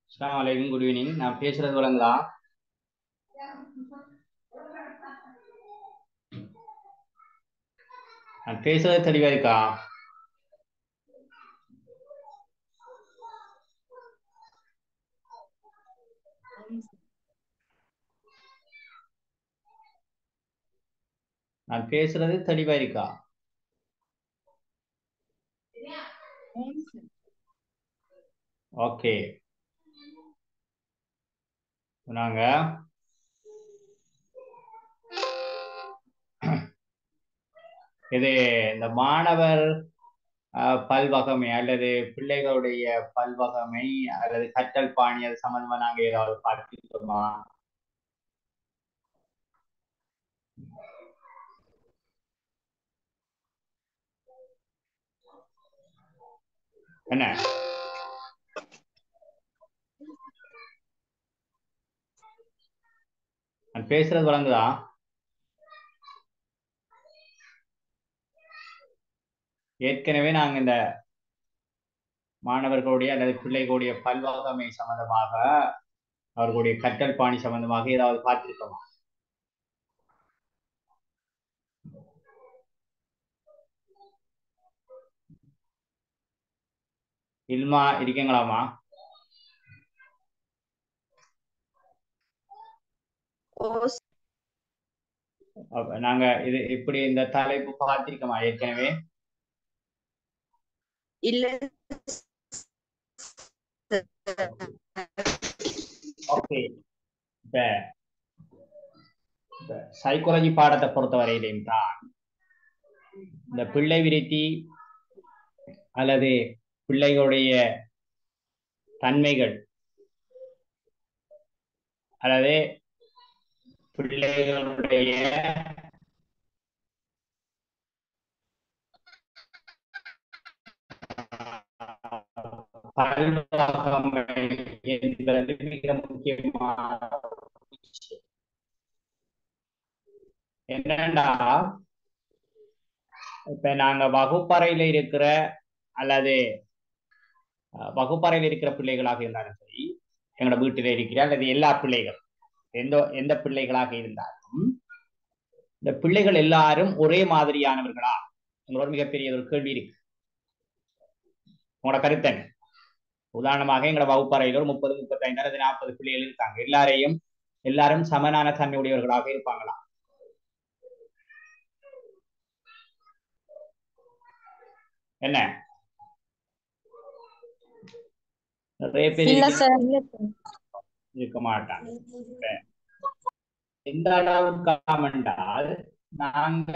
அஸ்லாம் வலைக்கும் good evening நான் பேசுறது விளங்குதா நான் பேசுறது தெளிவா இருக்கா நான் பேசுறது தெளிவா இருக்கா ஓகே நாங்க இது இந்த மாணவர் அஹ், பல்வகமை அல்லது பிள்ளைகளுடைய பல்வகமை அல்லது கற்றல் பாணி அது சம்பந்தமா நாங்க ஏதாவது பார்த்துருக்கோமா என்ன நான் பேசுறது வழங்குதா ஏற்கனவே நாங்க இந்த மாணவர்களுடைய அல்லது பிள்ளைகளுடைய பல்வகமை சம்பந்தமாக அவர்களுடைய கற்றல் பாணி சம்பந்தமாக ஏதாவது பார்த்திருக்கோமா இல்மா இருக்கீங்களாமா அப்ப நாங்க இது இப்படி இந்த தலைப்பு பார்த்திருக்கோமா ஏற்கனவே இல்ல ஓகே இப்ப சைக்காலஜி பாடத்தை பொறுத்தவரையிலையும் தான் இந்த பிள்ளை விருத்தி அல்லது பிள்ளைகளுடைய தன்மைகள் அல்லது பிள்ளைகளுடைய பல்வகமை என்பது மிக முக்கியமான விஷயம். என்னன்னா இப்ப நாங்க வகுப்பறையில இருக்கிற அல்லது அஹ், வகுப்பறையில இருக்கிற பிள்ளைகளாக இருந்தாலும் சரி எங்களோட வீட்டில இருக்கிற அல்லது எல்லா பிள்ளைகள் எந்த எந்த பிள்ளைகளாக இருந்தாலும் இந்த பிள்ளைகள் எல்லாரும் ஒரே மாதிரியானவர்களா எங்களோட மிகப்பெரிய ஒரு கேள்வி இருக்கு உங்களோட கருத்தன் உதாரணமாக எங்களோட வகுப்பறையில் ஒரு முப்பது முப்பத்தைந்து அல்லது நாற்பது பிள்ளைகள் இருக்காங்க எல்லாரையும் எல்லாரும் சமனான தன்மையுடையவர்களாக இருப்பாங்களா என்ன நிறைய பேர் இல்ல இருக்க- சார் இருக்க மாட்டாங்க எந்த அளவுக்கு என்றால் நாங்க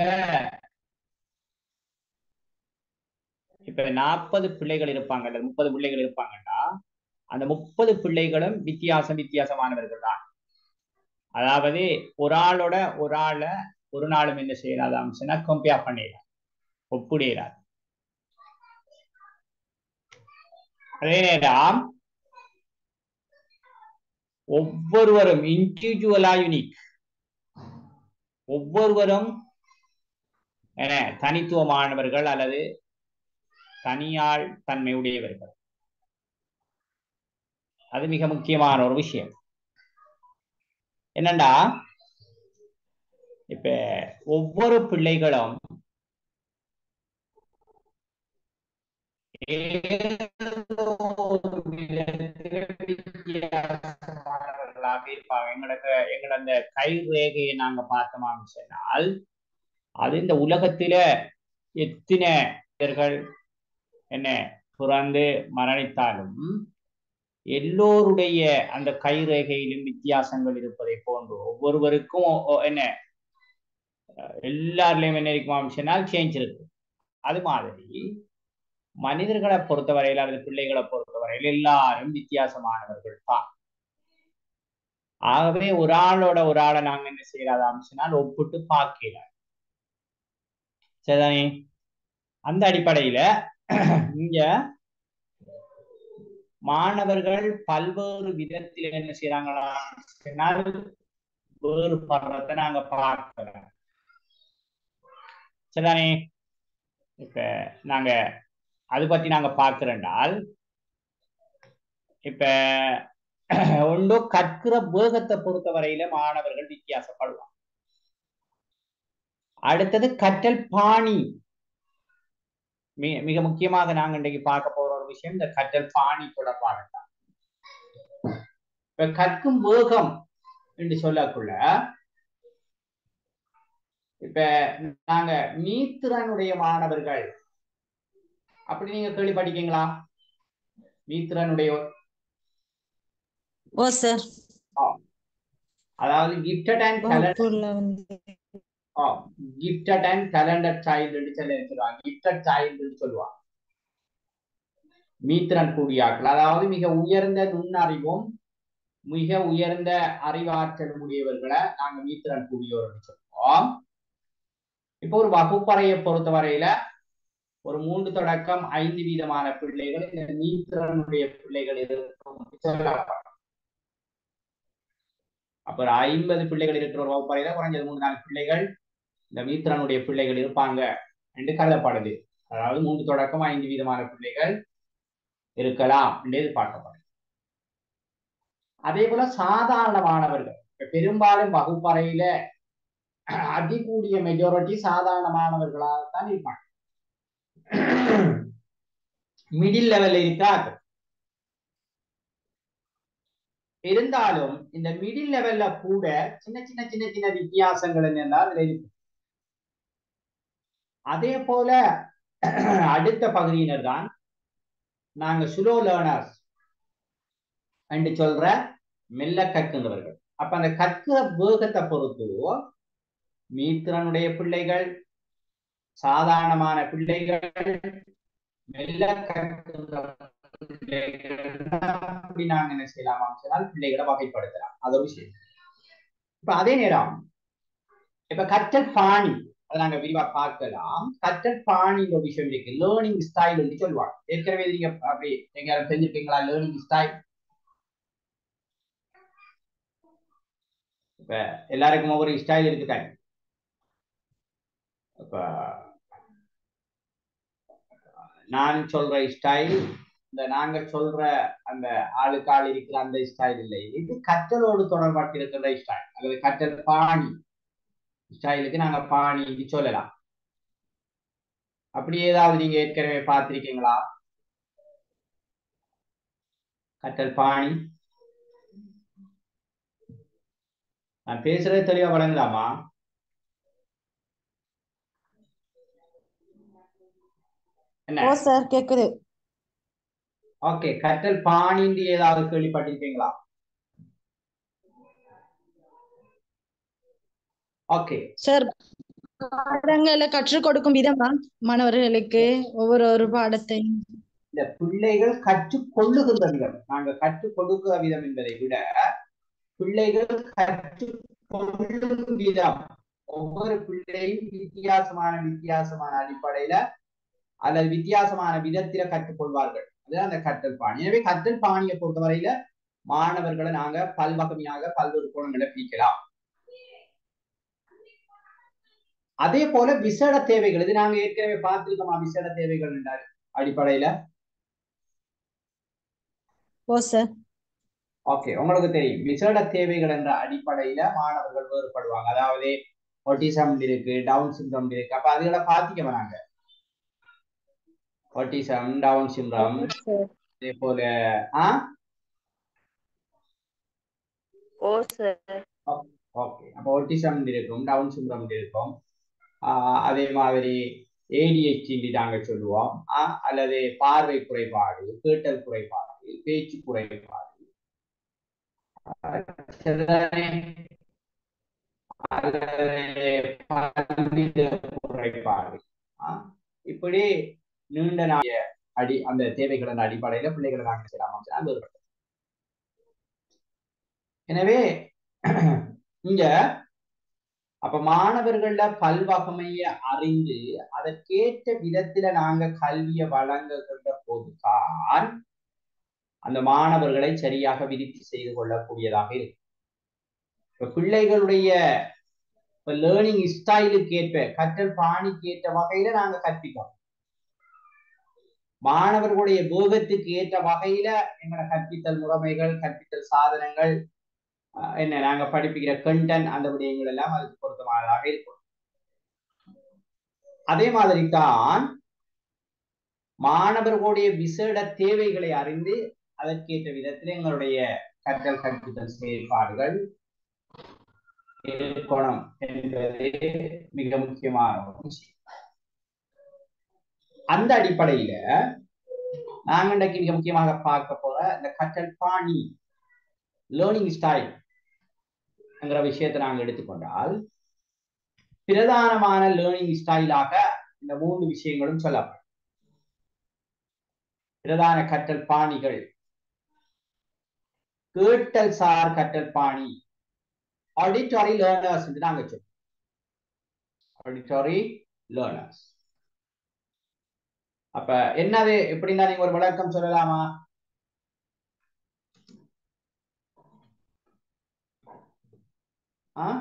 இப்ப நாற்பது பிள்ளைகள் இருப்பாங்க அல்லது முப்பது பிள்ளைகள் இருப்பாங்கன்னா அந்த முப்பது பிள்ளைகளும் வித்தியாசம் வித்தியாசமானவர்கள் தான் அதாவது ஒரு ஆளோட ஒரு ஆளை ஒரு நாளும் என்ன செய்யறாது அம்சனா கம்பேர் பண்ணிடலாம் ஒப்புடையிறார் அதே நேரம் ஒவ்வொருவரும் இண்டிவிஜுவலா யூனிக் ஒவ்வொருவரும் என்ன தனித்துவமானவர்கள் அல்லது தனியாள் தன்மை உடையவர்கள் அது மிக முக்கியமான ஒரு விஷயம் என்னண்டா இப்ப ஒவ்வொரு பிள்ளைகளும் ஏதோ ஒரு விதத்தில் வித்தியாசமானவர்களாக இருப்பாங்க எங்களுக்கு எங்களோட அந்த கை ரேகையை நாங்க பார்த்தோமான்னு சொன்னால் அது இந்த உலகத்தில எத்தனை பேர்கள் என்ன பிறந்து மரணித்தாலும் எல்லோருடைய அந்த கை ரேகையிலும் வித்தியாசங்கள் இருப்பதை போன்று ஒவ்வொருவருக்கும் ஒ- ஒ- என்ன அஹ் எல்லாருலயும் என்ன இருக்குமா சொன்னால் சேஞ்ச் இருக்கு அது மாதிரி மனிதர்களை பொறுத்தவரையில் அல்லது பிள்ளைகளை பொறுத்தவரையில் எல்லாரும் வித்தியாசமானவர்கள் தான் ஆகவே ஒரு ஆளோட ஒரு ஆளை நாங்க என்ன செய்யறாத அம்சனால் ஒப்பிட்டு பார்க்கல சரிதானே அந்த அடிப்படையில இங்க மாணவர்கள் பல்வேறு விதத்தில் என்ன செய்யறாங்களா சொன்னால் வேறுபடுறத நாங்க பார்க்கிறோம் சரிதானே இப்ப நாங்க அது பத்தி நாங்க பார்க்கிறோண்டால் இப்ப ஒன்று கற்கிற வேகத்தை பொறுத்தவரையில மாணவர்கள் வித்தியாசப்படுவாங்க அடுத்தது கற்றல் பாணி மிக மிக முக்கியமாக நாங்க இன்றைக்கு பார்க்க போற ஒரு விஷயம் இந்த கற்றல் பாணி தொடர்பானதான் இப்ப கற்கும் வேகம் என்று சொல்லக்குள்ள இப்ப நாங்க மீத்திறனுடைய மாணவர்கள் அப்படி நீங்க கேள்வி படிக்கீங்களா மீத்திறனுடைய ஓ சார் அதாவது கிஃப்டட் அண்ட் டேலண்ட் வகுப்புல வந்து கிஃப்டட் அண்ட் டேலண்டட் சைல்டு சொல்லி சொல்லுவாங்க கிஃப்டட் சைல்டு சொல்லுவாங்க மீத்திறன் கூடியாக்கள் அதாவது மிக உயர்ந்த நுண்ணறிவும் மிக உயர்ந்த அறிவாற்றல் உடையவர்களை நாங்க மீத்திறன் கூடியோர் சொல்லுவோம் இப்போ ஒரு வகுப்பறையை பொறுத்தவரையில ஒரு மூன்று தொடக்கம் ஐந்து வீதமான பிள்ளைகள் இந்த மீத்திறனுடைய பிள்ளைகள் இருக்கும் சொல்லப்படும் அப்ப ஒரு ஐம்பது பிள்ளைகள் இருக்கிற ஒரு வகுப்பறையில குறைஞ்சது மூணு நாலு பிள்ளைகள் இந்த மீத்திரனுடைய பிள்ளைகள் இருப்பாங்க என்று கருதப்படுது அதாவது மூன்று தொடக்கம் ஐந்து வீதமான பிள்ளைகள் இருக்கலாம் என்று எதிர்பார்க்கப்படுது அதே போல சாதாரண மாணவர்கள் இப்ப பெரும்பாலும் வகுப்பறையில அதிகூடிய மெஜாரிட்டி சாதாரண மாணவர்களாகத்தான் இருப்பாங்க மிடில் லெவல்ல இருக்கார்கள் இருந்தாலும் இந்த மிடில் லெவல்ல கூட சின்ன சின்ன சின்ன சின்ன வித்தியாசங்கள் எல்லாம் அதுல இருக்கு அதே போல அடுத்த பகுதியினர் தான் நாங்க சுலோ லேர்னர்ஸ் என்று சொல்ற மெல்ல கற்கின்றவர்கள் அப்ப அந்த கற்கிற வேகத்தை பொறுத்து மீத்திரனுடைய பிள்ளைகள் சாதாரணமான பிள்ளைகள் மெல்ல கற்கின்ற அப்படி நாங்க என்ன செய்யலாம் சொன்னால் பிள்ளைகளை வகைப்படுத்தலாம் அது ஒரு விஷயம் இப்ப அதே நேரம் இப்ப கற்றல் பாணி அதை நாங்க விரிவா பார்க்கலாம் கற்றல் பாணிங்கிற ஒரு விஷயம் இருக்கு லேர்னிங் ஸ்டைல் என்று சொல்லுவாங்க ஏற்கனவே நீங்க அப்படி எங்க தெரிஞ்சிருக்கீங்களா லேர்னிங் ஸ்டைல் இப்ப எல்லாருக்கும் ஒவ்வொரு ஸ்டைல் இருக்குதாங்க இப்ப நான் சொல்ற ஸ்டைல் இந்த நாங்க சொல்ற அந்த ஆளுக்கு ஆள் இருக்கிற அந்த ஸ்டைல் இல்லை இது கற்றலோடு தொடர்பாட்டு இருக்கிற ஸ்டைல் அல்லது கற்றல் பாணி ஸ்டைலுக்கு நாங்க பாணி இது சொல்லலாம் அப்படி ஏதாவது நீங்க ஏற்கனவே பார்த்திருக்கீங்களா கற்றல் பாணி நான் பேசுறது தெளிவா வழங்கலாமா என்ன ஓ சார் கேக்குது ஓகே கற்றல் பாணிந்து ஏதாவது கேள்விப்பட்டிருக்கீங்களா ஓகே சார் பாடங்களை கற்றுக் கொடுக்கும் விதமா மாணவர்களுக்கு ஒவ்வொரு ஒரு பாடத்தை இந்த பிள்ளைகள் கற்றுக் கொள்ளுகின்ற விதம் நாங்க கற்றுக் கொடுக்கிற விதம் என்பதை விட பிள்ளைகள் கற்றுக் கொள்ளும் விதம் ஒவ்வொரு பிள்ளையும் வித்தியாசமான வித்தியாசமான அடிப்படையில அல்லது வித்தியாசமான விதத்தில கற்றுக்கொள்வார்கள் அதுதான் அந்த கற்றல் பாணி எனவே கற்றல் பாணியை பொறுத்தவரையில மாணவர்களை நாங்க பல்வகமையாக பல்வேறு கோணங்களை பிரிக்கலாம் அதே போல விசேட தேவைகள் இது நாங்க ஏற்கனவே பார்த்திருக்கோமா விசேட தேவைகள் என்றார் அடிப்படையில ஓ சார் ஓகே உங்களுக்கு தெரியும் விசேட தேவைகள் என்ற அடிப்படையில மாணவர்கள் வேறுபடுவாங்க அதாவது ஒட்டிசம் இருக்கு டவுன் சிண்ட்ரோம் இருக்கு அப்ப அதுகளை பாத்திக்க வராங்க ஒட்டிசம் டவுன் சிண்ட்ரோம் அதே போல ஆ ஓ சார் ஓகே அப்போ ஒட்டிசம் இருக்கும் டவுன் சிண்ட்ரோம் இருக்கும் ஆஹ் அதே மாதிரி ஏடிஹெச்டி நாங்க சொல்லுவோம் ஆஹ் அல்லது பார்வை குறைபாடு கேட்டல் குறைபாடு பேச்சு குறைபாடு சரிதானே? அல்லது பல்வித குறைபாடு ஆஹ் இப்படி நீண்ட நாய அடி அந்த தேவைகளின் அடிப்படையில பிள்ளைகளை நாங்கள் செய்யலாம் அது ஒரு பக்கம். எனவே இங்க அப்ப மாணவர்கள பல்வகமைய அறிந்து அதற்கேற்ற விதத்துல நாங்க கல்வியை வழங்குகின்ற போதுதான் அந்த மாணவர்களை சரியாக விருத்தி செய்து கொள்ளக்கூடியதாக இருக்கு இப்ப பிள்ளைகளுடைய இப்ப லேர்னிங் ஸ்டைலுக்கு ஏற்ப கற்றல் பாணிக்கு ஏற்ற வகையில நாங்க கற்பிக்கிறோம் மாணவர்களுடைய வேகத்துக்கு ஏற்ற வகையில எங்களோட கற்பித்தல் முறைமைகள் கற்பித்தல் சாதனங்கள் அஹ், என்ன நாங்க படிப்பிக்கிற கண்டென்ட் அந்த விடயங்கள் எல்லாம் அதுக்கு பொருத்தமானதாக இருக்கும் அதே மாதிரி தான் மாணவர்களுடைய விசேட தேவைகளை அறிந்து அதற்கேற்ற விதத்தில் எங்களுடைய கற்றல் கற்பித்தல் செயல்பாடுகள் இருக்கணும் என்பது மிக முக்கியமான ஒரு விஷயம் அந்த அடிப்படையில நாங்க இன்றைக்கு மிக முக்கியமாக பார்க்க போற இந்த கற்றல் பாணி லேர்னிங் ஸ்டைல் என்கிற விஷயத்தை நாங்க எடுத்துக்கொண்டால் பிரதானமான லேர்னிங் ஸ்டைலாக இந்த மூன்று விஷயங்களும் சொல்லப்படும் பிரதான கற்றல் பாணிகள் கேட்டல் சார் கற்றல் பாணி ஆடிட்டரி லேர்னர்ஸ் என்று நாங்க சொல்றோம் ஆடிட்டரி லேர்னர்ஸ் அப்ப என்னது எப்படின்னா நீங்க ஒரு விளக்கம் சொல்லலாமா ஆ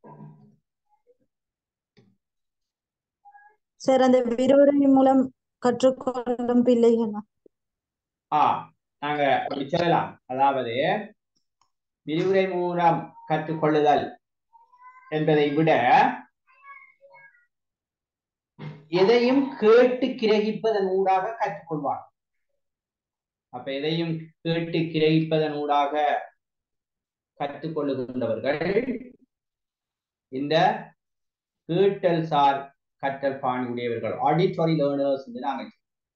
சார் அந்த விரிவுரை மூலம் கற்றுக்கொள்ளும் பிள்ளைகளா ஆ நாங்க அப்படி சொல்லலாம் அதாவது விரிவுரை மூலம் கற்றுக்கொள்ளுதல் என்பதை விட எதையும் கேட்டு கிரகிப்பதன் ஊடாக கற்றுக்கொள்வார் அப்ப எதையும் கேட்டு கிரகிப்பதன் ஊடாக கற்றுக்கொள்ளுகின்றவர்கள் இந்த கேட்டல் சார் கற்றல் பாணி உடையவர்கள் ஆடிட்டரி லேர்னர்ஸ் என்று நாங்கள்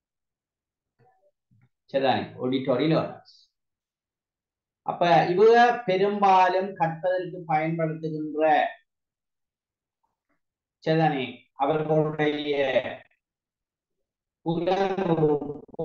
சரிதானே ஆடிட்டரி லேர்னர்ஸ் அப்ப இவங்க பெரும்பாலும் கற்பதற்கு பயன்படுத்துகின்ற சரிதானே அவர்களுடைய புலனுறுப்போ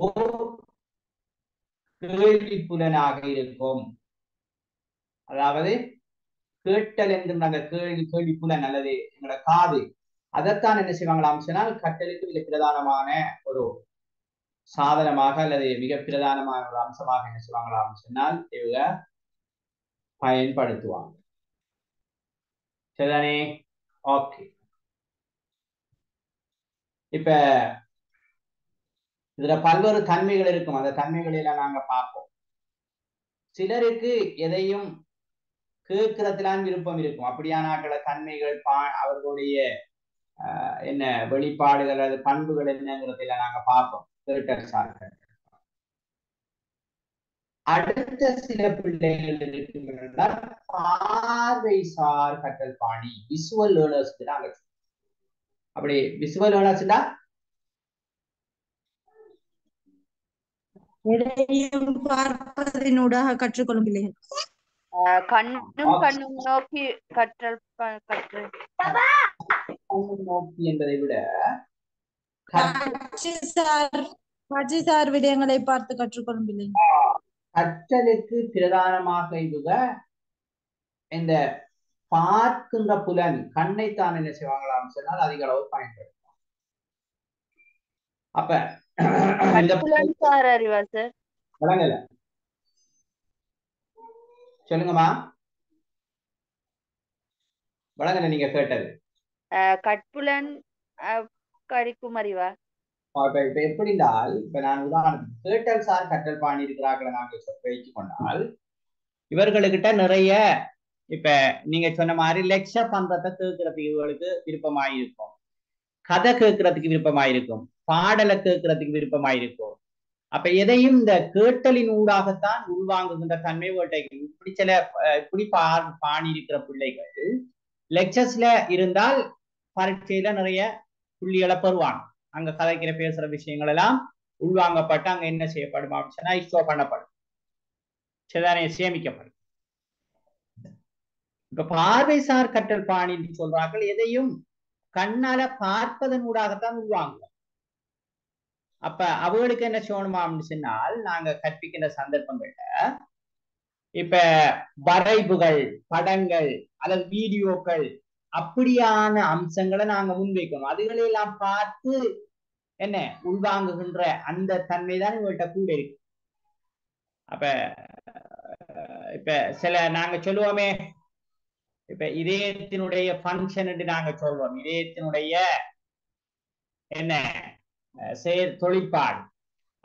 கேள்வி புலனாக இருக்கும் அதாவது கேட்டல் என்கின்ற அந்த கேள்வி கேள்வி புலன் அல்லது எங்களோட காது அதைத்தான் என்ன செய்வாங்களாம் சொன்னால் கட்டலுக்கு மிக பிரதானமான ஒரு சாதனமாக அல்லது மிக பிரதானமான ஒரு அம்சமாக என்ன சொல்லுவாங்களாம் சொன்னால் இவங்க பயன்படுத்துவாங்க சரிதானே ஓகே இப்ப இதுல பல்வேறு தன்மைகள் இருக்கும் அந்த தன்மைகளை எல்லாம் நாங்க பார்ப்போம் சிலருக்கு எதையும் கேட்கறதுலாம் விருப்பம் இருக்கும் அப்படியான ஆட்கள தன்மைகள் பா அவர்களுடைய ஆஹ் என்ன வெளிப்பாடுகள் அல்லது பண்புகள் என்னங்கிறதுல நாங்க பார்ப்போம் கேட்டல் சார்கள் அடுத்த சில பிள்ளைகள் இருக்கின்றன பார்வை சார் கற்றல் பாணி விசுவல் லேர்னர்ஸ் நாங்க அப்படி விசுவல் லேர்னர்ஸ்டா எதையும் பார்ப்பதனூடாக கற்றுக்கொள்ளும் பிள்ளைகள் ஆஹ் கண்ணும் கண்ணும் நோக்கி கற்றல் ப- கற்றல் நோக்கி என்பதை விட கற்று- காட்சி சார் காட்சி சார் விடயங்களை பார்த்து கற்றுக்கொள்ளும் பிள்ளைகள் கற்றலுக்கு பிரதானமாக இவங்க இந்த பார்க்கின்ற புலன் கண்ணைத்தான் என்ன செய்வாங்களாம் சொன்னால் அதிக அளவு பயன்படுத்தும் அப்ப இந்த கற்புலன் சார் அறிவா சார் வழங்கல சொல்லுங்கம்மா வழங்கல நீங்க கேட்டது ஆஹ் கற்புலன் ஆஹ் கடிக்கும் அறிவா இப்ப இப்ப எப்படின்றால் இப்ப நான் உதாரணத்துக்கு கேட்டல் சார் கற்றல் பாணி இருக்கிறார்களை நாங்கள் சொ- வைத்துக் கொண்டால் இவர்களுக்கிட்ட நிறைய இப்ப நீங்க சொன்ன மாதிரி லெக்சர் பண்றத கேட்கறதுக்கு இவர்களுக்கு விருப்பமாயிருக்கும் கதை கேட்கறதுக்கு விருப்பமாயிருக்கும் பாடலை கேட்கறதுக்கு விருப்பமாயிருக்கும் அப்ப எதையும் இந்த கேட்டலின் ஊடாகத்தான் உள்வாங்குகின்ற தன்மை வேட்டைகள் இப்படி சில அஹ், இப்படி பா பாணி இருக்கிற பிள்ளைகள் லெக்சர்ஸ்ல இருந்தால் பரீட்சையில நிறைய புள்ளிகளை பெறுவாங்க அங்க கதைக்கிற பேசுற விஷயங்கள் எல்லாம் உள்வாங்கப்பட்டு அங்க என்ன செய்யப்படும் அப்படின்னு சொன்னா இஸ்டோ பண்ணப்படும் சிதானே சேமிக்கப்படும் இப்ப பார்வைசார் கற்றல் பாணின்னு சொல்றார்கள் எதையும் கண்ணால பார்ப்பதன் ஊடாகத்தான் உள்வாங்குவோம் அப்ப அவர்களுக்கு என்ன செய்யணுமா அப்படின்னு சொன்னால் நாங்க கற்பிக்கின்ற சந்தர்ப்பங்கள்ல இப்ப வரைவுகள் படங்கள் அல்லது வீடியோக்கள் அப்படியான அம்சங்களை நாங்க முன்வைக்கணும் அதுகளை எல்லாம் பார்த்து என்ன உள்வாங்குகின்ற அந்த தன்மை தான் இவங்கள்ட்ட கூட இருக்கு அப்ப அஹ், இப்ப சில நாங்க சொல்லுவோமே இப்ப இதயத்தினுடைய ஃபங்க்ஷன் என்று நாங்க சொல்வோம் இதயத்தினுடைய என்ன அஹ், செயல் தொழிற்பாடு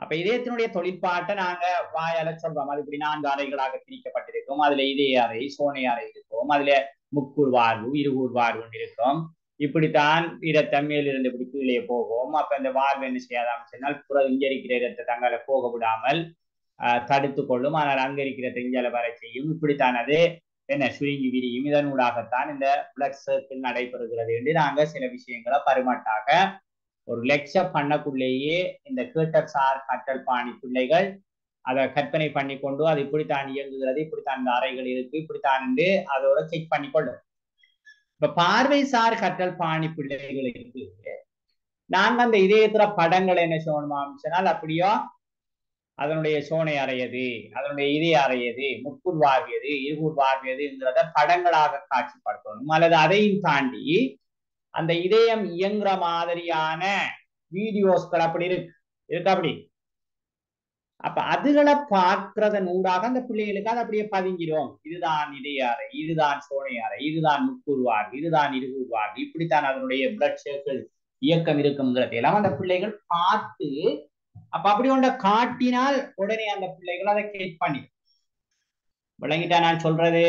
அப்ப இதயத்தினுடைய தொழிற்பாட்டை நாங்க வாயால சொல்றோம் அது இப்படி நான்கு அறைகளாக பிரிக்கப்பட்டிருக்கும் அதுல இதய அறை சோனை அறை இருக்கும் அதுல முக்கூர் வாழ்வு இருகூர் வாழ்வு இருக்கும் இப்படித்தான் இரத்தம் மேலிருந்து இப்படி கீழே போகும் அப்ப இந்த வாழ்வு என்ன செய்யாதாம் சொன்னால் புற இங்க இருக்கிற இரத்த தங்களை போக விடாமல் தடுத்து கொள்ளும் ஆனால் அங்க இருக்கிற தெஞ்சல வர செய்யும் இப்படித்தான் அது என்ன சுருங்கி விரியும் இதனூடாகத்தான் இந்த பிளட் சர்க்கிள் நடைபெறுகிறது என்று நாங்க சில விஷயங்களை பரிமாட்டாக ஒரு லெக்சர் பண்ணக்குள்ளேயே இந்த கேட்டர் சார் கட்டல் பாணி பிள்ளைகள் அதை கற்பனை பண்ணி கொண்டு அது இப்படித்தான் இயங்குகிறது இப்படித்தான் இந்த அறைகள் இருக்கு இப்படித்தான் அதோட செக் பண்ணி கொள்ளும் இப்ப பார்வை சார் கற்றல் பாணி பிள்ளைகளுக்கு நாங்க அந்த இதயத்துல படங்கள் என்ன செய்யணுமாம் சொன்னால் அப்படியோ அதனுடைய சோனை அறையது அதனுடைய இதய அறையது முக்குள் வாவியது இருகூர் வாவியதுங்கிறத படங்களாக காட்சிப்படுத்தணும் அல்லது அதையும் தாண்டி அந்த இதயம் இயங்குற மாதிரியான வீடியோஸ்கள் அப்படி இருக்கு இருக்கு அப்படி அப்ப அதுகளை பார்க்கறதன் ஊடாக அந்த பிள்ளைகளுக்கு அது அப்படியே பதிஞ்சிரும் இதுதான் இதய அறை இதுதான் சோனை அறை இதுதான் முக்குருவார் இதுதான் இருகுருவார் இப்படித்தான் அதனுடைய பிளட் சர்க்கிள் இயக்கம் இருக்குங்கிறது எல்லாம் அந்த பிள்ளைகள் பார்த்து அப்ப அப்படி ஒன்றை காட்டினால் உடனே அந்த பிள்ளைகள் அதை கேட் பண்ணி விளங்கிட்டா நான் சொல்றது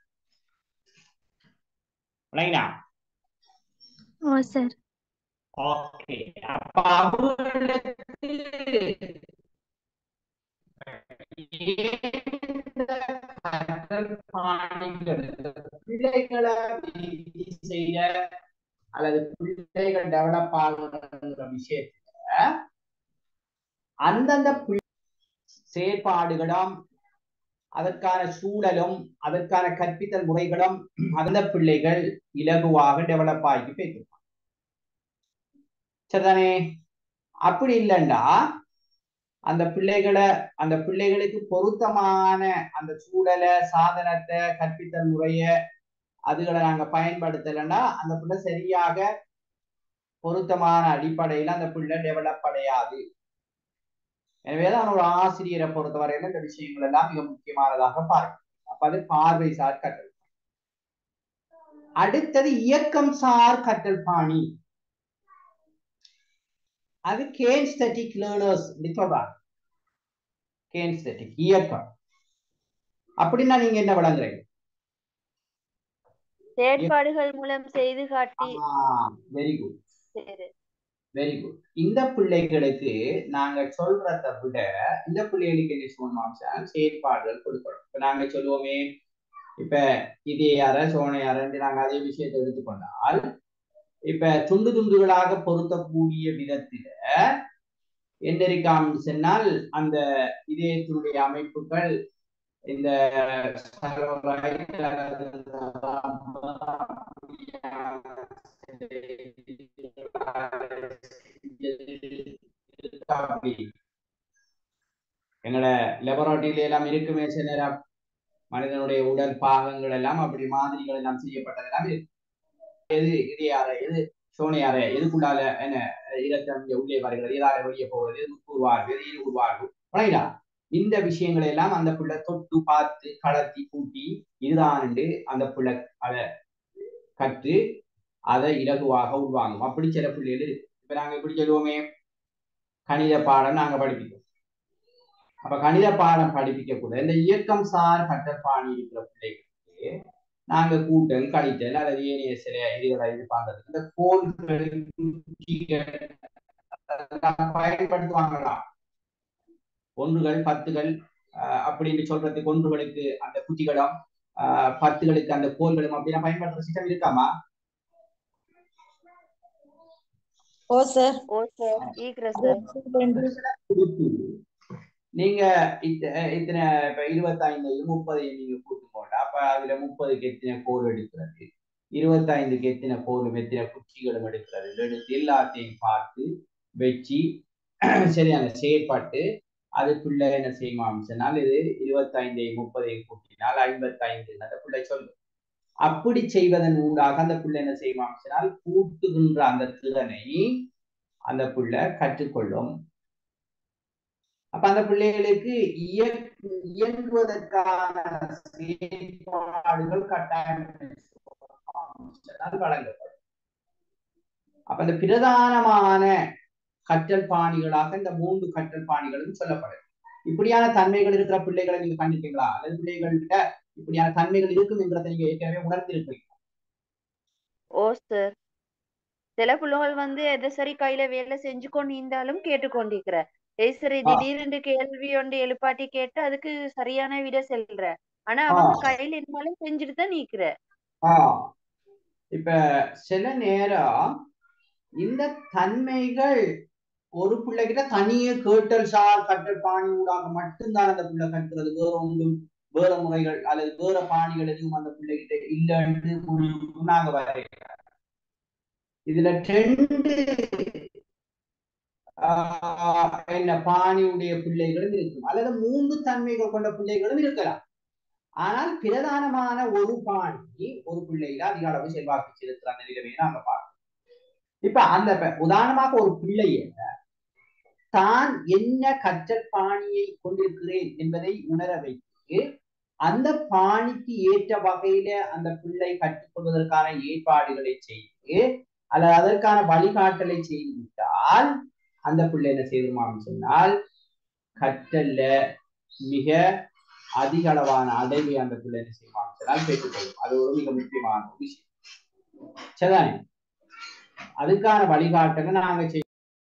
விளங்கினா ஓ சார் ஓகே அப்ப அவர்களுக்கு பிள்ளைகளை செய்ய அல்லது பிள்ளைகள் டெவலப் ஆகுற விஷயத்துல அந்தந்த செயற்பாடுகளும் அதற்கான சூழலும் அதற்கான கற்பித்தல் முறைகளும் அந்த பிள்ளைகள் இலகுவாக டெவலப் ஆகி போயிருப்பாங்க சரிதானே அப்படி இல்லைண்டா அந்த பிள்ளைகளை அந்த பிள்ளைகளுக்கு பொருத்தமான அந்த சூழலை சாதனத்தை கற்பித்தல் முறைய அதுகளை நாங்க பயன்படுத்தலைன்னா அந்த பிள்ளை சரியாக பொருத்தமான அடிப்படையில அந்த பிள்ளை டெவலப் அடையாது எனவேதான் ஒரு ஆசிரியரை பொறுத்தவரையில இந்த விஷயங்கள் எல்லாம் மிக முக்கியமானதாக பார்க்கணும் அப்ப அது பார்வை சார் கற்றல் அடுத்தது இயக்கம் சார் கற்றல் பாணி அது கேன்ஸ்தட்டிக் லேர்னர்ஸ் சொல்றாங்க கேன்ஸ்தட்டிக் இயக்கம் அப்படின்னா நீங்க என்ன விளங்குறீங்க செயற்பாடுகள் மூலம் செய்து காட்டி வெரி குட் வெரி குட் இந்த பிள்ளைகளுக்கு நாங்க சொல்றதை விட இந்த பிள்ளைகளுக்கு என்ன சொல்லணும் செயற்பாடுகள் கொடுக்கணும் இப்ப நாங்க சொல்லுவோமே இப்ப இதே அறை சோனை அறைன்னு நாங்க அதே விஷயத்தை எடுத்துக்கொண்டால் இப்ப துண்டு துண்டுகளாக பொருத்தக்கூடிய விதத்தில எந்திரிக்காமல் சொன்னால் அந்த இதயத்தினுடைய அமைப்புகள் இந்த எங்களோட லெபராட்டரியில எல்லாம் இருக்குமே சில நேரம் மனிதனுடைய உடல் பாகங்கள் எல்லாம் அப்படி மாதிரிகள் எல்லாம் செய்யப்பட்டதெல்லாம் இருக்கு எது இதய அறை எது சோனை அறை எதுக்குள்ளால என்ன இரத்தம் உள்ளே வருகிறது எதால வெளியே போகிறது எது உருவாகு எது இரு உருவாகு வணங்கிடா இந்த விஷயங்களை எல்லாம் அந்த பிள்ளை தொட்டு பார்த்து கலத்தி கூட்டி இதுதான் அந்த பிள்ளை அதை கற்று அதை இலகுவாக உருவாங்கும் அப்படி சில பிள்ளைகள் இருக்கு இப்ப நாங்க எப்படி சொல்லுவோமே கணித பாடம் நாங்க படிப்பிக்கிறோம் அப்ப கணித பாடம் படிப்பிக்க கூட இந்த இயக்கம் சார் கட்டப்பாணி இருக்கிற பிள்ளைகளுக்கு நாங்க கூட்டம் கழித்தல் அல்லது ஏனைய சில இதுகளை இது பண்றதுக்கு இந்த கோல்கள் பயன்படுத்துவாங்களா ஒன்றுகள் பத்துகள் அப்படின்னு சொல்றதுக்கு ஒன்றுகளுக்கு அந்த குட்டிகளும் பத்துகளுக்கு அந்த கோல்களும் அப்படின்னா பயன்படுத்துற சிஸ்டம் இருக்காமா ஓ சார் ஓ சார் ஈக்கிற சார் நீங்க இத்தனை இப்ப இருபத்தைந்தையும் முப்பதையும் நீங்க கூட்டு போட்டா அப்ப அதுல முப்பதுக்கு எத்தனை கோல் எடுக்கிறது இருபத்தைந்துக்கு எத்தனை கோலும் எத்தனை குச்சிகளும் எடுக்கிறது எடுத்து எல்லாத்தையும் பார்த்து வச்சு சரியான செயற்பட்டு அதுக்குள்ள என்ன செய்யுமாம் சொன்னால் இது இருபத்தைந்தையும் முப்பதையும் கூட்டினால் ஐம்பத்தைந்து அந்த பிள்ளை சொல்லும் அப்படி செய்வதன் ஊடாக அந்த பிள்ளை என்ன செய்யுமாம் சொன்னால் கூட்டுகின்ற அந்த திறனை அந்த பிள்ளை கற்றுக்கொள்ளும் அப்ப அந்த பிள்ளைகளுக்கு இயங்குவதற்கான செயற்பாடுகள் கட்டாயம் வழங்கப்படும் அப்ப அந்த பிரதானமான கற்றல் பாணிகளாக இந்த மூன்று கற்றல் பாணிகளும் சொல்லப்படுது இப்படியான தன்மைகள் இருக்கிற பிள்ளைகளை நீங்க கண்டிப்பீங்களா அல்லது பிள்ளைகள்கிட்ட இப்படியான தன்மைகள் இருக்கும்ன்றதை நீங்க ஏற்கனவே உணர்ந்திருப்பீங்க ஓ சார் சில பிள்ளைகள் வந்து எதை சரி கையில வேலை செஞ்சு கொண்டு இருந்தாலும் கேட்டுக்கொண்டிருக்கிற ஏய் சரி ஆ. திடீர்னு கேள்வி ஒன்று எழுப்பாட்டி கேட்டு அதுக்கு சரியான விட செல்ற ஆனா ஆ. அவங்க கையில இருந்தாலும் செஞ்சுட்டு தான் நிக்கிற ஆஹ் இப்ப சில நேரம் இந்த தன்மைகள் ஒரு பிள்ளைகிட்ட தனியே கேட்டல் சார் கற்றல் பாணி ஊடாக மட்டும்தான் அந்த பிள்ளை கற்கிறது வேற ஒன்றும் வேற முறைகள் அல்லது வேற பாணிகள் எதுவும் அந்த பிள்ளைகிட்ட இல்லைன்னு முடிவுக்கு நாங்க வரைக்கிறோம் இதுல ரெண்டு ஆஹ் என்ன பாணியுடைய பிள்ளைகளும் இருக்கும் அல்லது மூன்று தன்மைகள் கொண்ட பிள்ளைகளும் இருக்கலாம் ஆனால் பிரதானமான ஒரு பாணி ஒரு பிள்ளையில அதிக அளவு செல்வாக்கு செலுத்துற அந்த நிலைமையை நாங்க பார்க்கணும் இப்ப அந்த ப- உதாரணமாக ஒரு பிள்ளைய தான் என்ன கற்றல் பாணியை கொண்டிருக்கிறேன் என்பதை உணர வைத்து அந்த பாணிக்கு ஏற்ற வகையில அந்த பிள்ளை கற்றுக்கொள்வதற்கான ஏற்பாடுகளை செய்து அல்லது அதற்கான வழிகாட்டலை செய்து விட்டால் அந்த பிள்ளை என்ன செய்துமான்னு சொன்னால் கற்றல்ல மிக அதிக அளவான அடைவை அந்த பிள்ளை என்ன செய்வாங்க சொன்னால் பெற்றுக்கொள்ளும் அது ஒரு மிக முக்கியமான ஒரு விஷயம் சரிதானே அதுக்கான வழிகாட்டலை நாங்க செய்ய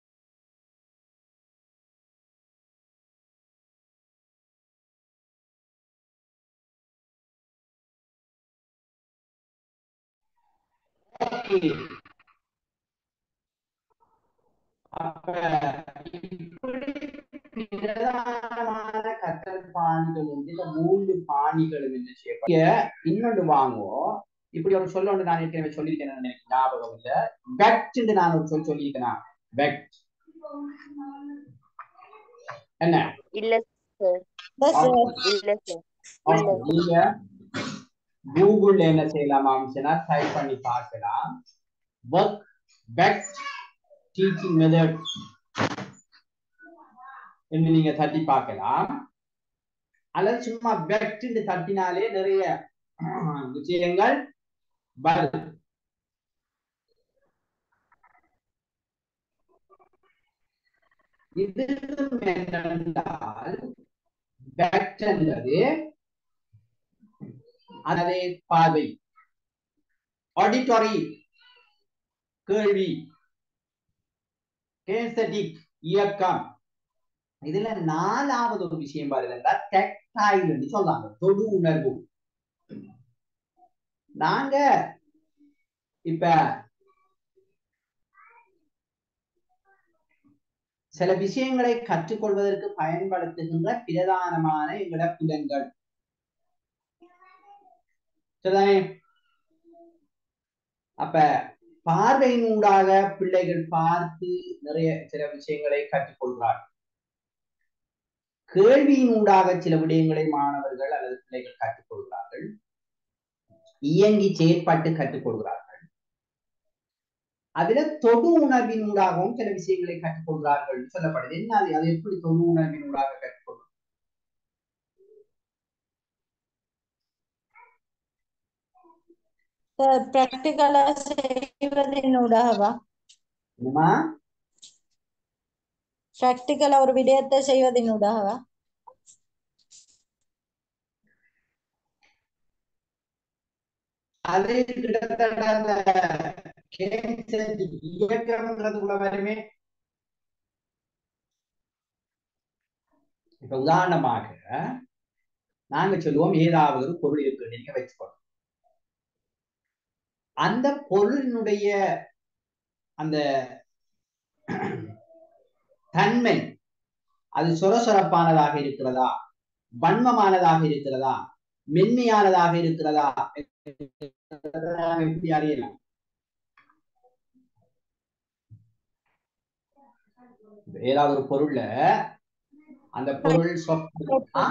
அப்ப இப்படி பிரதானமான கற்றல் பாணிகள் வந்து இந்த மூன்று பாணிகளும் என்ன செய்யப்படும் இன்னொன்று வாங்குவோம் இப்படி ஒரு சொல்ல ஒன்று நான் ஏற்கனவே சொல்லியிருக்கேன் எனக்கு ஞாபகம் இல்ல பெக்ட் நான் ஒரு சொல் சொல்லியிருக்கேன் பெக்ட் என்ன இல்ல சார் Yes, sir. இல்ல சார் Okay, நீங்க கூகுள்ல என்ன செய்யலாம் சொன்னா டைப் பண்ணி பார்க்கலாம் ஒர்க் பெஸ்ட் டீச்சிங் மெத்தட் என்று நீங்க தட்டி பார்க்கலாம் அல்லது சும்மா பெஸ்ட் தட்டினாலே நிறைய ஆஹ், விஷயங்கள் வரும் இது என்னென்றால் பெஸ்ட் என்பது அதே பார்வை ஆடிட்டரி கேள்வி கேசடிக் இயக்கம் இதுல நாலாவது ஒரு விஷயம் பாருங்க டெக்டைல் என்று சொல்றாங்க தொடு உணர்வு நாங்க இப்ப சில விஷயங்களை கற்றுக்கொள்வதற்கு பயன்படுத்துகின்ற பிரதானமான எங்களோட புலன்கள் சரிதானே அப்ப பார்வையினூடாக பிள்ளைகள் பார்த்து நிறைய சில விஷயங்களை கற்றுக்கொள்கிறார்கள் கேள்வியினூடாக சில விடயங்களை மாணவர்கள் அல்லது பிள்ளைகள் கற்றுக்கொள்கிறார்கள் இயங்கி செயற்பட்டு கற்றுக்கொள்கிறார்கள் அதுல தொடு உணர்வினூடாகவும் சில விஷயங்களை கற்றுக்கொள்கிறார்கள் சொல்லப்படுது என்ன அது அது எப்படி தொடு உணர்வினூடாக கற்றுக்கொள்ளும் Sir, practical ஆ செய்வதனூடாகவா என்னமா practical ஆ ஒரு விடயத்தை செய்வதனூடாகவா அது கிட்டத்தட்ட அந்த கேன்சர் இயக்கம்ன்றதுக்குள்ள வருமே இப்ப உதாரணமாக நாங்க சொல்லுவோம் ஏதாவது ஒரு பொருள் இருக்கு நீங்க வச்சுக்கணும் அந்த பொருளினுடைய அந்த தன்மை அது சொரசொரப்பானதாக இருக்கிறதா வன்மமானதாக இருக்கிறதா மென்மையானதாக இருக்கிறதா எப்படி அறியலாம் ஏதாவது ஒரு பொருள்ல அந்த பொருள் சொற்கள் ஆ?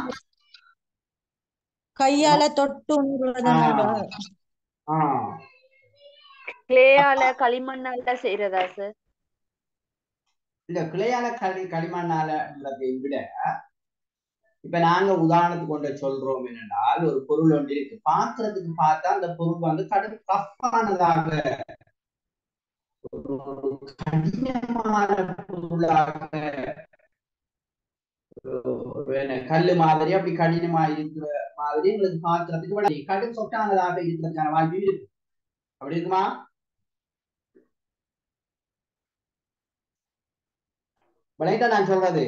கையால தொட்டு உணர்வதனூடாக ஆ கிளேயால களிமண்ணால செய்யறதா சார் இல்ல கிளையால களி களிமண்ணாலன்றதை விட இப்ப நாங்க உதாரணத்துக்கு கொண்டு சொல்றோம் என்னென்றால் ஒரு பொருள் ஒன்று இருக்கு பாக்குறதுக்கு பார்த்தா அந்த பொருள் வந்து கடும் ரஃப்பானதாக ஒரு கடினமான பொருளாக ஒரு என்ன, கல்லு மாதிரி அப்படி கடினமா இருக்கிற மாதிரி உங்களுக்கு பார்க்கறதுக்கு விட கடும் சொட்டானதாக இருக்கிறதுக்கான வாய்ப்பு இருக்கு அப்படி இருக்குமா விளையாட்டா நான் சொல்றது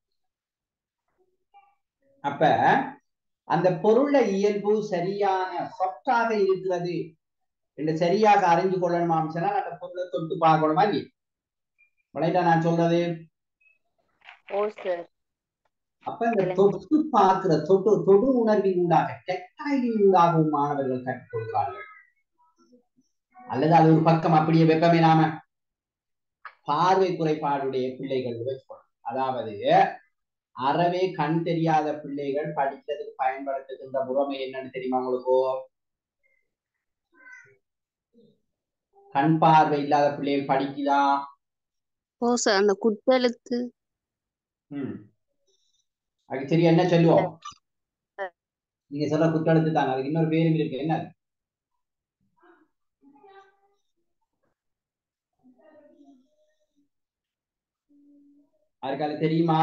அப்ப அந்த பொருள இயல்பு சரியான சொத்தாக இருக்கிறது என்று சரியாக அறிஞ்சு கொள்ளணுமாம் சொன்னால் அந்த பொருளை தொட்டு பார்க்கணுமா இல்லையா விளையாட்டா நான் சொல்றது ஓ சார் அப்ப இந்த தொட்டு பார்க்கிற தொட்டு தொடு உணர்வின் ஊடாக டெக்டைலின் ஊடாகவும் மாணவர்கள் கற்றுக்கொள்கிறார்கள் அல்லது அது ஒரு பக்கம் அப்படியே வெப்பமே நாம பார்வை குறைபாடுடைய பிள்ளைகள் வச்சுக்கணும் அதாவது அறவே கண் தெரியாத பிள்ளைகள் படிக்கிறதுக்கு பயன்படுத்துகின்ற முறைமை என்னன்னு தெரியுமா உங்களுக்கு கண் பார்வை இல்லாத பிள்ளைகள் படிக்குதா ஓ சார் அந்த குட்டெழுத்து ம் அதுக்கு சரி என்ன சொல்லுவோம் நீங்க சொல்ற குற்றெழுத்து தான் அதுக்கு இன்னொரு பேரும் இருக்கு என்ன அது? அதுக்கு அது தெரியுமா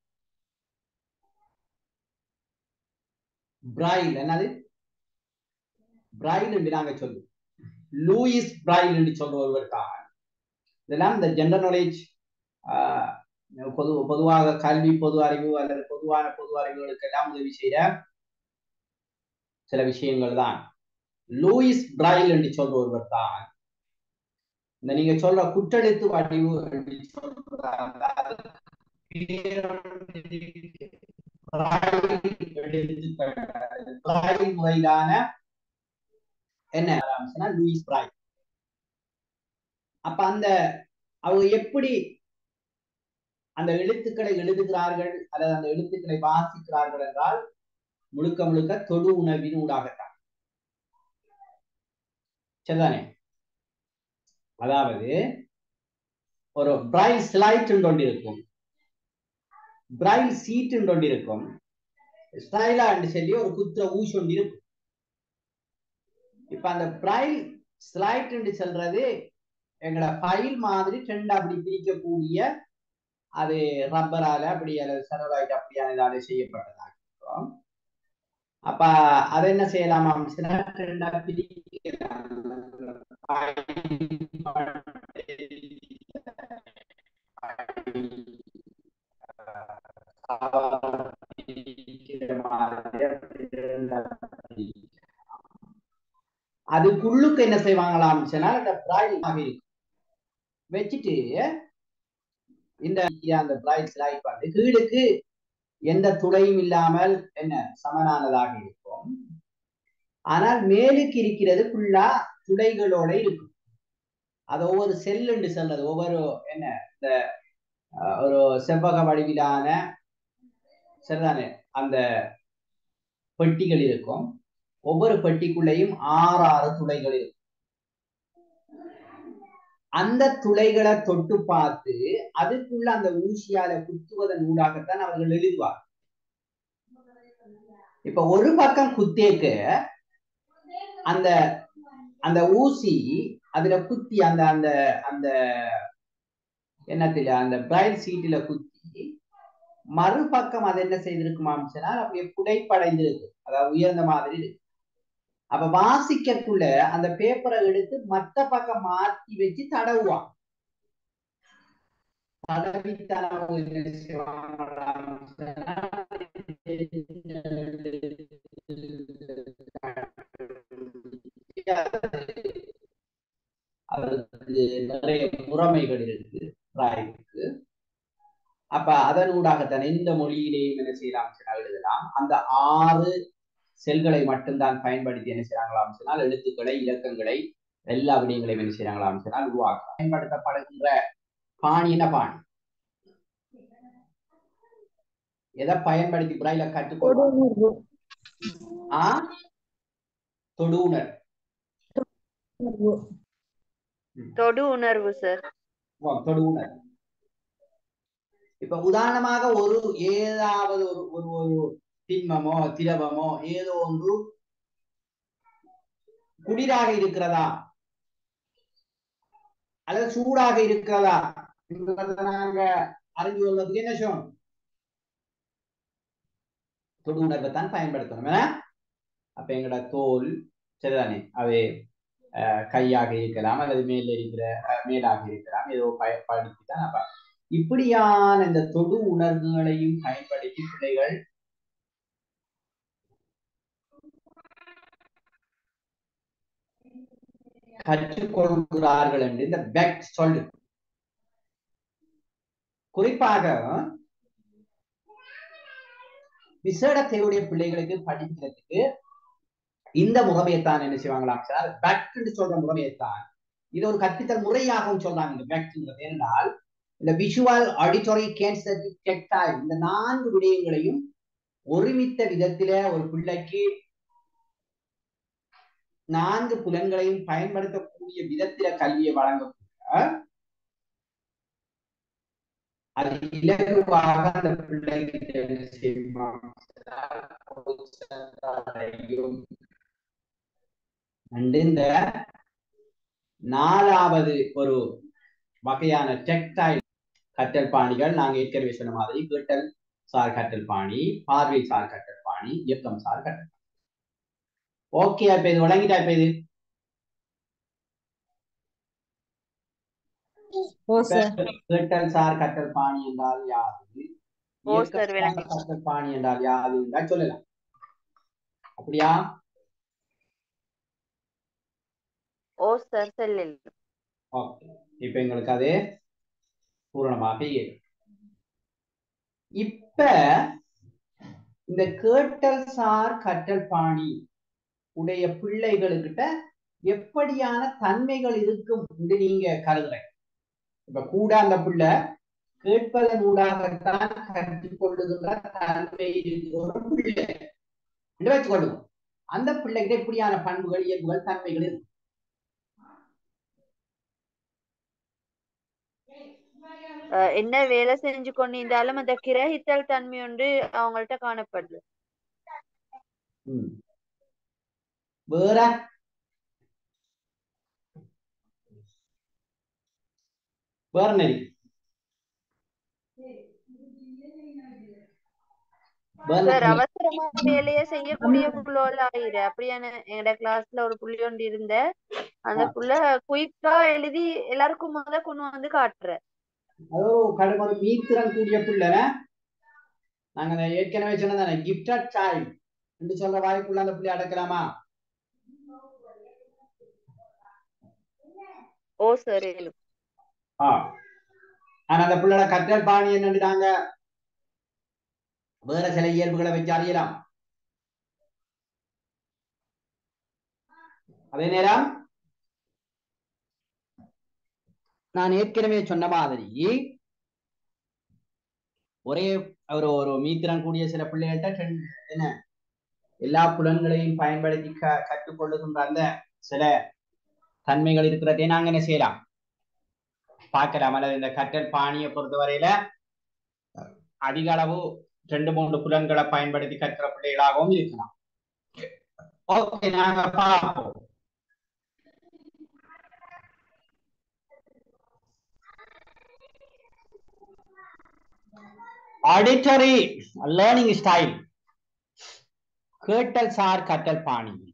பிராயில் என்னது பிராயில் என்று நாங்க சொல்லுவோம் லூயிஸ் பிராயில் என்று சொல்ற ஒருவருக்காக இதெல்லாம் இந்த ஜெனரல் நாலேஜ் பொது பொதுவாக கல்வி பொது அறிவு அல்லது பொதுவான பொது அறிவுகளுக்கு எல்லாம் உதவி செய்யற சில விஷயங்கள் தான் லூயிஸ் பிரைல் என்று சொல்ற ஒருவர் தான் இந்த நீங்க சொல்ற குற்றெழுத்து வடிவு என்று சொல்ற அந்த பிரைல் முறையிலான என்ன லூயிஸ் பிரைல் அப்ப அந்த அவங்க எப்படி அந்த எழுத்துக்களை எழுதுகிறார்கள் அல்லது அந்த எழுத்துக்களை வாசிக்கிறார்கள் என்றால் முழுக்க முழுக்க தொடு உணர்வின் ஊடாகத்தான் சரிதானே அதாவது ஒரு பிரைல் ஸ்லைட் கொண்டிருக்கும் பிரைல் சீட் கொண்டிருக்கும் ஸ்டைலா என்று சொல்லி ஒரு குத்திர ஊசி ஒன்று இருக்கும் இப்ப அந்த பிரைல் ஸ்லைட் என்று சொல்றது எங்களோட ஃபைல் மாதிரி ட்ரெண்ட் அப்படி பிரிக்கக்கூடிய அது ரப்பரால அப்படி அல்லது செலவாயிட்டு அப்படியான இதால செய்யப்பட்டதாக இருக்கும் அப்ப அதை என்ன செய்யலாமா அதுக்குள்ளுக்கு என்ன செய்வாங்களாம் சொன்னால் அந்த பிராயில் இருக்கும் வச்சுட்டு இந்த அந்த பிரைட் லைட் வந்து கீழுக்கு எந்த துளையும் இல்லாமல் என்ன சமனானதாக இருக்கும் ஆனால் மேலுக்கு இருக்கிறது ஃபுல்லா துளைகளோட இருக்கும் அது ஒவ்வொரு செல் என்று சொல்றது ஒவ்வொரு என்ன இந்த ஒரு செவ்வக வடிவிலான சரிதானே அந்த பெட்டிகள் இருக்கும் ஒவ்வொரு பெட்டிக்குள்ளேயும் ஆறு ஆறு துளைகள் இருக்கும் அந்த துளைகளை தொட்டு பார்த்து அதுக்குள்ள அந்த ஊசியால குத்துவதன் ஊடாகத்தான் அவர்கள் எழுதுவார் இப்ப ஒரு பக்கம் குத்தேக்க அந்த அந்த ஊசி அதுல குத்தி அந்த அந்த அந்த என்னத்துல அந்த பிரைல் சீட்டில குத்தி மறுபக்கம் அது என்ன செய்திருக்குமாம் சொன்னால் அப்படியே புடைப்படைந்திருக்கு அதாவது உயர்ந்த மாதிரி இருக்கு அப்ப வாசிக்கக்குள்ள அந்த பேப்பரை எடுத்து மத்த பக்கம் மாத்தி வச்சு தடவுவான் தடவி தடவு அதற்கு நிறைய முறைமைகள் இருக்கு ராய்க்கு அப்ப அதன் ஊடாகத்தான் எந்த மொழியிலேயும் என்ன செய்யலாம் எழுதலாம் அந்த ஆறு செல்களை மட்டும்தான் பயன்படுத்தி என்ன செய்யறாங்களாம் சொன்னால் எழுத்துக்களை இலக்கங்களை எல்லா விடயங்களையும் என்ன செய்யறாங்களாம் சொன்னால் உருவாக்க பயன்படுத்தப்படுகின்ற பாணி என்ன பாணி எதை பயன்படுத்தி பிராயில கற்றுக்கொள்வோம் ஆ தொடு உணர் தொடு உணர்வு சார் தொடு உணர் இப்ப உதாரணமாக ஒரு ஏதாவது ஒரு ஒரு ஒரு திண்மமோ திரவமோ ஏதோ ஒன்று குளிராக இருக்கிறதா அல்லது சூடாக இருக்கிறதா என்பதை நாங்க அறிஞ்சு கொள்வதற்கு என்ன செய்யணும் தொடு உணர்வை தான் பயன்படுத்தணும் ஏன்னா அப்ப எங்களோட தோல் சரிதானே அது அஹ், கையாக இருக்கலாம் அல்லது மேல இருக்கிற அஹ், மேலாக இருக்கலாம் ஏதோ பயன்படுத்தி தான் அப்ப இப்படியான இந்த தொடு உணர்வுகளையும் பயன்படுத்தி பிள்ளைகள் கற்றுக்கொள்கிறார்கள் என்று இந்த பெக் சொல்லு குறிப்பாக விசேட தேவையுடைய பிள்ளைகளுக்கு படிக்கிறதுக்கு இந்த முகமையைத்தான் என்ன செய்வாங்களாம் சார் பேக்ன்னு சொல்ற முகமையைத்தான் இது ஒரு கற்பித்தல் முறையாகவும் சொல்றாங்க இந்த பேக்ங்கிறது என்றால் இந்த விஷுவல் ஆடிட்டோரி கேன்சர் டெக்டைல் இந்த நான்கு விடயங்களையும் ஒருமித்த விதத்தில ஒரு பிள்ளைக்கு நான்கு புலன்களையும் பயன்படுத்தக்கூடிய விதத்தில கல்வியை வழங்கக்கூடிய அது இலகுவாக அந்த பிள்ளைக்கு என்ன செய்வாங்க? அடையும். அண்டு இந்த நாலாவது ஒரு வகையான டெக்டைல் கற்றல் பாணிகள் நாங்க ஏற்கனவே சொன்ன மாதிரி கேட்டல் சார் கற்றல் பாணி பார்வை சார் கற்றல் பாணி இயக்கம் சார் கற்றல் பாணி ஓகே அப்ப இது வழங்கிட்டா இப்ப இது ஓ சார் கேட்டல் சார் கற்றல் பாணி என்றால் யாது ஓ இயக்கம் சார், விளங்கி. சார் கற்றல் பாணி என்றால் யாது என்றால் சொல்லலாம் அப்படியா ஓ சார் செல்லில் ஓகே இப்ப எங்களுக்கு அது பூரணமாக இயலும். இப்ப இந்த கேட்டல் சார் கற்றல் பாணி உடைய பிள்ளைகளுக்கிட்ட எப்படியான தன்மைகள் இருக்கும் என்று நீங்க கருதுறீங்க இப்ப கூட அந்த பிள்ளை கேட்பதன் ஊடாகத்தான் கற்றுக்கொள்ளுகின்ற தன்மை இருக்கிற ஒரு பிள்ளை என்று வச்சுக்கொள்ளுவோம் அந்த பிள்ளைகிட்ட எப்படியான பண்புகள் இயல்புகள் தன்மைகள் இருக்கும் அஹ் என்ன வேலை செஞ்சு கொண்டிருந்தாலும் அந்த கிரகித்தல் தன்மை ஒன்று அவங்கள்ட்ட காணப்படுது ம். வேற வேற நெறி வேற சார் நெறி. அவசரமா வேலையை செய்யக்கூடிய புள்ளோல ஆயிரு அப்படியான எங்கட கிளாஸ்ல ஒரு புள்ளி ஒன்று இருந்த அந்த ஆ. புள்ள குயிக்கா எழுதி எல்லாருக்கும் முத கொண்டு வந்து காட்டுற அது ஒரு கடும் ஒரு மீத்திறன் கூடிய பிள்ளைன நாங்க அந்த ஏற்கனவே சொன்னதானே கிஃப்டட் சைல்டு என்று சொல்ற வாய்ப்புள்ள அந்த பிள்ளை அடக்கலாமா ஓ சார் ஆ ஆனா அந்த பிள்ளையோட கற்றல் பாணி என்னன்னு நாங்க வேற சில இயல்புகளை வச்சு அறியலாம் அதே நேரம் நான் ஏற்கனவே சொன்ன மாதிரி ஒரே ஒரு ஒரு மீத்திறன் கூடிய சில பிள்ளைகள்கிட்ட ரெண்டு- என்ன எல்லா புலன்களையும் பயன்படுத்தி க கற்றுக்கொள்ளுகின்ற அந்த சில தன்மைகள் இருக்கிறதே நாங்க என்ன செய்யலாம் பார்க்கலாம் அல்லது இந்த கற்றல் பாணியை பொறுத்தவரையில அதிக அளவு ரெண்டு மூன்று புலன்களை பயன்படுத்தி கற்கிற பிள்ளைகளாகவும் இருக்கலாம் ஓகே நாங்க பார்ப்போம் ஆடிட்டரி லேர்னிங் ஸ்டைல் கேட்டல் சார் கற்றல் பாணியில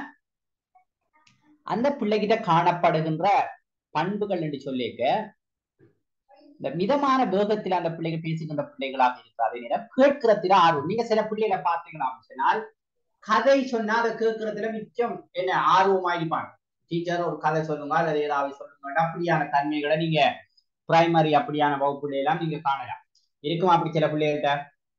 அந்த பிள்ளைகிட்ட காணப்படுகின்ற பண்புகள் என்று சொல்லிக்க இந்த மிதமான வேகத்தில் அந்த பிள்ளைகள் பேசுகின்ற பிள்ளைகளாக இருக்கு அதே நேரம் கேட்கிறதுல ஆர்வம் நீங்க சில பிள்ளைகளை பார்த்தீங்கன்னா சொன்னால் கதை சொன்னா அதை கேட்கறதுல மிச்சம் என்ன ஆர்வமா இருப்பாங்க டீச்சர் ஒரு கதை சொல்லுங்க அல்லது ஏதாவது சொல்லுங்க அப்படியான தன்மைகளை நீங்க பிரைமரி அப்படியான வகுப்புல எல்லாம் நீங்க காணலாம் இருக்குமா அப்படி சில பிள்ளைகள்கிட்ட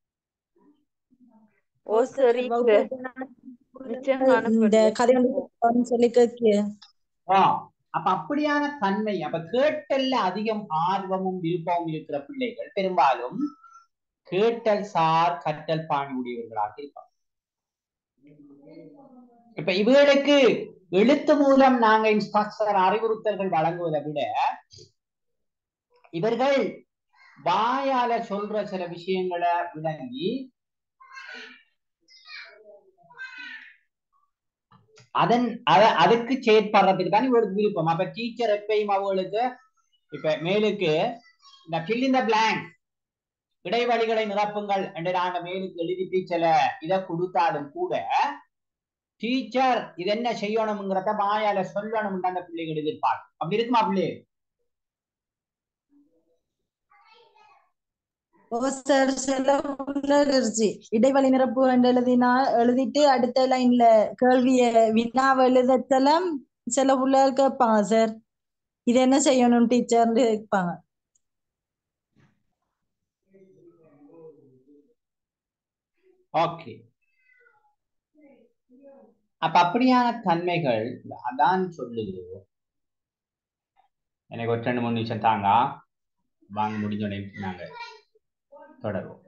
ஓ சார் நிச்சயம் இந்த காணப்படுது கதை வந்து சொல்லி கேட்க ஆ அப்ப அப்படியான தன்மை அப்ப கேட்டல்ல அதிகம் ஆர்வமும் விருப்பமும் இருக்கிற பிள்ளைகள் பெரும்பாலும் கேட்டல் சார் கற்றல் பாணி உடையவர்களாக இருப்பாங்க இப்ப இவர்களுக்கு எழுத்து மூலம் நாங்க இன்ஸ்ட்ரக்சர் அறிவுறுத்தல்கள் வழங்குவதை விட இவர்கள் வாயால சொல்ற சில விஷயங்களை விளங்கி அதன் அத அதுக்கு செயற்படுறதுக்கு தான் இவருக்கு விருப்பம் அப்ப டீச்சர் எப்பயும் அவங்களுக்கு இப்ப மேலுக்கு இந்த fill in the blank இடைவெளிகளை நிரப்புங்கள் என்று நாங்க மேலுக்கு எழுதி டீச்சர்ல இதை கொடுத்தாலும் கூட டீச்சர் இது என்ன செய்யணுங்கிறத மாயால சொல்லணும் அந்த பிள்ளைகள் எதிர்பார்க்கும் அப்படி இருக்குமா பிள்ளை ஓ சார் சில உள்ளிருச்சு இடைவெளி நிரப்பு என்று எழுதினா எழுதிட்டு அடுத்த லைன்ல கேள்விய வினாவை எழுதத்தெல்லாம் சில உள்ள கேட்பாங்க சார் இது என்ன செய்யணும் டீச்சர்னு கேட்பாங்க ஓகே அப்ப அப்படியான தன்மைகள் அதான் சொல்லுது எனக்கு ஒரு ரெண்டு மூணு நிமிஷம் தாங்க வாங்க முடிஞ்சோடனே நாங்க தொடருவோம்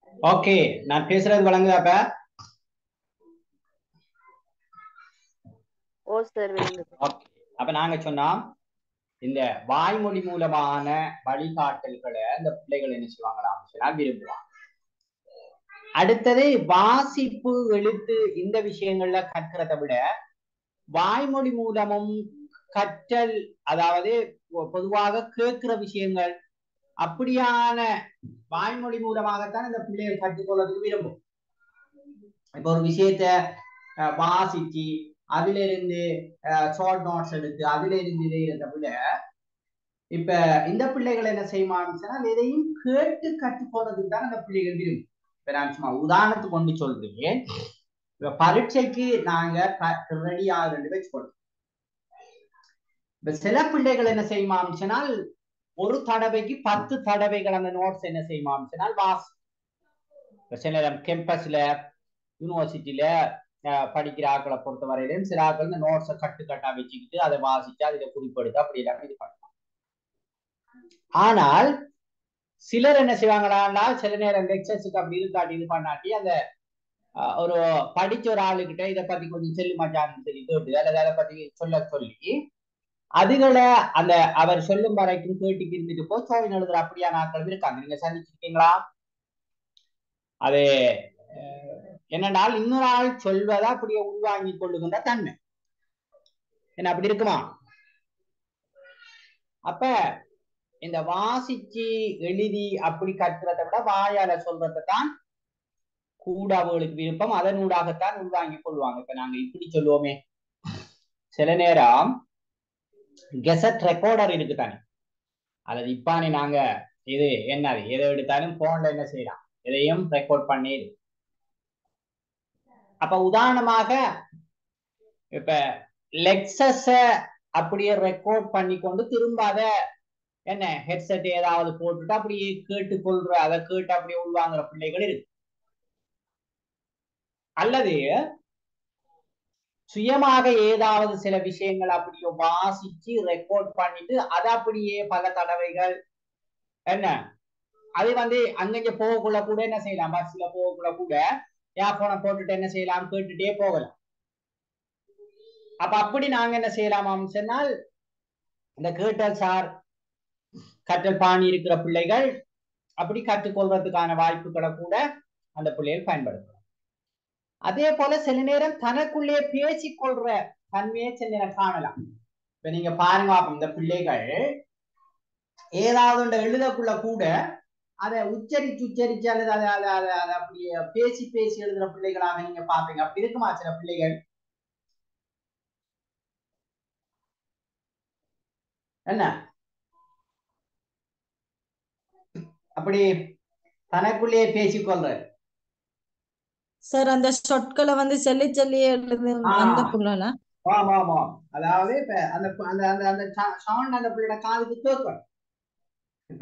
ஓகே நான் பேசுறது வழங்குதாப்ப ஓ சார் விளங்குது ஓகே அப்ப நாங்க சொன்னோம் இந்த வாய்மொழி மூலமான வழிகாட்டல்களை இந்த பிள்ளைகள் என்ன செய்வாங்களாம் சொன்னா விரும்புவாங்க அடுத்தது வாசிப்பு எழுத்து இந்த விஷயங்கள்ல கற்கிறதை விட வாய்மொழி மூலமும் கற்றல் அதாவது பொ- பொதுவாக கேட்கிற விஷயங்கள் அப்படியான வாய்மொழி மூலமாகத்தான் இந்த பிள்ளைகள் கற்றுக்கொள்வதற்கு விரும்பும் இப்ப ஒரு விஷயத்த அஹ், வாசிச்சு அதுல இருந்து ஷார்ட் நோட்ஸ் எடுத்து அதுல இருந்து இதை இருந்த விட இப்ப இந்த பிள்ளைகள் என்ன செய்யுமான்னு சொன்னா எதையும் கேட்டு கற்றுக்கொள்றதுக்கு தான் அந்த பிள்ளைகள் விரும்பும் இப்ப நான் சும்மா உதாரணத்துக்கு கொண்டு சொல்றேன் இப்ப பரீட்சைக்கு நாங்க ரெடி ஆகுறது வச்சுக்கொள்றோம் இப்ப சில பிள்ளைகள் என்ன செய்யுமான்னு சொன்னால் ஒரு தடவைக்கு பத்து தடவைகள் அந்த நோட்ஸ் என்ன செய்யுமான்னு சொன்னால் வாசி இப்ப சில கேம்பஸ்ல யூனிவர்சிட்டியில படிக்கிற ஆட்களை பொறுத்த வரையிலும் சில ஆட்கள் இந்த நோட்ஸை கட்டு கட்டா வச்சுக்கிட்டு அதை வாசிச்சு அதுல குறிப்பெடுத்து அப்படி எல்லாம் இது பண்ணலாம் ஆனால் சிலர் என்ன செய்வாங்களான்னா சில நேரம் லெக்சர்ஸுக்கு அப்படி இது காட்டி இது பண்ணாட்டி அந்த அஹ், ஒரு படிச்ச ஒரு ஆளுகிட்ட இதை பத்தி கொஞ்சம் செல்லு மாட்டான்னு சொல்லி கேட்டு அல்லது அதை பத்தி சொல்ல சொல்லி அதுகளை அந்த அவர் சொல்லும் வரைக்கும் கேட்டுக்கு இருந்துட்டு போய் சோழன் எழுதுற அப்படியான ஆட்கள் இருக்காங்க நீங்க சந்திச்சிருக்கீங்களா அது அஹ், என்னென்றால் இன்னொரு ஆள் சொல்வதை அப்படியே உள்வாங்கி கொள்ளுகின்ற தன்மை என்ன அப்படி இருக்குமா அப்ப இந்த வாசிச்சு எழுதி அப்படி கற்கிறதை விட வாயால சொல்றதை தான் கூட அவங்களுக்கு விருப்பம் அதனூடாகத்தான் உள்வாங்கி கொள்வாங்க இப்ப நாங்க இப்படி சொல்லுவோமே சில நேரம் கெசட் ரெக்கார்டர் இருக்கு தானே அல்லது இப்பானே நாங்க இது என்னது எதை எடுத்தாலும் போன்ல என்ன செய்யலாம் எதையும் ரெக்கார்ட் பண்ணி அப்ப உதாரணமாக இப்ப லெக்சஸ அப்படியே ரெக்கார்ட் பண்ணி கொண்டு திரும்ப அதை என்ன ஹெட்செட் ஏதாவது போட்டுட்டு அப்படியே கேட்டு கொள்ற அதை கேட்டு அப்படியே உள்வாங்குற பிள்ளைகள் இருக்கு அல்லது சுயமாக ஏதாவது சில விஷயங்கள் அப்படியே வாசிச்சு ரெக்கார்ட் பண்ணிட்டு அதை அப்படியே பல தடவைகள் என்ன அது வந்து அங்கங்க போகக்குள்ள கூட என்ன செய்யலாம் பஸ்ல போகக்குள்ள கூட ஏர்போனை போட்டுட்டு என்ன செய்யலாம் கேட்டுட்டே போகலாம் அப்ப அப்படி நாங்க என்ன செய்யலாமாம் சொன்னால் இந்த கேட்டல் சார் கற்றல் பாணி இருக்கிற பிள்ளைகள் அப்படி கற்றுக்கொள்றதுக்கான வாய்ப்புகளை கூட அந்த பிள்ளைகள் பயன்படுத்தலாம் அதே போல சில நேரம் தனக்குள்ளே பேசிக்கொள்ற தன்மையை சில நேரம் காணலாம் இப்ப நீங்க பாருங்க அப்ப இந்த பிள்ளைகள் ஏதாவது ஒன்றை எழுதக்குள்ள கூட அதை உச்சரிச்சு உச்சரிச்சு அல்லது அதை அதை அதை அதை அப்படியே பேசி பேசி எழுதுற பிள்ளைகளாக நீங்க பாப்பீங்க அப்படி இருக்குமா சில பிள்ளைகள் என்ன அப்படி தனக்குள்ளேயே பேசிக்கொள்ற சார் அந்த சொற்களை வந்து சொல்லி சொல்லி எழுது ஆ. அந்த புள்ளலாம் ஆமா ஆமா அதாவது இப்ப அந்த அந்த அந்த அந்த சவுண்ட் அந்த பிள்ளையோட காதுக்கு கேட்கும் இப்ப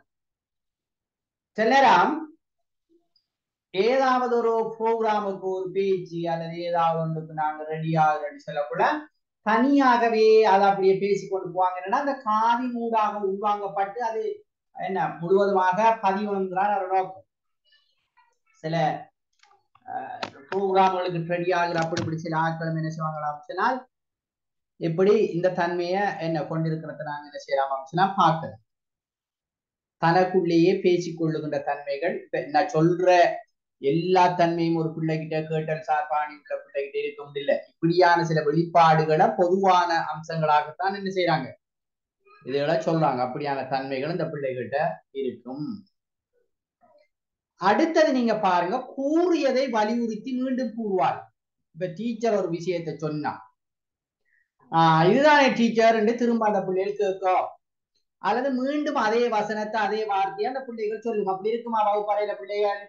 சில நேரம் ஏதாவது ஒரு ப்ரோக்ராமுக்கு ஒரு பேச்சு அல்லது ஏதாவது ஒன்றுக்கு நாங்க ரெடி ஆகுறோம்னு சொல்லக்குள்ள தனியாகவே அதை அப்படியே பேசி கொண்டு போவாங்க என்னன்னா அந்த காதின் ஊடாக உள்வாங்கப்பட்டு அது என்ன முழுவதுமாக பதிவுங்கிறார் அவர் நோக்கம் சில ப்ரோக்ராம்களுக்கு ரெடி ஆகுற அப்படி இப்படி சில ஆட்களும் என்ன செய்வாங்களாம் சொன்னால் இப்படி இந்த தன்மையை என்ன கொண்டிருக்கிறத நாங்க என்ன செய்யலாம் சொன்னால் பார்க்கலாம் தனக்குள்ளேயே பேசிக்கொள்ளுகின்ற தன்மைகள் இப்ப நான் சொல்ற எல்லா தன்மையும் ஒரு பிள்ளைகிட்ட கேட்டல் சார்பாணி உள்ள பிள்ளைகிட்ட இருக்க இல்லை இப்படியான சில வெளிப்பாடுகளை பொதுவான அம்சங்களாகத்தான் என்ன செய்யறாங்க இதுகளை சொல்றாங்க அப்படியான தன்மைகள் இந்த பிள்ளைகிட்ட இருக்கும் அடுத்தது நீங்க பாருங்க கூறியதை வலியுறுத்தி மீண்டும் கூறுவார் இப்ப டீச்சர் ஒரு விஷயத்தை சொன்னா ஆஹ் இதுதானே டீச்சர் என்று திரும்ப அந்த பிள்ளைகள் கேட்கும் அல்லது மீண்டும் அதே வசனத்தை அதே வார்த்தையை அந்த பிள்ளைகள் சொல்லும் அப்படி இருக்குமா வகுப்பறையில பிள்ளைகள்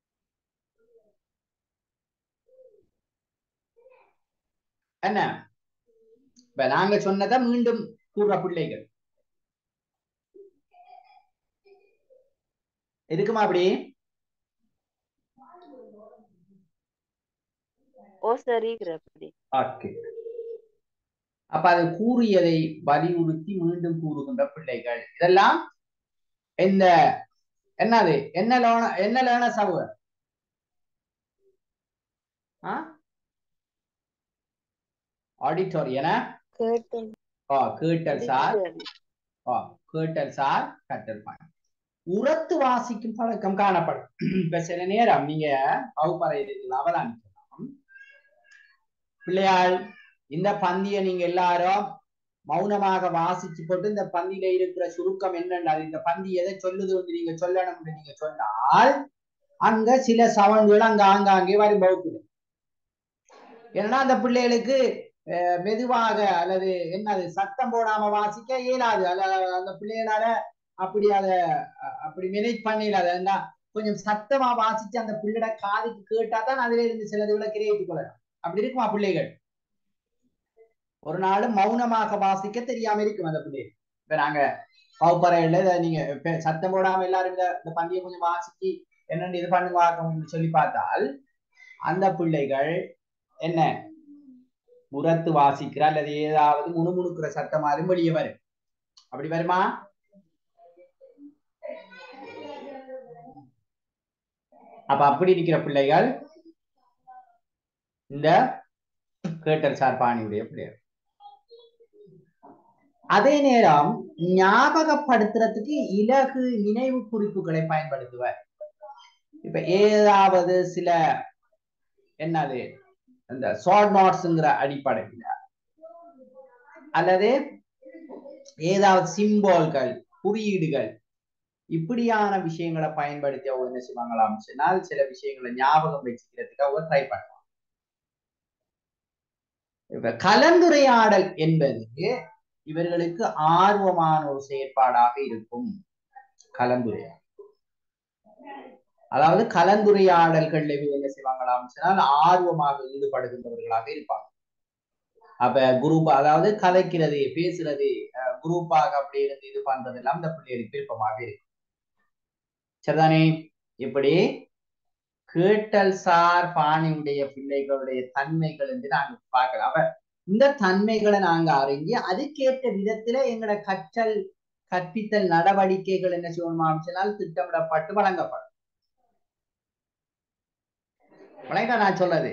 என்ன இப்ப நாங்க சொன்னதை மீண்டும் கூறுற பிள்ளைகள் இருக்குமா அப்படி ஓ சார் இருக்கிற அப்படி ஓகே அப்ப அது கூறியதை வலியுறுத்தி மீண்டும் கூறுகின்ற பிள்ளைகள் இதெல்லாம் இந்த என்னது என்ன லோன என்ன லேர்ன சவுவர் ஆடிட்டோரியன கேட்டல் ஓ கேட்டல் சார் ஓ கேட்டல் சார் கட்டல் பாயிண்ட் உரத்து வாசிக்கும் பழக்கம் காணப்படும் இப்ப சில நேரம் நீங்க வகுப்பறையில் அவதானிக்கலாம் பிள்ளையாள் இந்த பந்திய நீங்க எல்லாரும் மௌனமாக வாசிச்சு போட்டு இந்த பந்தியில இருக்கிற சுருக்கம் என்னன்னு அது இந்த பந்தி எதை சொல்லுது வந்து நீங்க சொல்லணும்னு நீங்க சொன்னால் அங்க சில சவன்கள் அங்க ஆங்காங்கே வரும் வகுப்புது ஏன்னா அந்த பிள்ளைகளுக்கு அஹ், மெதுவாக அல்லது என்னது சத்தம் போடாம வாசிக்க இயலாது அல்ல அந்த பிள்ளைகளால அப்படி அத அ- அப்படி மேனேஜ் பண்ணிடலாது ஏன்னா கொஞ்சம் சத்தமா வாசிச்சு அந்த பிள்ளைட காதுக்கு கேட்டா தான் அதுல இருந்து சிலதுகளை கிரியேட் கொள்ளலாம் அப்படி இருக்குமா பிள்ளைகள் ஒரு நாள் மௌனமாக வாசிக்க தெரியாம இருக்கும் அந்த பிள்ளை இப்ப நாங்க வகுப்பறையில இதை நீங்க இப்ப சத்தம் போடாம எல்லாரும் இந்த இந்த பந்தியை கொஞ்சம் வாசிச்சு என்னன்னு இது பண்ணுவாங்க சொல்லி பார்த்தால் அந்த பிள்ளைகள் என்ன உரத்து வாசிக்கிற அல்லது ஏதாவது முணுமுணுக்கிற சத்தமாலும் வெளியே வரும் அப்படி வருமா அப்ப அப்படி இருக்கிற பிள்ளைகள் இந்த கேட்டல் சார் பாணியுடைய பிள்ளைகள் அதே நேரம் ஞாபகப்படுத்துறதுக்கு இலகு நினைவு குறிப்புகளை பயன்படுத்துவர் இப்ப ஏதாவது சில என்னது இந்த ஷார்ட் நோட்ஸ்ங்கிற அடிப்படையில அல்லது ஏதாவது சிம்போல்கள் குறியீடுகள் இப்படியான விஷயங்களை பயன்படுத்தி அவங்க என்ன செய்வாங்களாம் சொன்னால் சில விஷயங்களை ஞாபகம் வச்சுக்கிறதுக்கு அவங்க ட்ரை பண்ணுவாங்க இப்ப கலந்துரையாடல் என்பது இவர்களுக்கு ஆர்வமான ஒரு செயற்பாடாக இருக்கும் கலந்துரையாடல் அதாவது கலந்துரையாடல்கள்ல இவங்க என்ன செய்வாங்களாம் சொன்னால் ஆர்வமாக ஈடுபடுகின்றவர்களாக இருப்பாங்க அப்ப குரூப் அதாவது கலைக்கிறது பேசுறது குரூப்பாக அப்படி இருந்து இது பண்றது எல்லாம் இந்த பிள்ளைகளுக்கு விருப்பமாக இருக்கு சரிதானே இப்படி கேட்டல் சார் பாணியுடைய பிள்ளைகளுடைய தன்மைகள் என்று நாங்க பார்க்கலாம் அப்ப இந்த தன்மைகளை நாங்க அறிஞ்சு அதுக்கேற்ற விதத்துல எங்களோட கற்றல் கற்பித்தல் நடவடிக்கைகள் என்ன செய்யணும் சொன்னால் திட்டமிடப்பட்டு வழங்கப்படும் வணக்கா நான் சொல்றது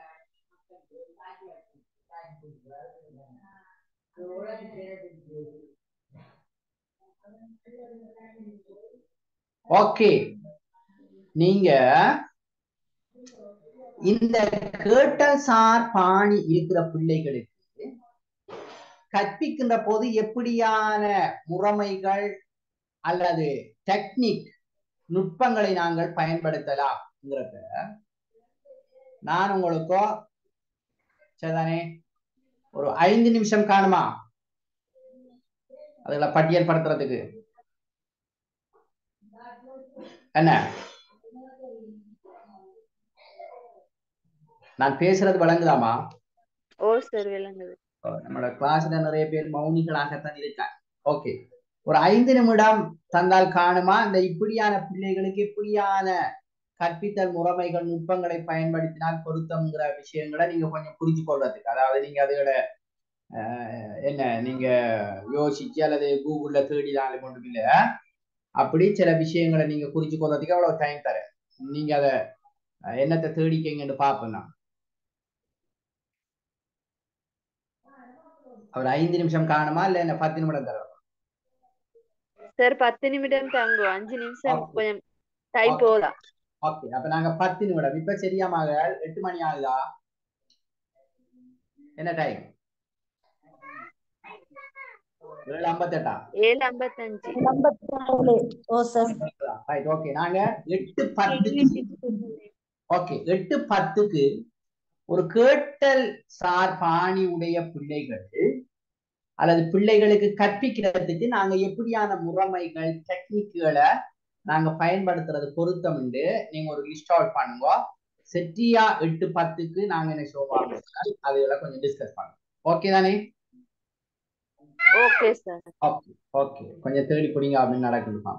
ஓகே நீங்க இந்த கேட்டல் சார் பாணி இருக்கிற பிள்ளைகளுக்கு கற்பிக்கின்ற போது எப்படியான முறைமைகள் அல்லது டெக்னிக் நுட்பங்களை நாங்கள் பயன்படுத்தலாம்ங்கிறத நான் உங்களுக்கோ சரிதானே ஒரு ஐந்து நிமிஷம் காணுமா அதுல பட்டியல் படுத்துறதுக்கு என்ன நான் பேசுறது வழங்குதாமா ஓ சார் விளங்குது நம்மளோட கிளாஸ்ல நிறைய பேர் மௌனிகளாகத்தான் இருக்காங்க ஓகே ஒரு ஐந்து நிமிடம் தந்தால் காணுமா இந்த இப்படியான பிள்ளைகளுக்கு இப்படியான கற்பித்தல் முறைமைகள் நுட்பங்களை பயன்படுத்தினால் பொருத்தம்ங்கிற விஷயங்களை நீங்க கொஞ்சம் புரிஞ்சு கொள்றதுக்கு அதாவது நீங்க அதோட என்ன நீங்க யோசிச்சு அல்லது கூகுள்ல தேடினாலும் ஒன்றும் இல்லை அப்படி சில விஷயங்களை நீங்க குறிச்சு கொள்றதுக்கு அவ்வளவு டைம் தரேன் நீங்க அத என்னத்தை தேடிக்கங்கன்னு பாப்பேன் நான் ஒரு ஐந்து நிமிஷம் காணுமா இல்ல என்ன பத்து நிமிடம் தர சார் பத்து நிமிடம் தாங்கும் அஞ்சு நிமிஷம் கொஞ்சம் டைம் போதா ஓகே அப்ப நாங்க பத்து நிமிடம் இப்ப சரியாமாக எட்டு மணி ஆகுதா என்ன டைம் ஏழு ஐம்பத்தெட்டா ஏழு ஐம்பத்தஞ்சு ஓ சார் ரைட் ஓகே நாங்க எட்டு பத்துக்கு ஓகே எட்டு பத்துக்கு ஒரு கேட்டல் சார் பாணி உடைய பிள்ளைகள் அல்லது பிள்ளைகளுக்கு கற்பிக்கிறதுக்கு நாங்க எப்படியான முறைமைகள் டெக்னிக்குகளை நாங்க பயன்படுத்துறது பொருத்தம் உண்டு நீங்க ஒரு லிஸ்ட் அவுட் பண்ணுங்க செட்டியா எட்டு பத்துக்கு நாங்க என்ன சொல்லுவாங்க அதுகளை கொஞ்சம் டிஸ்கஸ் பண்ணுவோம் ஓகே தானே ஓகே சார் ஓகே ஓகே கொஞ்சம் தேடி பிடிங்க அப்படின்னு நடக்குதுப்பா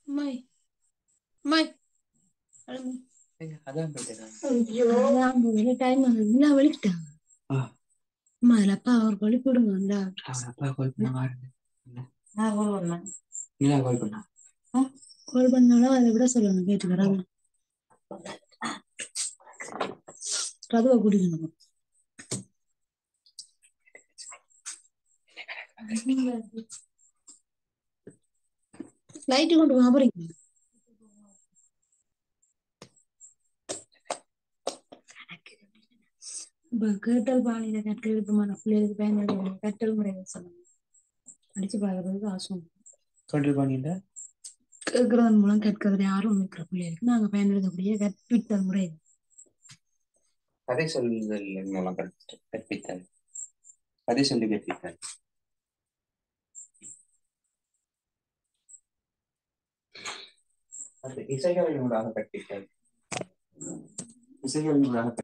மை மை அதான் கேட்டேன் ஐயோ டைம் வந்து வலிக்கிட்டாங்க ஆ. அம்மா அதுல அப்பா அவர் வழி போடுங்க அவன் அப்பா கால் பண்ண வாருங்க நான் call பண்ணேன். நீதான் கால் பண்ணா கால் பண்ணாலும் அதை விட சொல்லணும் கேட்டுக்கிறாங்க கதவை குடிக்கணும் லைட்டு கொண்டு வா போறீங்க இப்ப கேட்டல் பாணியில கற்கள் இருக்குமான பிள்ளைகளுக்கு பயன்படுத்த கற்றல் முறைகள் சொல்லணும் அடிச்சு பார்க்கறதுக்கு ஆசம் கண்ட்ரோல் பண்ணிட்ட கேட்கறதன் மூலம் கற்கிறது ஆர்வம் இருக்கிற பிள்ளைகளுக்கு நாங்க பயன்படுத்தக்கூடிய கற்பித்தல் முறை கதை சொல்லுதல் மூலம் கற்பித்த- கற்பித்தல் கதை சொல்லி கற்பித்தல் அது இசைகளினூடாக கற்பித்தல் இசைகளினூடாக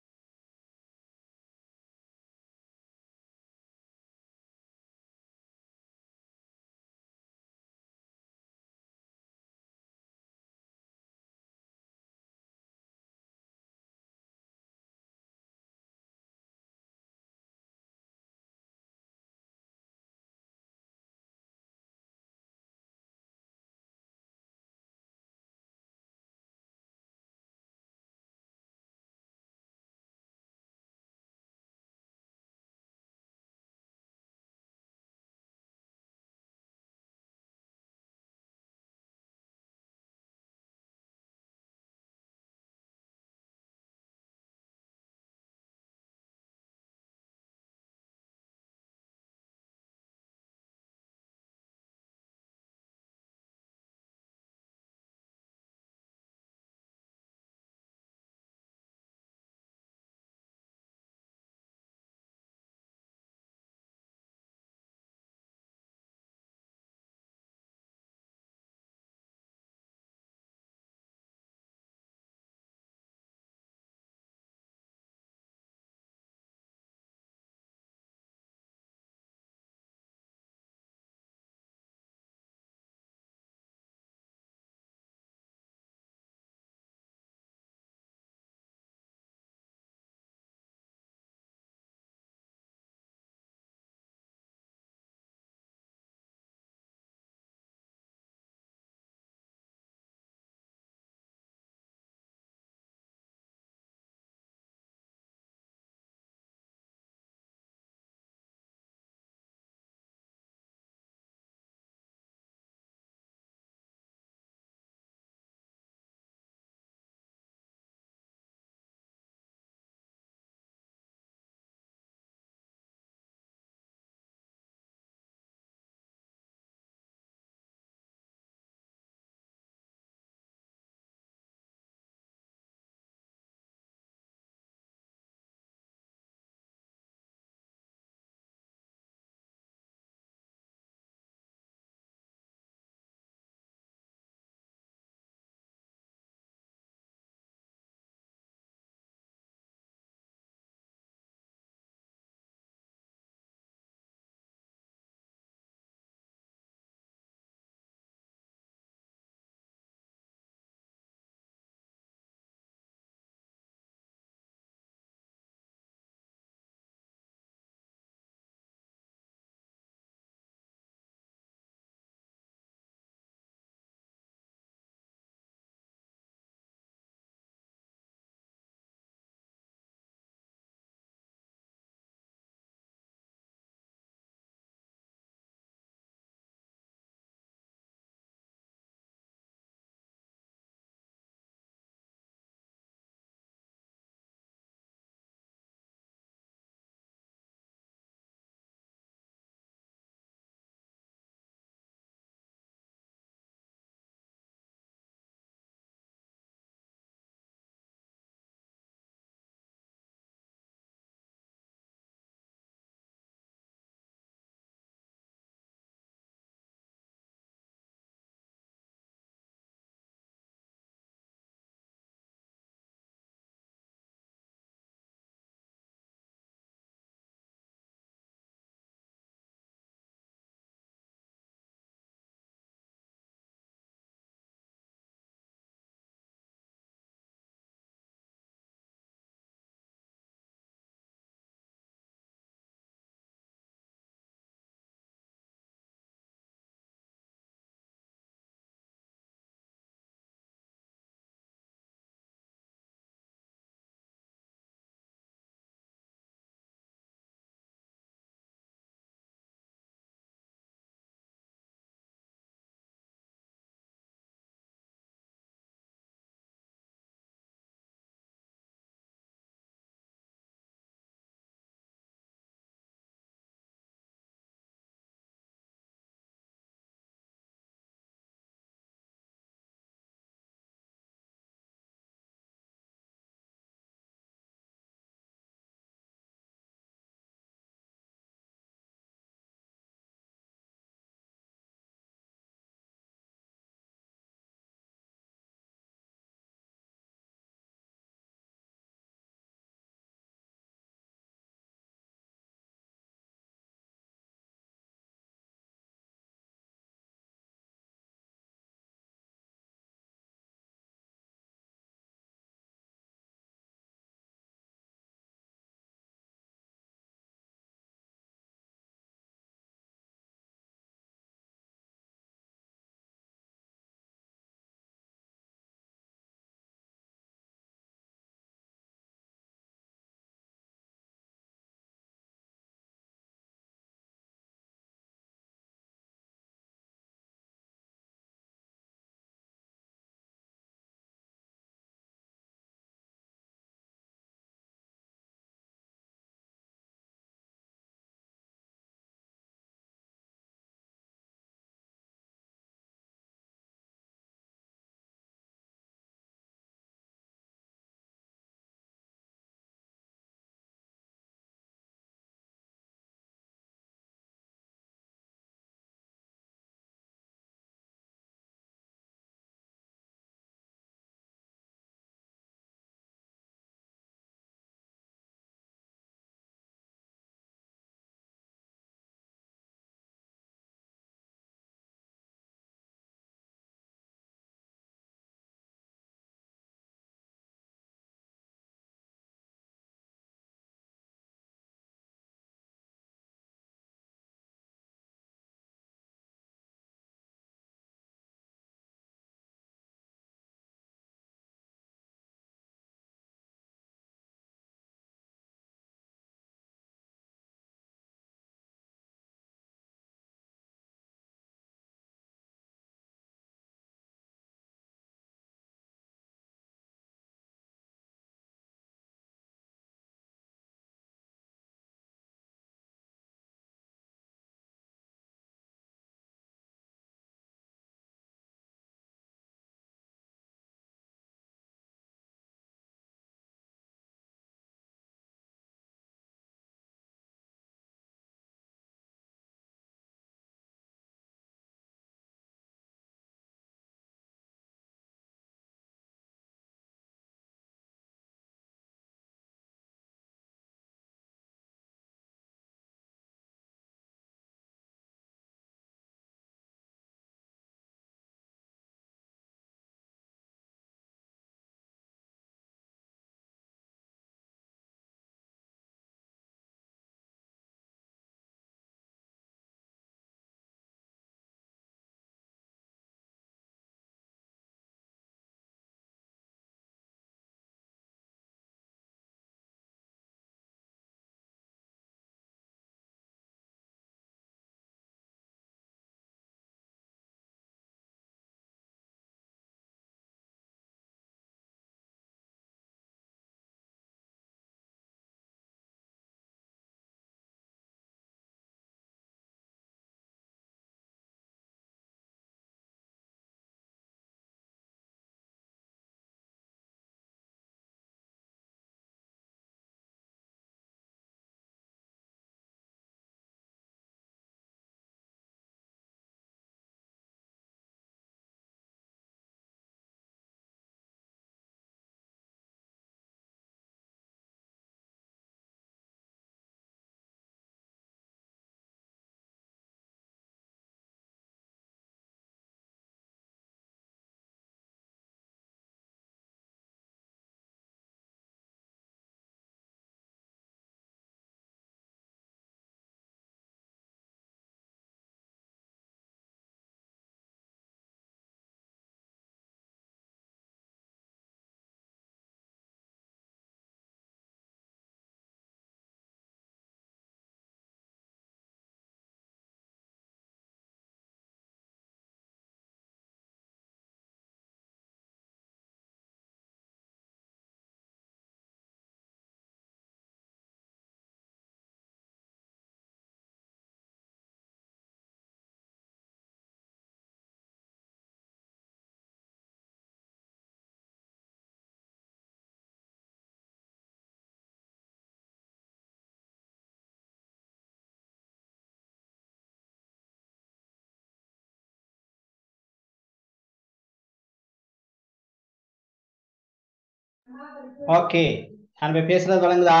ஓகே நான் இப்ப பேசுறது வழங்குதா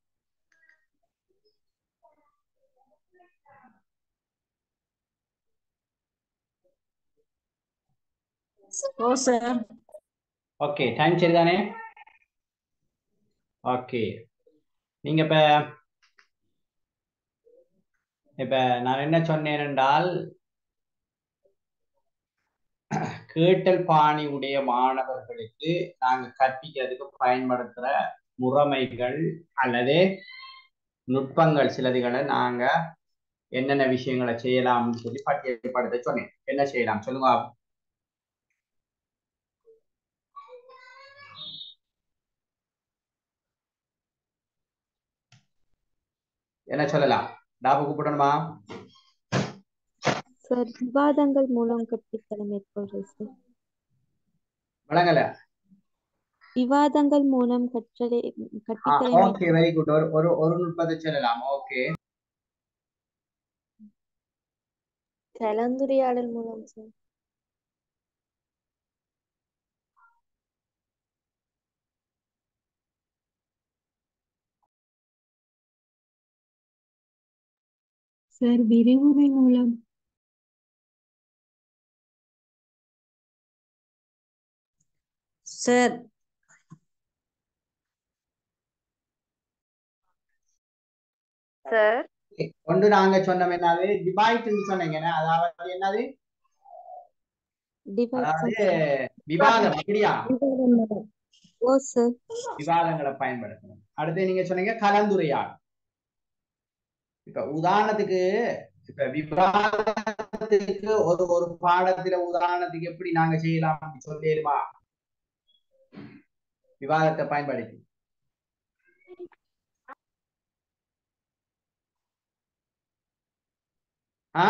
ஓ சார் ஓகே டைம் சரிதானே ஓகே நீங்க இப்ப இப்ப நான் என்ன சொன்னேன் என்றால் கேட்டல் பாணி உடைய மாணவர்களுக்கு நாங்க கற்பிக்கிறதுக்கு பயன்படுத்துற முறைமைகள் அல்லது நுட்பங்கள் சிலதுகளை நாங்க என்னென்ன விஷயங்களை செய்யலாம்னு சொல்லி பட்டியல்படுத்த சொன்னேன் என்ன செய்யலாம் சொல்லுங்க என்ன சொல்லலாம் டாபு கூப்பிடணுமா சார் விவாதங்கள் மூலம் கற்பித்தலை மேற்கொள்றது சார் விளங்கல விவாதங்கள் மூலம் கற்றலை கற்பித்தலை ஓகே வெரி குட் ஒரு ஒரு ஒரு நுட்பத்தை சொல்லலாம் ஓகே கலந்துரையாடல் மூலம் சார் சார் விரிவுரை மூலம் சார் சார் ஒன்று நாங்க சொன்னோம் என்னது டிபைட்னு சொன்னீங்க அதாவது என்னது டிவைட் அதாவது விவாதம் அப்படியா ஓ சார் விவாதங்களை பயன்படுத்தணும் அடுத்து நீங்க சொன்னீங்க கலந்துரையாடல் இப்ப உதாரணத்துக்கு இப்ப விவாதத்துக்கு ஒரு ஒரு பாடத்துல உதாரணத்துக்கு எப்படி நாங்க செய்யலாம் சொல்லிடுமா விவாதத்தை பயன்படுத்தி ஆ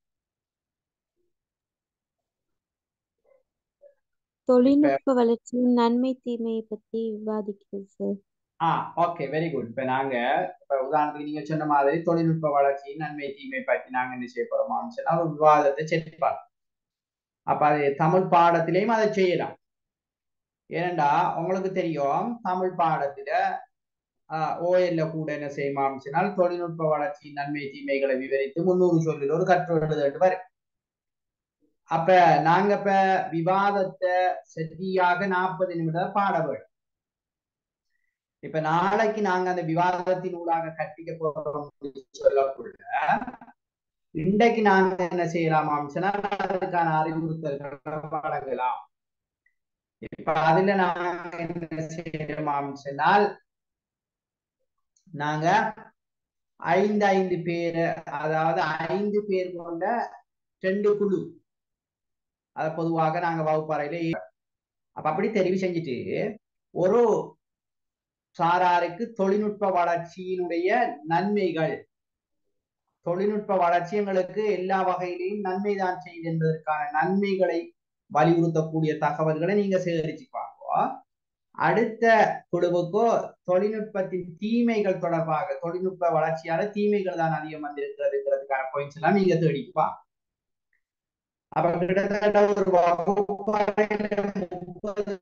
தொழில்நுட்ப வளர்ச்சியின் நன்மை தீமையை பத்தி விவாதிக்கிறது சார் ஆ ஓகே வெரி குட் இப்ப நாங்க இப்ப உதாரணத்துக்கு நீங்க சொன்ன மாதிரி தொழில்நுட்ப வளர்ச்சியின் நன்மை தீமை பற்றி நாங்க என்ன செய்ய போறோம் சொன்னா ஒரு விவாதத்தை செப்பாங்க அப்ப அது தமிழ் பாடத்திலையும் அதை செய்யலாம் ஏனண்டா உங்களுக்கு தெரியும் தமிழ் பாடத்துல ஓஎல்ல கூட என்ன செய்யுமாம் சொன்னால் தொழில்நுட்ப வளர்ச்சியின் நன்மை தீமைகளை விவரித்து முன்னூறு சொல்லில் ஒரு கற்று எழுதுட்டு வரும் அப்ப நாங்க இப்ப விவாதத்தை சரியாக நாற்பது நிமிடம் பாட வேண்டும் இப்ப நாளைக்கு நாங்க அந்த விவாதத்தின் ஊடாக கற்பிக்க போறோம் சொல்லக்குள்ள இன்றைக்கு நாங்க என்ன செய்யலாம் சொன்னால் அதுக்கான அறிவுறுத்தல்களை வழங்கலாம் இப்ப அதுல நாங்க என்ன செய்யலாம் சொன்னால் நாங்க ஐந்து ஐந்து பேர் அதாவது ஐந்து பேர் கொண்ட ரெண்டு குழு அத பொதுவாக நாங்க வகுப்பறையில அப்ப அப்படி தெரிவு செஞ்சுட்டு ஒரு சாராருக்கு தொழில்நுட்ப வளர்ச்சியினுடைய நன்மைகள் தொழில்நுட்ப வளர்ச்சி எங்களுக்கு எல்லா வகையிலையும் நன்மை தான் செய்யுது என்பதற்கான நன்மைகளை வலியுறுத்தக்கூடிய தகவல்களை நீங்க சேகரிச்சுப்பாங்க அடுத்த குழுவுக்கோ தொழில்நுட்பத்தின் தீமைகள் தொடர்பாக தொழில்நுட்ப வளர்ச்சியால தீமைகள் தான் அதிகம் வந்திருக்கிறதுங்கிறதுக்கான பாயிண்ட்ஸ் எல்லாம் நீங்க தேடிப்பா அப்ப கிட்டத்தட்ட ஒரு வகுப்பறையில முப்பது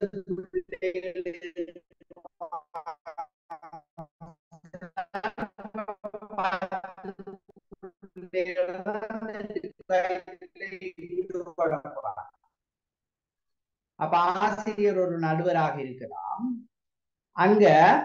அப்ப ஆசிரியர் ஒரு நடுவராக இருக்கலாம் அங்க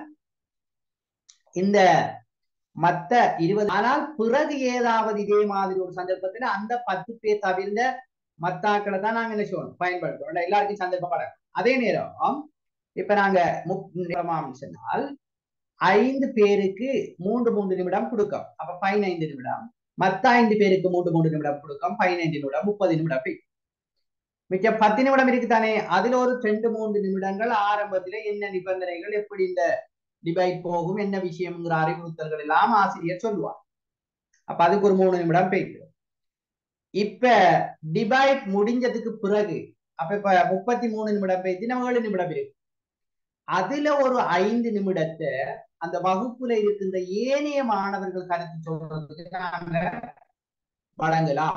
இந்த மத்த இருபது ஆனால் பிறகு ஏதாவது இதே மாதிரி ஒரு சந்தர்ப்பத்துல அந்த பத்து பேர் தவிர்ந்த மத்தாக்களை தான் நாங்க என்ன செய்வோம் பயன்படுத்துவோம் எல்லாருக்கும் சந்தர்ப்பப்பட அதே நேரம் இப்ப நாங்க முக்கியமாம் சொன்னால் ஐந்து பேருக்கு மூன்று மூன்று நிமிடம் கொடுக்கும் அப்ப பதினைந்து நிமிடம் மத்த ஐந்து பேருக்கு மூன்று மூன்று நிமிடம் கொடுக்கும் பதினைந்து நிமிடம் முப்பது நிமிடம் மிச்ச பத்து நிமிடம் இருக்குதானே அதுல ஒரு ரெண்டு மூன்று நிமிடங்கள் ஆரம்பத்துல என்ன நிபந்தனைகள் எப்படி இந்த டிபைட் போகும் என்ன விஷயம்ங்கிற அறிவுறுத்தல்கள் எல்லாம் ஆசிரியர் சொல்லுவார் அப்ப அதுக்கு ஒரு மூணு நிமிடம் போயிட்டு இப்ப டிபைட் முடிஞ்சதுக்கு பிறகு அப்ப இப்ப முப்பத்தி மூணு நிமிடம் போயிட்டு நம்ம ஏழு நிமிடம் இருக்கு அதுல ஒரு ஐந்து நிமிடத்தை அந்த வகுப்புல இருக்கின்ற ஏனைய மாணவர்கள் கருத்து சொல்றதுக்கு நாங்க வழங்கலாம்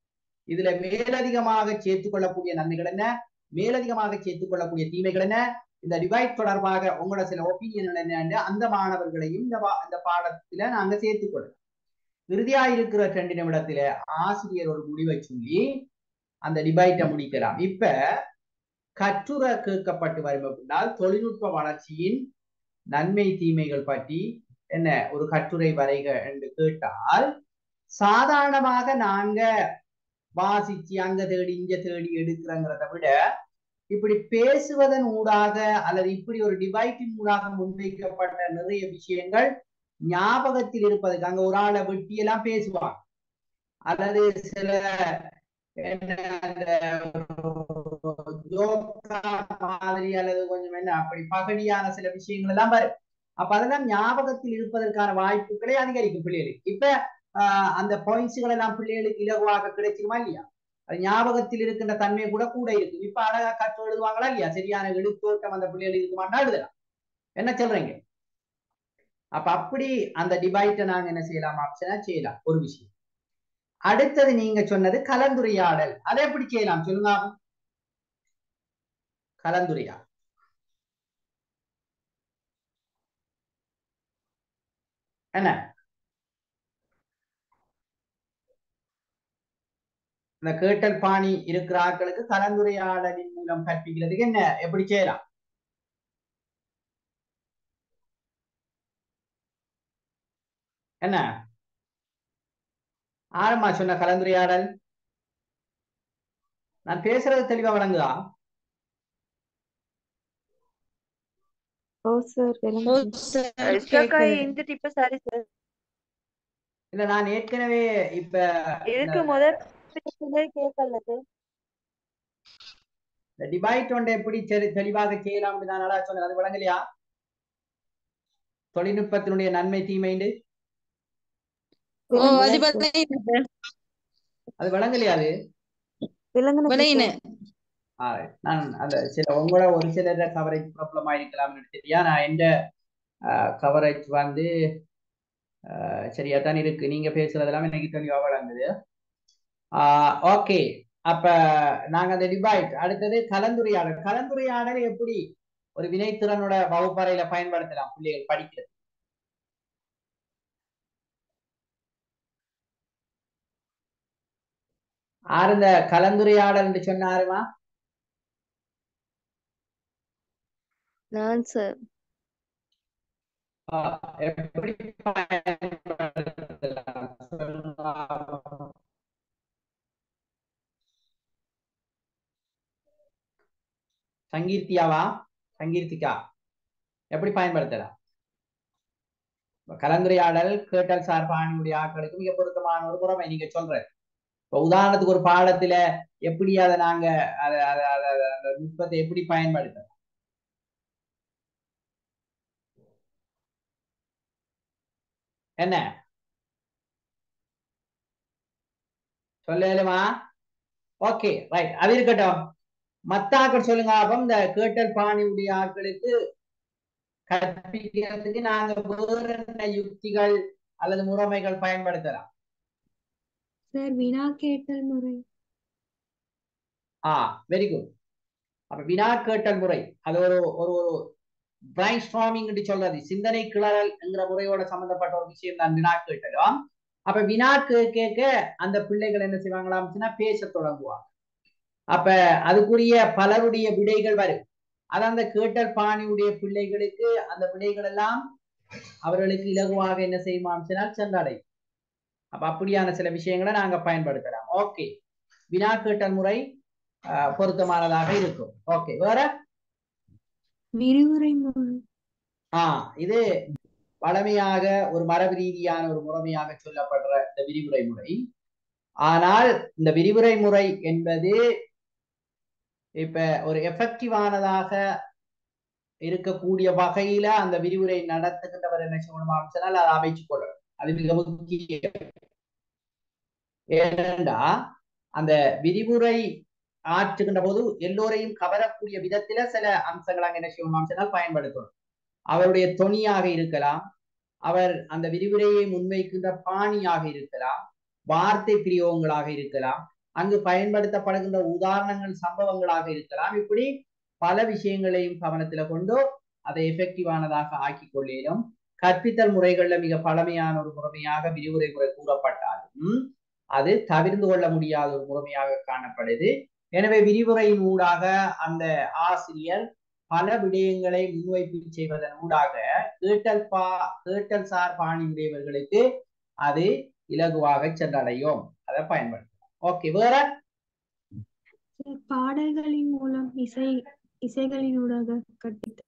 இதுல மேலதிகமாக சேர்த்துக் கொள்ளக்கூடிய நன்மைகள் என்ன மேலதிகமாக சேர்த்துக் கொள்ளக்கூடிய தீமைகள் என்ன இந்த டிவைட் தொடர்பாக உங்களோட சில ஒப்பீனியன் என்னன்னு அந்த மாணவர்களையும் இந்த வா- இந்த பாடத்துல நாங்க சேர்த்துக்கொள்ளலாம் இறுதியா இருக்கிற ரெண்டு நிமிடத்துல ஆசிரியர் ஒரு முடிவை சொல்லி அந்த டிபைட்டை முடிக்கலாம் இப்ப கட்டுரை கேட்கப்பட்டு வரும் அப்படின்னால் தொழில்நுட்ப வளர்ச்சியின் நன்மை தீமைகள் பற்றி என்ன ஒரு கட்டுரை வரைக என்று கேட்டால் சாதாரணமாக நாங்க வாசிச்சு அங்க தேடி இங்க தேடி எடுக்கிறங்கிறத விட இப்படி பேசுவதன் ஊடாக அல்லது இப்படி ஒரு டிவைட்டின் ஊடாக முன்வைக்கப்பட்ட நிறைய விஷயங்கள் ஞாபகத்தில் இருப்பதுக்கு அங்க ஒரு ஆளை வெட்டி எல்லாம் பேசுவாங்க அல்லது சில என்ன அந்த ஜோக்கா மாதிரி அல்லது கொஞ்சம் என்ன அப்படி பகடியான சில விஷயங்கள் எல்லாம் வரும் அப்ப அதெல்லாம் ஞாபகத்தில் இருப்பதற்கான வாய்ப்புகளை அதிகரிக்கும் பிள்ளைகளுக்கு இப்ப ஆஹ் அந்த பாயிண்ட்ஸ்கள் எல்லாம் பிள்ளைகளுக்கு இலகுவாக கிடைச்சிருமா இல்லையா அது ஞாபகத்தில் இருக்கின்ற தன்மை கூட கூட இருக்கும் இப்ப அழகா கற்று எழுதுவாங்களா இல்லையா சரியான எழுத்தோட்டம் அந்த பிள்ளைகளுக்கு இருக்குமாட்டா எழுதலாம் என்ன சொல்றீங்க அப்ப அப்படி அந்த டிபைட்டை நாங்க என்ன செய்யலாம் ஆப்ஷனா செய்யலாம் ஒரு விஷயம் அடுத்தது நீங்க சொன்னது கலந்துரையாடல் அதை எப்படி செய்யலாம் சொல்லுங்க பாப்போம். கலந்துரையாடல் என்ன இந்த கேட்டல் பாணி இருக்கிற ஆட்களுக்கு கலந்துரையாடலின் மூலம் கற்பிக்கிறதுக்கு என்ன எப்படி செய்யலாம் என்ன ஆரம்பா சொன்ன கலந்துரையாடல் நான் பேசுறது தெளிவா வழங்குதா ஓ சார் இஷ்டக்கா இந்த டிப் சரி சார் இல்ல நான் ஏற்கனவே இப்ப இதுக்கு முதல் பேசுனதே கேட்கல சார் இந்த டிபைட் ஒன்றை எப்படி தெளி- தெளிவாக செய்யலாம் நான் நல்லா சொன்னேன் அது வழங்கலையா தொழில்நுட்பத்தினுடைய நன்மை தீமைண்டு ஓ அது விளங்கினேன் அது வழங்கலையா அது விளங்கினேன் Alright. நான் அந்த சில உங்களோட ஒரு சிலர் கவரேஜ் ப்ராப்ளம் ஆயிருக்கலாம் நினைச்சிட்டியா நான் எந்த கவரேஜ் வந்து ஆஹ், சரியா தான் இருக்கு நீங்க பேசுறதெல்லாம் எனக்கு தெளிவா வழங்குது ஓகே அப்ப நாங்க அந்த டிபைட் அடுத்தது கலந்துரையாடல் கலந்துரையாடல் எப்படி ஒரு வினைத்திறனோட வகுப்பறையில பயன்படுத்தலாம் பிள்ளைகள் படிக்கிறது ஆறு இந்த கலந்துரையாடல் என்று சொன்னாருமா நான் சார் ஆஹ், எப்படி பயன்படுத்தலாம் சொல்லுங்க. சங்கீர்த்தியாவா சங்கீர்த்திகா எப்படி பயன்படுத்தலாம் இப்ப கலந்துரையாடல் கேட்டல் சார்பானுடைய ஆட்களுக்கு மிக பொருத்தமான ஒரு முறைமை நீங்க சொல்ற இப்ப உதாரணத்துக்கு ஒரு பாடத்துல எப்படி அதை நாங்க அதை அதை அதை அதை அந்த நுட்பத்தை எப்படி பயன்படுத்தலாம் என்ன சொல்லலுமா ஓகே ரைட் அது இருக்கட்டும் மத்த ஆக்கள் சொல்லுங்க அப்ப இந்த கேட்டல் பாணியுடைய ஆட்களுக்கு கற்பிக்கிறதுக்கு நாங்க வேற என்ன யுக்திகள் அல்லது முறைமைகள் பயன்படுத்தலாம் சார் வினா கேட்டல் முறை ஆ வெரி குட் அப்ப வினா கேட்டல் முறை அது ஒரு ஒரு ஒரு பிரைன் ஸ்ட்ராமிங் சொல்றது சிந்தனை கிளறல் என்கிற முறையோட சம்பந்தப்பட்ட ஒரு விஷயம் தான் வினா கேட்டலும் அப்ப வினா கே- கேட்க அந்த பிள்ளைகள் என்ன செய்வாங்களாம் சொன்னா பேசத் தொடங்குவாங்க அப்ப அதுக்குரிய பலருடைய விடைகள் வரும் அது அந்த கேட்டல் பாணியுடைய பிள்ளைகளுக்கு அந்த விடைகள் எல்லாம் அவர்களுக்கு இலகுவாக என்ன செய்யுமாம் சொன்னால் சென்றடையும் அப்ப அப்படியான சில விஷயங்களை நாங்க பயன்படுத்தலாம் ஓகே வினா கேட்டல் முறை ஆஹ், பொருத்தமானதாக இருக்கும் ஓகே வேற விரிவுரை முறை ஆ இது வழமையாக ஒரு மரபு ரீதியான ஒரு முறைமையாக சொல்லப்படுற இந்த விரிவுரை முறை ஆனால் இந்த விரிவுரை முறை என்பது இப்ப ஒரு எஃபெக்டிவானதாக இருக்கக்கூடிய வகையில அந்த விரிவுரை நடத்துகின்றவர் என்ன செய்யணும் சொன்னால் அதை அமைச்சுக் கொள்ளணும் அது மிக முக்கியம் ஏனென்றா அந்த விரிவுரை ஆற்றுகின்ற போது எல்லோரையும் கவரக்கூடிய விதத்தில சில அம்சங்கள் அங்க என்ன செய்யணும் சொன்னால் பயன்படுத்தணும் அவருடைய தொனியாக இருக்கலாம் அவர் அந்த விரிவுரையை முன்வைக்கின்ற பாணியாக இருக்கலாம் வார்த்தை பிரயோகங்களாக இருக்கலாம் அங்கு பயன்படுத்தப்படுகின்ற உதாரணங்கள் சம்பவங்களாக இருக்கலாம் இப்படி பல விஷயங்களையும் கவனத்துல கொண்டு அதை எஃபெக்டிவானதாக ஆக்கி கொள்ளிலும் கற்பித்தல் முறைகள்ல மிக பழமையான ஒரு முறைமையாக விரிவுரை முறை கூறப்பட்டாலும் அது தவிர்ந்து கொள்ள முடியாத ஒரு முறைமையாக காணப்படுது எனவே விரிவுரையின் ஊடாக அந்த ஆசிரியர் பல விடயங்களை முன்வைப்பு செய்வதன் ஊடாக கேட்டல் பா கேட்டல் சார் பாணி உடையவர்களுக்கு அது இலகுவாக சென்றடையும் அதை பயன்படுத்தலாம் ஓகே வேற சார் பாடல்களின் மூலம் இசை இசைகளினூடாக கற்பித்தல்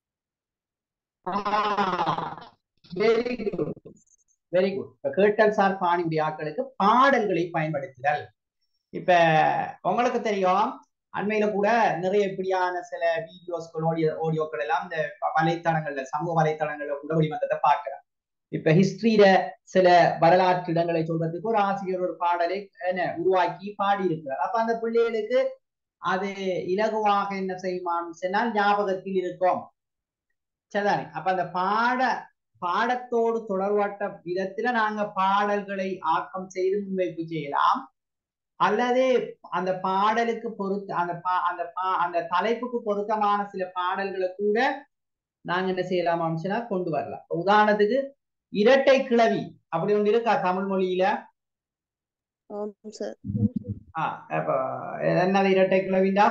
வெரி குட் வெரி குட் இப்ப கேட்டல் சார் பாணி உடைய ஆட்களுக்கு பாடல்களை பயன்படுத்துதல் இப்ப உங்களுக்கு தெரியும் அண்மையில கூட நிறைய இப்படியான சில வீடியோஸ்கள் ஆடியோ ஆடியோக்கள் எல்லாம் இந்த வலைத்தளங்கள்ல சமூக வலைத்தளங்கள்ல கூட வெளிவந்ததை பார்க்கிறேன் இப்ப ஹிஸ்டரியில சில வரலாற்று இடங்களை சொல்றதுக்கு ஒரு ஆசிரியர் ஒரு பாடலை என்ன உருவாக்கி பாடி இருக்கிறார் அப்ப அந்த பிள்ளைகளுக்கு அது இலகுவாக என்ன செய்யுமான்னு சொன்னால் ஞாபகத்தில் இருக்கும் சரிதானே அப்ப அந்த பாட பாடத்தோடு தொடர்பட்ட விதத்துல நாங்க பாடல்களை ஆக்கம் செய்து முன்வைப்பு செய்யலாம் அல்லது அந்த பாடலுக்கு பொருத்த அந்த பா அந்த பா அந்த தலைப்புக்கு பொருத்தமான சில பாடல்களை கூட நாங்க என்ன செய்யலாம் அம்சனா கொண்டு வரலாம் உதாரணத்துக்கு இரட்டை கிளவி அப்படி ஒன்று இருக்கா தமிழ் மொழியில ஆமாம் சார் ஆஹ் அப்ப என்னது இரட்டை கிளவிண்டா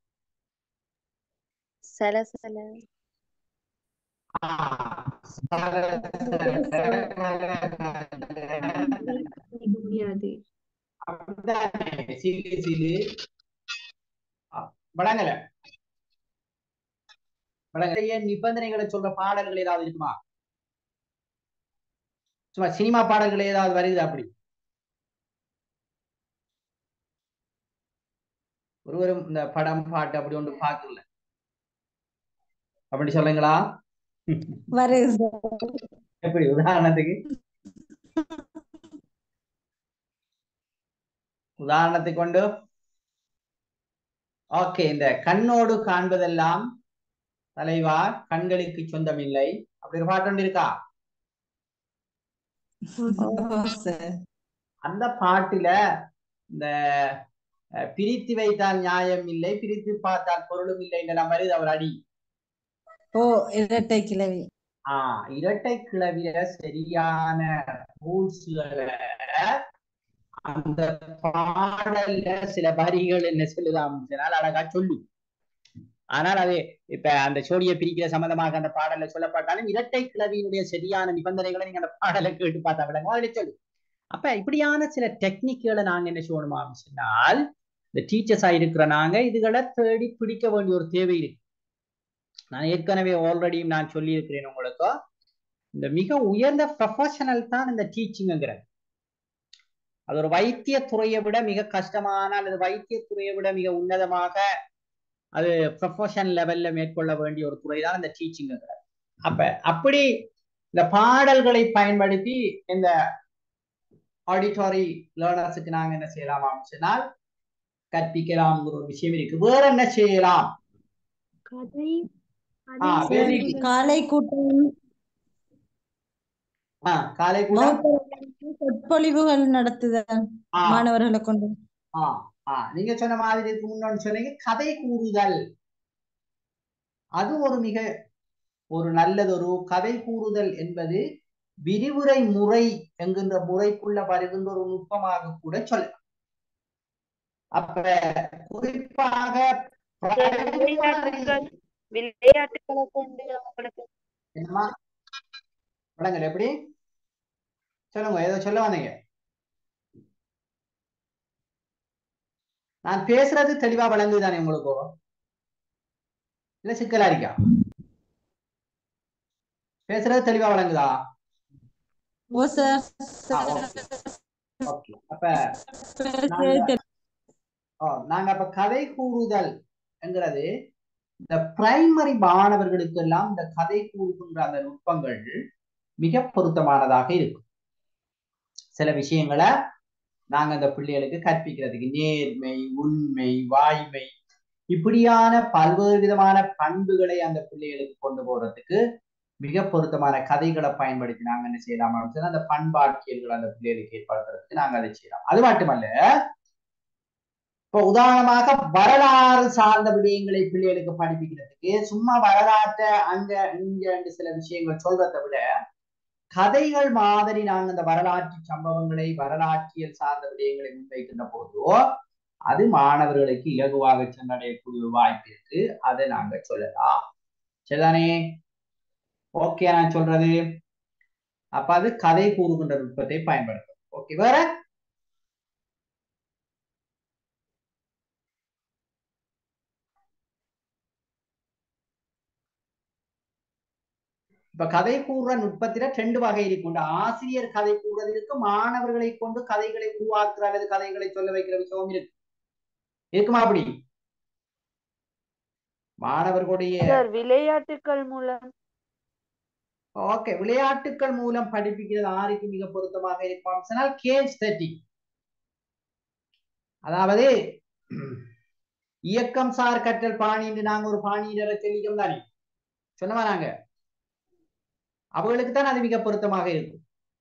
சில சில முடியாது சிலு சிலு வழங்கல வழங்கல நிபந்தனைகளை சொல்ற பாடல்கள் ஏதாவது இருக்குமா சும்மா சினிமா பாடல்கள் ஏதாவது வருது அப்படி ஒருவரும் இந்த படம் பாட்டு அப்படி ஒன்று பார்க்கல அப்படி சொல்லுங்களா வருது எப்படி உதாரணத்துக்கு உதாரணத்துக்கு கொண்டு ஓகே இந்த கண்ணோடு காண்பதெல்லாம் தலைவா கண்களுக்கு சொந்தமில்லை அப்படி ஒரு பாட்டு ஒன்று இருக்கா அந்த பாட்டுல இந்த அஹ், பிரித்து வைத்தால் நியாயம் இல்லை பிரித்து பார்த்தால் பொருளும் இல்லை என்ற மாதிரி அவர் அடி ஓ இரட்டை கிளவி ஆஹ் இரட்டை கிளவிய சரியான ரூல்ஸ்களை அந்த பாடல்ல சில வரிகள் என்ன சொல்லுதாம் சொன்னால் அழகா சொல்லு ஆனால் அது இப்ப அந்த சோடியை பிரிக்கிற சம்பந்தமாக அந்த பாடல்ல சொல்லப்பட்டாலும் இரட்டை கிளவியினுடைய சரியான நிபந்தனைகளை நீங்க அந்த பாடலை கேட்டு பார்த்தா விளங்கும் அதுல சொல்லு அப்ப இப்படியான சில டெக்னிக்குகளை நாங்க என்ன செய்யணுமா சொன்னால் இந்த டீச்சர்ஸா இருக்கிற நாங்க இதுகளை தேடி பிடிக்க வேண்டிய ஒரு தேவை இருக்கு நான் ஏற்கனவே ஆல்ரெடி நான் சொல்லி இருக்கிறேன் உங்களுக்கு இந்த மிக உயர்ந்த ப்ரொஃபஷனல் தான் இந்த டீச்சிங்கிறது அது ஒரு வைத்திய துறையை விட மிக கஷ்டமான அல்லது வைத்திய துறையை விட மிக உன்னதமாக அது ப்ரொஃபஷன் லெவல்ல மேற்கொள்ள வேண்டிய ஒரு துறை தான் இந்த டீச்சிங்கிறது அப்ப அப்படி இந்த பாடல்களை பயன்படுத்தி இந்த ஆடிட்டோரி லேர்னர்ஸுக்கு நாங்க என்ன செய்யலாம் சொன்னால் கற்பிக்கலாம்ங்கிற ஒரு விஷயம் இருக்கு வேற என்ன செய்யலாம் கதை ஆ, அதே very மாதிரி good. காலை கூட்டம் ஆஹ் காலை கூட வகுப்பறைகளுக்கு சொற்பொழிவுகள் நடத்துதல் ஆ, மாணவர்களை கொண்டு ஆ, ஆ, நீங்க சொன்ன மாதிரி இதுக்கு முன்னாடி சொன்னீங்க கதை கூறுதல் அது ஒரு மிக ஒரு நல்லதொரு கதை கூறுதல் என்பது விரிவுரை முறை என்கின்ற முறைக்குள்ள வருகின்ற ஒரு நுட்பமாக கூட சொல்லலாம் அப்ப குறிப்பாக விளையாட்டுகள் விளையாட்டுகளை கொண்டு அவங்களுக்கு என்னம்மா வணங்கல் எப்படி சொல்லுங்க ஏதோ சொல்ல வந்தீங்க நான் பேசுறது தெளிவா விளங்குதானே உங்களுக்கு இல்ல சிக்கலா இருக்கா பேசுறது தெளிவா விளங்குதா ஓ சார் ஆ, ஓகே ஓகே அப்ப நாங்க ஓ, நாங்க அப்ப கதை கூறுதல் என்கிறது இந்த பிரைமரி மாணவர்களுக்கு எல்லாம் இந்த கதை கூறுகின்ற அந்த நுட்பங்கள் மிக பொருத்தமானதாக இருக்கும் சில விஷயங்களை நாங்க அந்த பிள்ளைகளுக்கு கற்பிக்கிறதுக்கு நேர்மை உண்மை வாய்மை இப்படியான பல்வேறு விதமான பண்புகளை அந்த பிள்ளைகளுக்கு கொண்டு போறதுக்கு மிக பொருத்தமான கதைகளை பயன்படுத்தி நாங்க என்ன செய்யலாம் அப்படின்னு சொன்னா, அந்த பண்பாட்டியல்களை அந்த பிள்ளைகளுக்கு ஏற்படுத்துறதுக்கு நாங்க அதை செய்யலாம் அது மட்டுமல்ல இப்ப உதாரணமாக வரலாறு சார்ந்த விடயங்களை பிள்ளைகளுக்கு படிப்பிக்கிறதுக்கு சும்மா வரலாற்றை அங்க இங்க சில விஷயங்கள் சொல்றதை விட கதைகள் மாதிரி நாங்க இந்த வரலாற்று சம்பவங்களை வரலாற்றியல் சார்ந்த விடயங்களை முன்வைக்கின்ற போதோ அது மாணவர்களுக்கு இலகுவாக சென்றடையக்கூடிய ஒரு வாய்ப்பு இருக்கு அதை நாங்க சொல்லலாம் சரிதானே ஓகே நான் சொல்றது அப்ப அது கதை கூறுகின்ற நுட்பத்தை பயன்படுத்தும் ஓகே வேற இப்ப கதை கூறுற நுட்பத்தில ரெண்டு வகை இருக்கு ஆசிரியர் கதை கூறுறது இருக்கு மாணவர்களை கொண்டு கதைகளை உருவாக்குற அல்லது கதைகளை சொல்ல வைக்கிற விஷயம் இருக்கு இருக்குமா அப்படி மாணவர்களுடைய சார் விளையாட்டுக்கள் மூலம் ஓகே விளையாட்டுக்கள் மூலம் படிப்பிக்கிறது யாருக்கு மிக பொருத்தமாக இருக்கும் சொன்னால் கேஸ் ஸ்டடி அதாவது இயக்கம் சார் கற்றல் பாணின்னு நாங்க ஒரு பாணியினரை சொல்லிக்கோம் தானே சொன்னவா நாங்க அவர்களுக்கு தான் அது மிக பொருத்தமாக இருக்கும்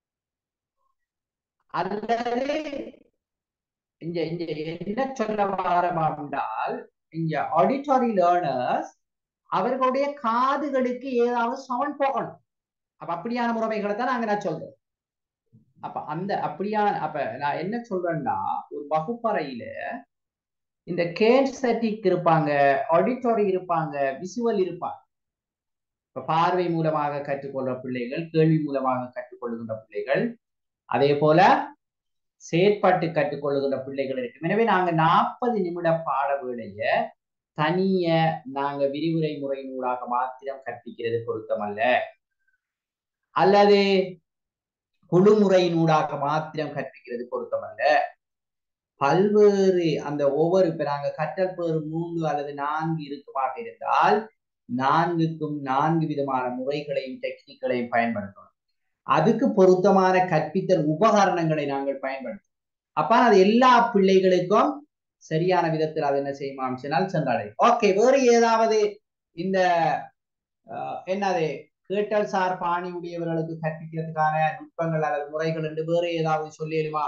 அல்லது இங்க இங்க என்ன சொல்ல வாரம் என்றால் இங்க ஆடிட்டரி லேர்னர்ஸ் அவர்களுடைய காதுகளுக்கு ஏதாவது சவுண்ட் போகணும் அப்ப அப்படியான முறைமைகளை தான் நாங்க நான் சொல்றேன் அப்ப அந்த அப்படியான அப்ப நான் என்ன சொல்றேன்னா ஒரு வகுப்பறையில இந்த கேன்சட்டிக் இருப்பாங்க ஆடிட்டரி இருப்பாங்க விசுவல் இருப்பாங்க இப்ப பார்வை மூலமாக கற்றுக்கொள்ற பிள்ளைகள் கேள்வி மூலமாக கற்றுக்கொள்கின்ற பிள்ளைகள் அதே போல செயற்பாட்டு கற்றுக்கொள்ளுகின்ற பிள்ளைகள் இருக்கு எனவே நாங்க நாற்பது நிமிட பாட வேளைய தனிய நாங்க விரிவுரை முறையினூடாக மாத்திரம் கற்பிக்கிறது பொருத்தமல்ல அல்லது குழு முறையினூடாக மாத்திரம் கற்பிக்கிறது பொருத்தமல்ல பல்வேறு அந்த ஒவ்வொரு இப்ப நாங்க கற்றல் பேறு மூன்று அல்லது நான்கு இருக்குமாக இருந்தால் நான்குக்கும் நான்கு விதமான முறைகளையும் டெக்னிக்களையும் பயன்படுத்தணும் அதுக்கு பொருத்தமான கற்பித்தல் உபகரணங்களை நாங்கள் பயன்படுத்தணும் அப்ப அது எல்லா பிள்ளைகளுக்கும் சரியான விதத்தில் அது என்ன செய்யுமா சொன்னால் சென்றடையும் ஓகே வேறு ஏதாவது இந்த என்னது கேட்டல் சார் பாணி உடையவர்களுக்கு கற்பிக்கிறதுக்கான நுட்பங்கள் அல்லது முறைகள் என்று வேறு ஏதாவது சொல்லிடுமா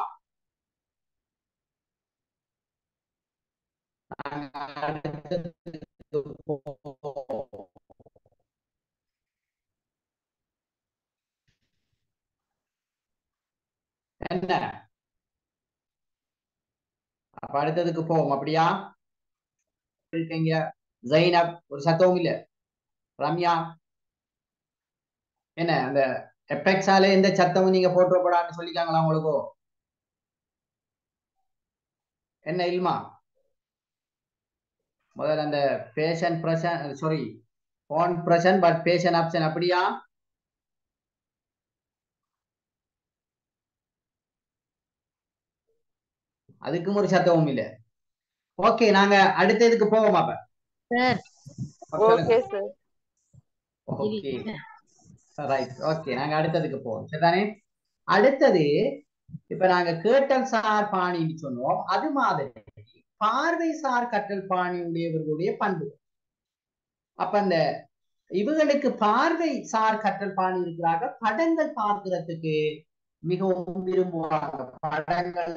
என்ன அப்ப அடுத்ததுக்கு போவோம் அப்படியா இருக்கீங்க ஜைனப் ஒரு சத்தமும் இல்ல ரம்யா என்ன அந்த எபெக்ஸால எந்த சத்தமும் நீங்க போட்டுறப்படான்னு சொல்லிக்காங்களா உங்களுக்கு என்ன இல்மா முதல்ல அந்த passion person sorry on person but passion option அப்படியா அதுக்கும் ஒரு சத்தமும் இல்ல ஓகே நாங்க அடுத்த இதுக்கு போவோம் அப்ப sir okay sir okay right okay நாங்க அடுத்ததுக்கு போவோம் சரிதானே அடுத்தது இப்ப நாங்க கேட்டல் சார் பாணின்னு சொன்னோம் அது மாதிரி பார்வை சார் கற்றல் பாணி உடையவர்களுடைய பண்பு அப்ப அந்த இவங்களுக்கு பார்வை சார் கற்றல் பாணி இருக்கிறாங்க படங்கள் பார்க்கிறதுக்கு மிகவும் விரும்புவாங்க படங்கள்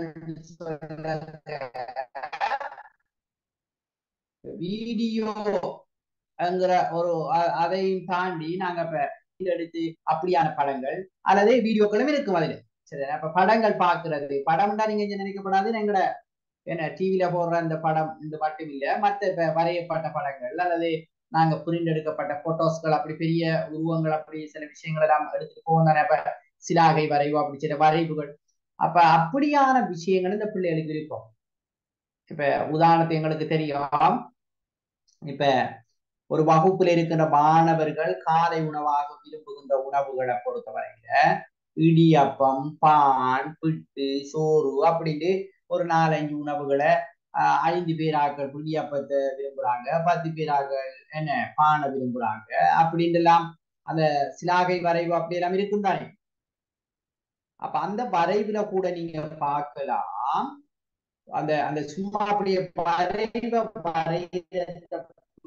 வீடியோ ங்கிற ஒரு அதையும் தாண்டி நாங்க இப்ப எடுத்து அப்படியான படங்கள் அல்லது வீடியோக்களும் இருக்கும் அதுல சரி அப்ப படங்கள் பாக்குறது படம்னா நீங்க இங்க நினைக்கப்படாது எங்கட என்ன டிவில போடுற அந்த படம் இந்த மட்டும் இல்ல மத்த இப்ப வரையப்பட்ட படங்கள் அல்லது நாங்க புரிந்து எடுக்கப்பட்ட போட்டோஸ்கள் அப்படி பெரிய உருவங்கள் அப்படி சில விஷயங்கள் எல்லாம் எடுத்துட்டு போவோம் இப்ப சிலாகை வரைவு அப்படி சில வரைவுகள் அப்ப அப்படியான விஷயங்கள் இந்த பிள்ளைகளுக்கு இருக்கும் இப்ப உதாரணத்தை எங்களுக்கு தெரியும் இப்ப ஒரு வகுப்புல இருக்கின்ற மாணவர்கள் காலை உணவாக விரும்புகின்ற உணவுகளை பொறுத்தவரையில இடியப்பம் பான் பிட்டு சோறு அப்படின்னு ஒரு நாலஞ்சு உணவுகளை ஐந்து பேராக்கள் புளியப்பத்தை விரும்புறாங்க பத்து பேராக்கள் என்ன பானை விரும்புறாங்க அப்படின்னு எல்லாம் அந்த சிலாகை வரைவு அப்படி எல்லாம் இருக்கும் தானே அப்ப அந்த வரைவுல கூட நீங்க பார்க்கலாம் அந்த அந்த சும்மா அப்படியே வரைவ வரைகிற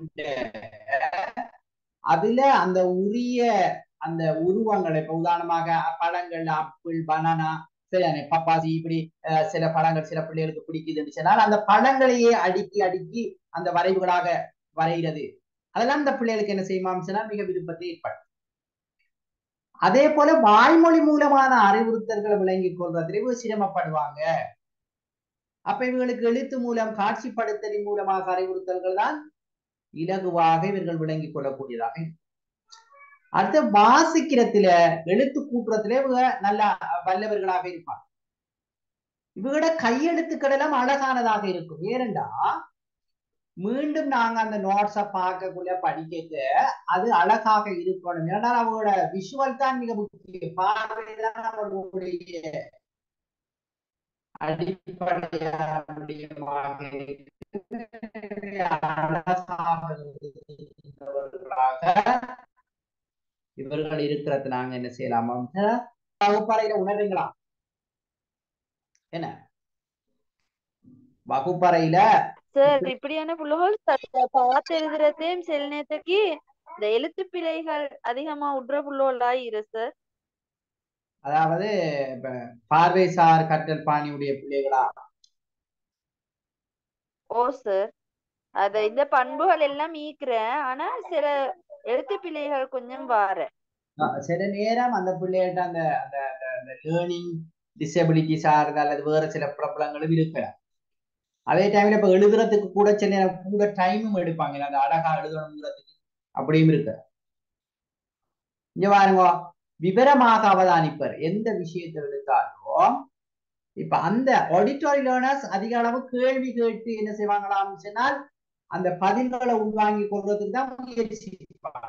அதுல அந்த உரிய அந்த உருவங்களை இப்ப உதாரணமாக பழங்கள் ஆப்பிள் பனானா சரிதானே பப்பாசி இப்படி அஹ், சில பழங்கள் சில பிள்ளைகளுக்கு பிடிக்குதுன்னு சொன்னால் அந்த பழங்களையே அடுக்கி அடுக்கி அந்த வரைவுகளாக வரைகிறது அதெல்லாம் இந்த பிள்ளைகளுக்கு என்ன செய்யுமாம் சொன்னால் மிக விருப்பத்தை ஏற்படும் அதே போல வாய்மொழி மூலமான அறிவுறுத்தல்களை விளங்கிக் கொள்வதில் இவங்க சிரமப்படுவாங்க அப்ப இவங்களுக்கு எழுத்து மூலம் காட்சிப்படுத்தலின் மூலமாக அறிவுறுத்தல்கள் தான் இலகுவாக இவர்கள் விளங்கிக் கொள்ளக்கூடியதாக இருக்கும். அடுத்து வாசிக்கிறதுல எழுத்து கூட்டுறதுல இவங்க நல்லா வல்லவர்களாக இருப்பாங்க இவங்களோட கையெழுத்துக்கள் எல்லாம் அழகானதாக இருக்கும் ஏனென்றா மீண்டும் நாங்க அந்த நோட்ஸ பார்க்கக்குள்ள படிக்க அது அழகாக இருக்கணும் ஏன்னா அவங்களோட விஷுவல் தான் மிக முக்கியம் பார்வைதான் அவர்களுடைய அடிப்படையாக அழகாக இருக்கின்றவர்களாக இவர்கள் இருக்கிறது நாங்க என்ன செய்யலாமா வகுப்பறையில உணர்றீங்களா என்ன வகுப்பறையில சார் இப்படியான புள்ளுகள் பார்த்து எழுதுறதையும் சில நேரத்துக்கு இந்த எழுத்து பிழைகள் அதிகமா விடுற புள்ளுகளா இரு சார் அதாவது இப்ப பார்வைசார் கற்றல் பாணியுடைய பிள்ளைகளா ஓ சார் அத இந்த பண்புகள் எல்லாம் ஈக்குறேன் ஆனா சில எழுத்து பிழைகள் கொஞ்சம் வார அஹ் சில நேரம் அந்த பிள்ளைகிட்ட அந்த அந்த அந்த லேர்னிங் டிசபிலிட்டி சார்ந்த அல்லது வேற சில பிரபலங்களும் இருக்கலாம் அதே டைம்ல இப்ப எழுதுறதுக்கு கூட சில நேரம் கூட டைமும் எடுப்பாங்க இல்ல, அந்த அழகா எழுதணுங்கிறதுக்கு அப்படியும் இருக்கு இங்க பாருங்க விவரமாக அவதானிப்பர் எந்த விஷயத்தை எடுத்தாலும் இப்ப அந்த ஆடிட்டோரி லேர்னர்ஸ் அதிக அளவு கேள்வி கேட்டு என்ன செய்வாங்களாம் சொன்னால் அந்த பதில்களை உள்வாங்கி கொள்வதற்கு தான் முயற்சிப்பாங்க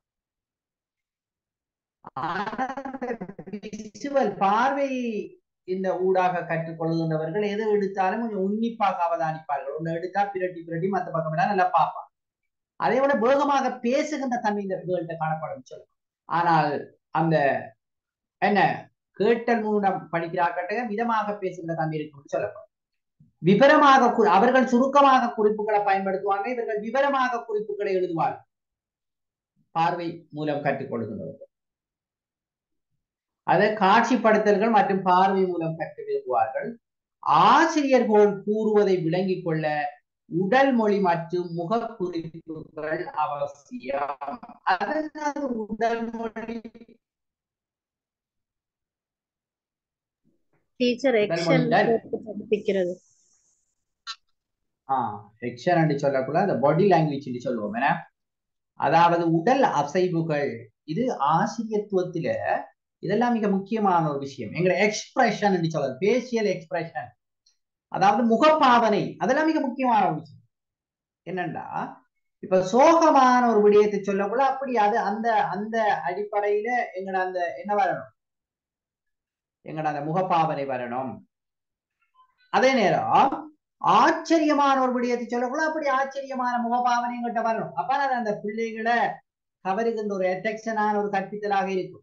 விசுவல் பார்வை இந்த ஊடாக கற்றுக்கொள்கின்றவர்கள் எதை எடுத்தாலும் கொஞ்சம் உன்னிப்பாக அவதானிப்பார்கள் ஒண்ணு எடுத்தா பிரட்டி பிரட்டி மத்த பக்கம் எல்லாம் நல்லா பார்ப்பாங்க அதே போல வேகமாக பேசுகின்ற தன்மை இந்த வேர்ல்ட காணப்படும் சொல்லும் ஆனால் அந்த என்ன கேட்டல் மூலம் படிக்கிறாக்கட்ட மிதமாக பேசுகின்ற தன்மை இருக்கும் சொல்லப்படும் விவரமாக கு- அவர்கள் சுருக்கமாக குறிப்புகளை பயன்படுத்துவாங்க இவர்கள் விவரமாக குறிப்புகளை எழுதுவார்கள் பார்வை மூலம் கற்றுக்கொள்கின்றவர்கள் அதை காட்சிப்படுத்தல்கள் மற்றும் பார்வை மூலம் கற்று விரும்புவார்கள் ஆசிரியர் போல் கூறுவதை விளங்கிக் கொள்ள உடல் மொழி மற்றும் முக குறிப்புகள் அவசியம் அதனால் உடல் மொழி டீச்சர் உடல் எக்ஷன் மொழிகள் போட்டு படிப்பிக்கிறது ஆஹ் செக்ஷன் என்று சொல்லக்கூட அந்த பாடி லாங்குவேஜ் சொல்லுவோம் என்ன அதாவது உடல் அசைவுகள் இது ஆசிரியத்துவத்தில இதெல்லாம் மிக முக்கியமான ஒரு விஷயம் எங்களை எக்ஸ்பிரஷன் என்று சொல்றது பேசியல் எக்ஸ்பிரஷன் அதாவது முகப்பாவனை அதெல்லாம் மிக முக்கியமான ஒரு விஷயம் என்னண்டா இப்ப சோகமான ஒரு விடயத்தை சொல்லக்கூட அப்படி அது அந்த அந்த அடிப்படையில எங்கட அந்த என்ன வரணும் எங்கட அந்த முகப்பாவனை வரணும் அதே நேரம் ஆச்சரியமான ஒரு விடயத்தை சொல்லக்கூட அப்படி ஆச்சரியமான முகபாவனை எங்கிட்ட வரணும் அப்ப அது அந்த பிள்ளைகளை கவருகின்ற ஒரு எட்டெக்ஷனான ஒரு கற்பித்தலாக இருக்கும்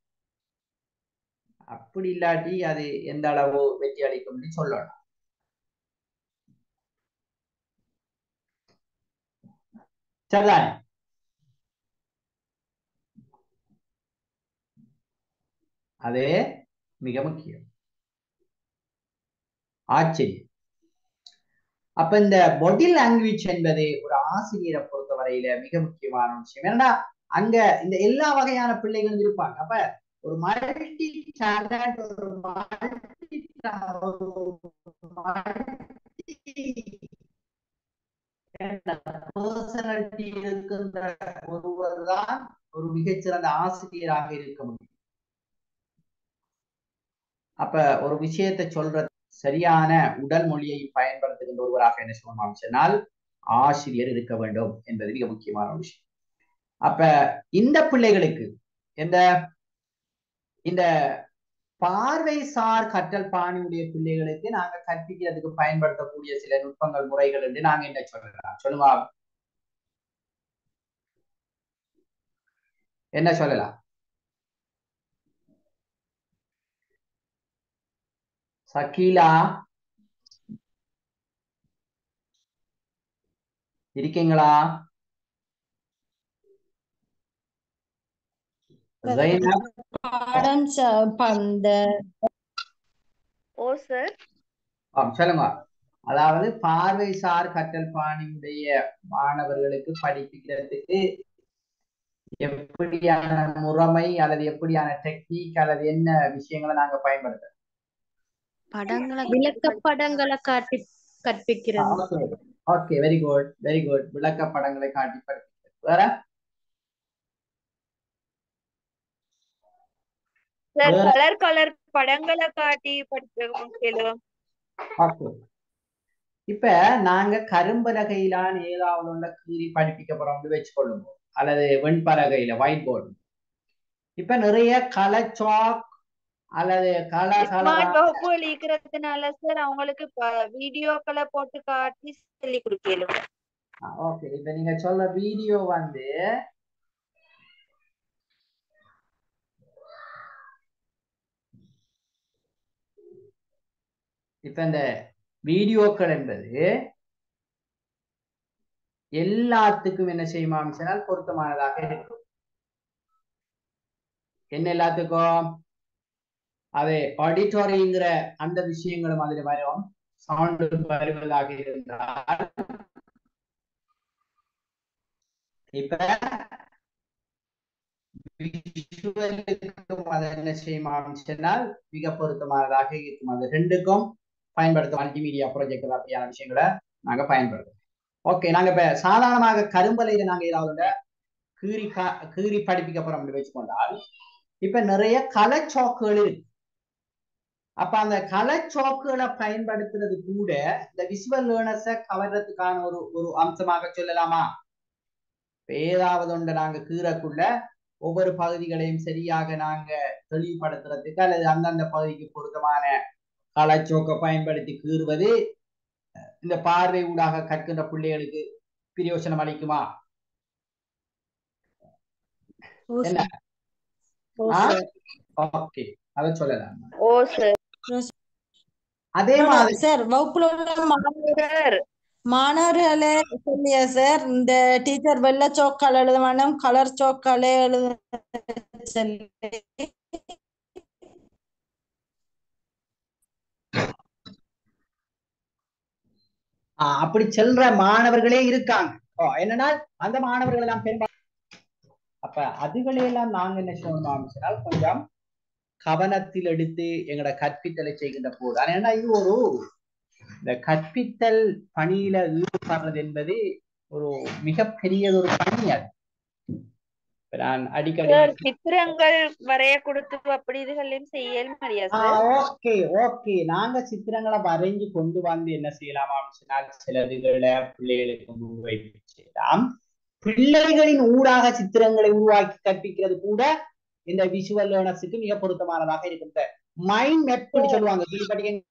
அப்படி இல்லாட்டி அது எந்த அளவு வெற்றி அளிக்கும்னு சொல்லணும் சரிதானே அது மிக முக்கியம் ஆச்சரியம் அப்ப இந்த பாடி லாங்குவேஜ் என்பது ஒரு ஆசிரியரை பொறுத்தவரையில மிக முக்கியமான ஒரு விஷயம் ஏன்னா அங்க இந்த எல்லா வகையான பிள்ளைகளும் இருப்பாங்க அப்ப ஒரு மல்டி டேலண்ட் ஒரு மல்டி பர்சனாலிட்டி இருக்கின்ற ஒருவர் தான் ஒரு மிகச்சிறந்த ஆசிரியராக இருக்க முடியும் அப்ப ஒரு விஷயத்தை சொல்ற சரியான உடல் மொழியை பயன்படுத்துகின்ற ஒருவராக என்ன சொல்லலாம் சொன்னால் ஆசிரியர் இருக்க வேண்டும் என்பது மிக முக்கியமான ஒரு விஷயம் அப்ப இந்த பிள்ளைகளுக்கு இந்த இந்த பார்வை சார் கற்றல் பாணியுடைய பிள்ளைகளுக்கு நாங்க கற்பிக்கிறதுக்கு பயன்படுத்தக்கூடிய சில நுட்பங்கள் முறைகள் என்று நாங்க என்ன சொல்லலாம் சொல்லுங்க என்ன சொல்லலாம் சக்கீலா இருக்கீங்களா ஜைனப் பாடம் ச- ப- இந்த ஓ சார் ஆம் சொல்லுங்க அதாவது பார்வைசார் கற்றல் பாணியுடைய மாணவர்களுக்கு படிப்பிக்கிறதுக்கு எப்படியான முறைமை அல்லது எப்படியான டெக்னிக் அல்லது என்ன விஷயங்களை நாங்க பயன்படுத்துறோம் படங்களை விளக்கப்படங்களை காட்டி கற்பிக்கிறது okay very good very good விளக்கப்படங்களை காட்டி படிப்பிக்கிறது வேற சார் வேற? கலர் கலர் படங்களை காட்டி படிக்க கேளுவோம் ஓகே இப்ப நாங்க கரும்பலகையிலான ஏதாவது ஒண்ண கீறி படிப்பிக்க போறோம்னு வச்சுக்கொள்ளுங்க அல்லது வெண்பலகையில ஒயிட் போர்டு இப்ப நிறைய கலர் சாக் அல்லது கலர் ஸ்மார்ட் கலர் வகுப்புகள் இருக்கிறதுனால சார் அவங்களுக்கு ப- வீடியோக்களை போட்டு காட்டி சொல்லி கொடுக்கலும் ஓகே இப்ப நீங்க சொல்ற வீடியோ வந்து இப்ப இந்த வீடியோக்கள் என்பது எல்லாத்துக்கும் என்ன செய்யுமாம் சொன்னால் பொருத்தமானதாக இருக்கும் என்ன எல்லாத்துக்கும் அது ஆடிட்டோரிங்கிற அந்த விஷயங்களும் அதுல வரும் சவுண்ட் வருவதாக இருந்தால் இப்ப visual-க்கும் அது என்ன செய்யுமாம் சொன்னால் மிக பொருத்தமானதாக இருக்கும் அது ரெண்டுக்கும் பயன்படுத்தும் மல்டிமீடியா ப்ராஜெக்ட் அப்படியான விஷயங்களை நாங்க பயன்படுத்தும் ஓகே நாங்க இப்ப சாதாரணமாக கரும்பலையில நாங்க ஏதாவது ஒண்ண கீறி கா- கீறி படிப்பிக்க போறோம் அப்படி வச்சுக்கொண்டால் இப்ப நிறைய கலர் சாக்குகள் இருக்கு அப்ப அந்த கலர் சாக்குகளை பயன்படுத்துறது கூட இந்த விசுவல் லேர்னர்ஸை கவர்றதுக்கான ஒரு ஒரு அம்சமாக சொல்லலாமா இப்ப ஏதாவது ஒன்று நாங்க கீறக்குள்ள ஒவ்வொரு பகுதிகளையும் சரியாக நாங்க தெளிவுபடுத்துறதுக்கு அல்லது அந்தந்த பகுதிக்கு பொருத்தமான கலச்சோக்கை பயன்படுத்தி கீறுவது இந்த பார்வை ஊடாக கற்கின்ற பிள்ளைகளுக்கு பிரயோசனம் அளிக்குமா ஓ என்ன சார் ஓ ஆ? சார் ஓகே அதை சொல்லலாம் ஓ சார் அதே மாதிரி சார் வகுப்புல உள்ள மாணவர் சார் மாணவர்களே சொல்லியா சார் இந்த டீச்சர் வெள்ளை சோக்கால் எழுத வேணும் கலர் சோக்காலே எழுத சொல்லி ஆ, அப்படி செல்ற மாணவர்களே இருக்காங்க ஓ, என்னன்னா அந்த மாணவர்கள் எல்லாம் பெரும்பாலும் அப்ப அதுகளை எல்லாம் நாங்க என்ன சொல்லணும் சொன்னால் கொஞ்சம் கவனத்தில் எடுத்து எங்களோட கற்பித்தலை செய்கின்ற போது ஆனா ஏன்னா இது ஒரு இந்த கற்பித்தல் பணியில ஈடுபடுறது என்பது ஒரு மிகப்பெரிய ஒரு பணி அது இப்ப நான் அடிக்கடி சார் சித்திரங்கள் வரைய கொடுத்து அப்படி இதுகளையும் செய்ய முடியா சார் ஓகே ஓகே நாங்க சித்திரங்களை வரைஞ்சு கொண்டு வந்து என்ன செய்யலாமா சொன்னால் சிலதுகளை பிள்ளைகளுக்கு முன்வைப்பு செய்யலாம் பிள்ளைகளின் ஊடாக சித்திரங்களை உருவாக்கி கற்பிக்கிறது கூட இந்த விஷுவல் லேர்னர்ஸுக்கு மிக பொருத்தமானதாக இருக்கும் இந்த மைண்ட் மேப் சொல்லுவாங்க கேள்விப்பட்டீங்க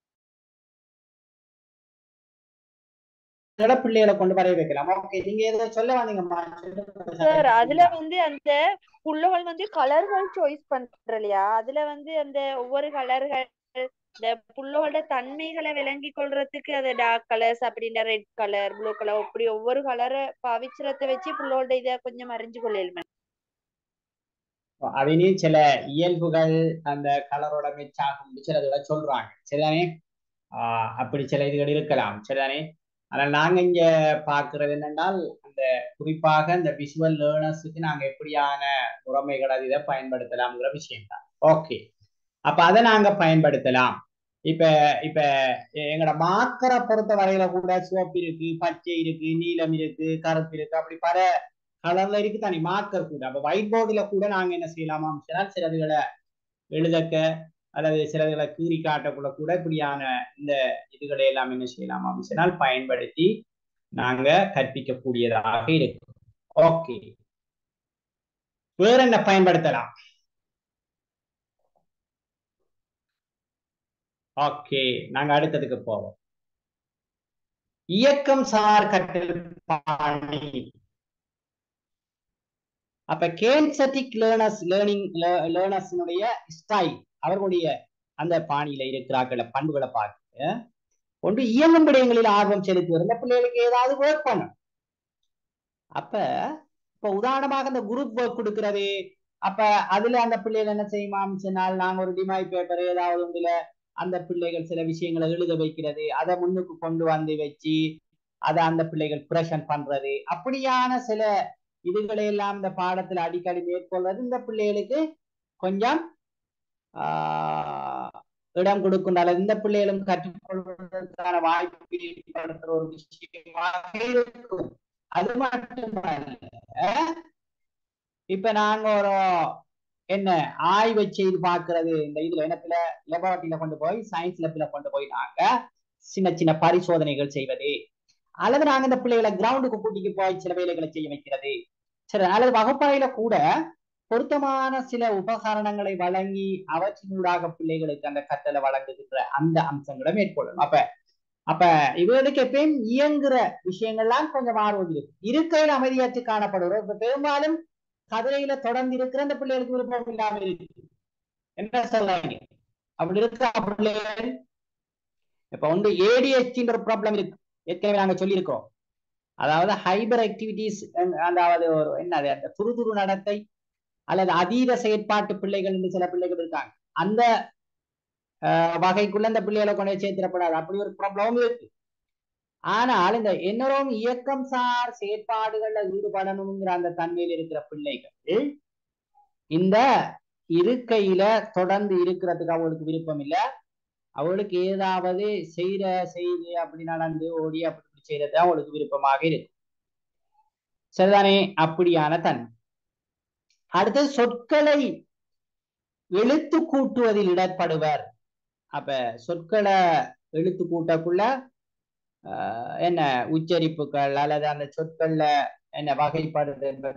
இதோட பிள்ளைகளை கொண்டு வரைய வைக்கலாம் ஓகே நீங்க எதை சொல்ல வந்தீங்கம்மா சார் அதுல வந்து அந்த புள்ளைகள் வந்து கலர்கள் சாய்ஸ் பண்ற இல்லையா அதுல வந்து அந்த ஒவ்வொரு கலர்கள் இந்த புள்ளோட தன்மைகளை விளங்கி கொள்றதுக்கு அது டார்க் கலர்ஸ் அப்படின்னா ரெட் கலர் ப்ளூ கலர் அப்படி ஒவ்வொரு கலரை பாவிச்சிரத்தை வச்சு புள்ளோட இத கொஞ்சம் அறிஞ்சு கொள்ளலுமே அவனையும் சில இயல்புகள் அந்த கலரோட மெச்சாகும் சிலதுகளை சொல்றாங்க சரிதானே ஆஹ் அப்படி சில இதுகள் இருக்கலாம் சரிதானே ஆனால் நாங்க இங்க பார்க்கிறது என்னென்றால் அந்த குறிப்பாக இந்த விஷுவல் லேர்னர்ஸுக்கு நாங்க எப்படியான முறைமைகள் அது இதை பயன்படுத்தலாம்ங்கிற விஷயம் தான் ஓகே அப்ப அதை நாங்க பயன்படுத்தலாம் இப்ப இப்ப எங்களோட மாக்கரை பொறுத்த வரையில கூட சிவப்பு இருக்கு பச்சை இருக்கு நீலம் இருக்கு கருப்பு இருக்கு அப்படி பல கலர்ல இருக்கு தானே மார்க்கர் கூட அப்ப ஒயிட் போர்டுல கூட நாங்க என்ன செய்யலாமா சொன்னால் சிலதுகளை எழுதக்க அல்லது சிலதுகளை கீறி காட்டக்குள்ள கூட இப்படியான இந்த இதுகளை எல்லாம் என்ன செய்யலாமா சொன்னால் பயன்படுத்தி நாங்க கற்பிக்கக்கூடியதாக இருக்கு ஓகே வேற என்ன பயன்படுத்தலாம் ஓகே நாங்க அடுத்ததுக்கு போவோம் இயக்கம் சார் கற்றல் பாணி அப்ப கேன்சட்டிக் லேர்னர்ஸ் லேர்னிங் லேர்னர்ஸினுடைய ஸ்டைல் அவர்களுடைய அந்த பாணியில இருக்கிறார்கள பண்புகளை பார்த்து ஒன்று இயங்கும் விடயங்களில் ஆர்வம் செலுத்துவது இந்த பிள்ளைகளுக்கு ஏதாவது ஒர்க் பண்ணும் அப்ப இப்ப உதாரணமாக இந்த குரூப் ஒர்க் கொடுக்கிறது அப்ப அதுல அந்த பிள்ளைகள் என்ன செய்யுமாம் சொன்னால் நாங்க ஒரு டிமாய் பேப்பர் ஏதாவது ஒன்றுல அந்த பிள்ளைகள் சில விஷயங்களை எழுத வைக்கிறது அதை முன்னுக்கு கொண்டு வந்து வச்சு அதை அந்த பிள்ளைகள் பிரஷன் பண்றது அப்படியான சில இதுகளை எல்லாம் இந்த பாடத்துல அடிக்கடி மேற்கொள்வது இந்த பிள்ளைகளுக்கு கொஞ்சம் ஆஹ் இடம் கொடுக்கின்ற அல்லது இந்த பிள்ளைகளும் கற்றுக்கொள்வதற்கான வாய்ப்பு ஏற்படுத்துற ஒரு விஷயமாக இருக்கும் அது மட்டுமல்ல இப்ப நாங்க ஒரு என்ன ஆய்வை செய்து பார்க்கிறது இந்த இதுல இனத்துல லெபார்ட்டரியில கொண்டு போய் சயின்ஸ் லேப்ல கொண்டு போய் நாங்க சின்ன சின்ன பரிசோதனைகள் செய்வது அல்லது நாங்க இந்த பிள்ளைகளை கிரவுண்டுக்கு கூட்டிட்டு போய் சில வேலைகளை செய்ய வைக்கிறது சரி அல்லது வகுப்பறையில கூட பொருத்தமான சில உபகரணங்களை வழங்கி அவற்றினூடாக பிள்ளைகளுக்கு அந்த கற்றலை வழங்குகின்ற அந்த அம்சங்களை மேற்கொள்ளணும் அப்ப அப்ப இவர்களுக்கு எப்பயும் இயங்குற விஷயங்கள்லாம் கொஞ்சம் ஆர்வம் இருக்கு இருக்கையில் அமைதியாச்சு காணப்படுகிறோம் இப்ப பெரும்பாலும் கதிரையில தொடர்ந்து இருக்கிற அந்த பிள்ளைகளுக்கு விருப்பம் இல்லாம இருக்கு என்ன சொல்றாங்க அப்படி இருக்க பிள்ளைகள் இப்ப வந்து ஏடிஎஸ்டின்ற ஒரு ப்ராப்ளம் இருக்கு ஏற்கனவே நாங்க சொல்லியிருக்கோம் அதாவது ஹைபர் ஆக்டிவிட்டிஸ் அதாவது ஒரு என்னது அந்த துருதுரு நடத்தை அல்லது அதீத செயற்பாட்டு பிள்ளைகள் என்று சில பிள்ளைகள் இருக்காங்க அந்த வகைக்குள்ள இந்த பிள்ளைகளை கொண்டு சேர்த்திடப்படாது அப்படி ஒரு ப்ராப்ளமும் இருக்கு ஆனால் இந்த என்னரும் இயக்கம் சார் செயற்பாடுகள்ல ஈடுபடணுங்கிற அந்த தன்மையில் இருக்கிற பிள்ளைகள் இந்த இருக்கையில தொடர்ந்து இருக்கிறதுக்கு அவங்களுக்கு விருப்பம் இல்லை அவளுக்கு ஏதாவது செய்யற செய்து அப்படி நடந்து ஓடி அப்படி செய்யறது அவளுக்கு விருப்பமாக இருக்கு சரிதானே அப்படியான தன்மை அடுத்தது சொற்களை எழுத்து கூட்டுவதில் இடர்படுவர் அப்ப சொற்களை எழுத்து கூட்டக்குள்ள என்ன உச்சரிப்புகள் அல்லது அந்த சொற்கள்ல என்ன வகைப்படுது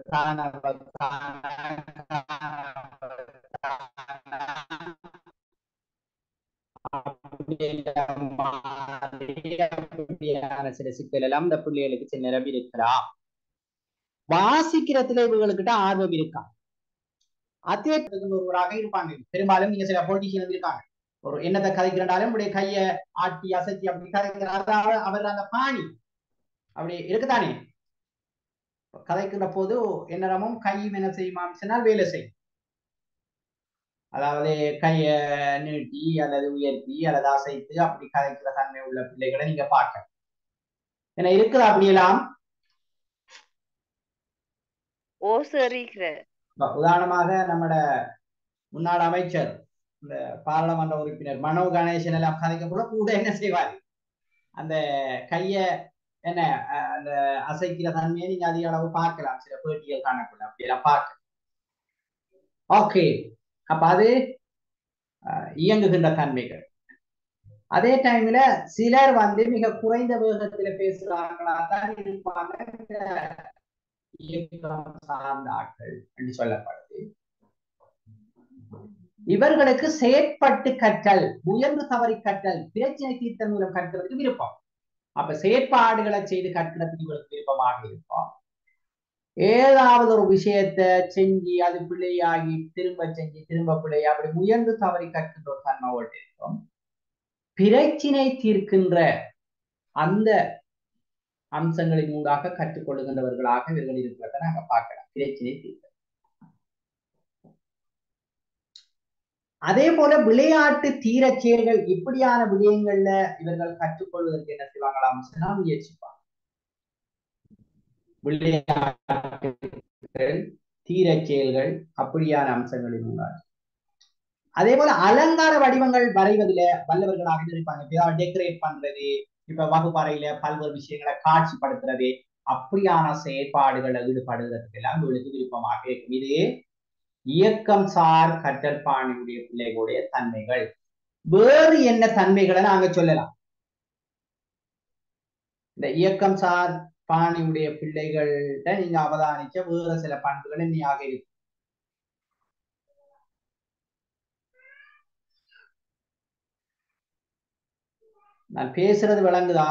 சில சிக்கல் எல்லாம் இந்த பிள்ளைகளுக்கு சில நிரம்பி இருக்கலாம் வாசிக்கிறதுல இவங்ககிட்ட ஆர்வம் இருக்கா ஒருவராக இருப்பாங்க பெரும்பாலும் நீங்க சில பொலிட்டிஷியன் இருக்காங்க ஒரு என்னத்தை கதைக்கிறாலும் இப்படி கைய ஆட்டி அசைச்சி அப்படி கதைக்கிறார் அவர் அந்த பாணி அப்படி இருக்குதானே கதைக்கிற போது என்னரமும் கையும் என்ன செய்யுமாம் சொன்னால் வேலை செய்யும் அதாவது கைய நீட்டி அல்லது உயர்த்தி அல்லது அசைத்து அப்படி கதைக்கிற தன்மை உள்ள பிள்ளைகளை நீங்க பார்க்க ஏன்னா இருக்குதா அப்படியெல்லாம் ஓ சரிகிற உதாரணமாக நம்மட முன்னாள் அமைச்சர் இந்த பாராளுமன்ற உறுப்பினர் மனோ கணேசன் எல்லாம் கதைக்க கூட கூட என்ன செய்வார் அந்த கைய என்ன அந்த அசைக்கிற தன்மையை நீங்க அதிக அளவு பார்க்கலாம் சில பேட்டிகள் காணக்கூட அப்படியெல்லாம் பார்க்க ஓகே அப்ப அது இயங்குகின்ற தன்மைகள் அதே டைம்ல சிலர் வந்து மிக குறைந்த வேகத்துல பேசுறாங்களா தான் இருப்பாங்க இயக்கம் சார்ந்த ஆட்கள் என்று சொல்லப்படுது இவர்களுக்கு செயற்பட்டு கற்றல் முயன்று தவறி கற்றல் பிரச்சனை தீர்த்தல் மூலம் கற்கிறதுக்கு விருப்பம் அப்ப செயற்பாடுகளை செய்து கற்கிறதுக்கு இவர்களுக்கு விருப்பமாக இருக்கும் ஏதாவது ஒரு விஷயத்த செஞ்சு அது பிள்ளையாகி திரும்ப செஞ்சு திரும்ப பிள்ளை அப்படி முயன்று தவறி கற்கின்ற ஒரு தன்மையோடு இருக்கும் பிரச்சினை தீர்க்கின்ற அந்த அம்சங்களின் ஊடாக கற்றுக்கொள்ளுகின்றவர்களாக இவர்கள் இருக்கிறத நாங்க பார்க்கலாம் பிரச்சினை தீர்க்க அதே போல விளையாட்டு தீர செயல்கள் இப்படியான விடயங்கள்ல இவர்கள் கற்றுக்கொள்வதற்கு என்ன செய்வாங்களாம் சொன்னா முயற்சிப்பாங்க விளையாட்டுகள் தீர செயல்கள் அப்படியான அம்சங்களின் ஊடாக அதே போல அலங்கார வடிவங்கள் வரைவதில வல்லவர்களாக இருப்பாங்க டெக்கரேட் பண்றது இப்ப வகுப்பறையில பல்வேறு விஷயங்களை காட்சிப்படுத்துறது அப்படியான செயற்பாடுகளை ஈடுபடுகிறதுக்கு எல்லாம் இவளுக்கு விருப்பமாக இருக்கும் இது இயக்கம் சார் கற்றல் பாணியுடைய பிள்ளைகளுடைய தன்மைகள் வேறு என்ன தன்மைகளை நாங்க சொல்லலாம் இந்த இயக்கம் சார் பாணியுடைய பிள்ளைகள்கிட்ட நீங்க அவதானிச்ச வேறு சில பண்புகள் என்னையாக இருக்கு நான் பேசுறது விளங்குதா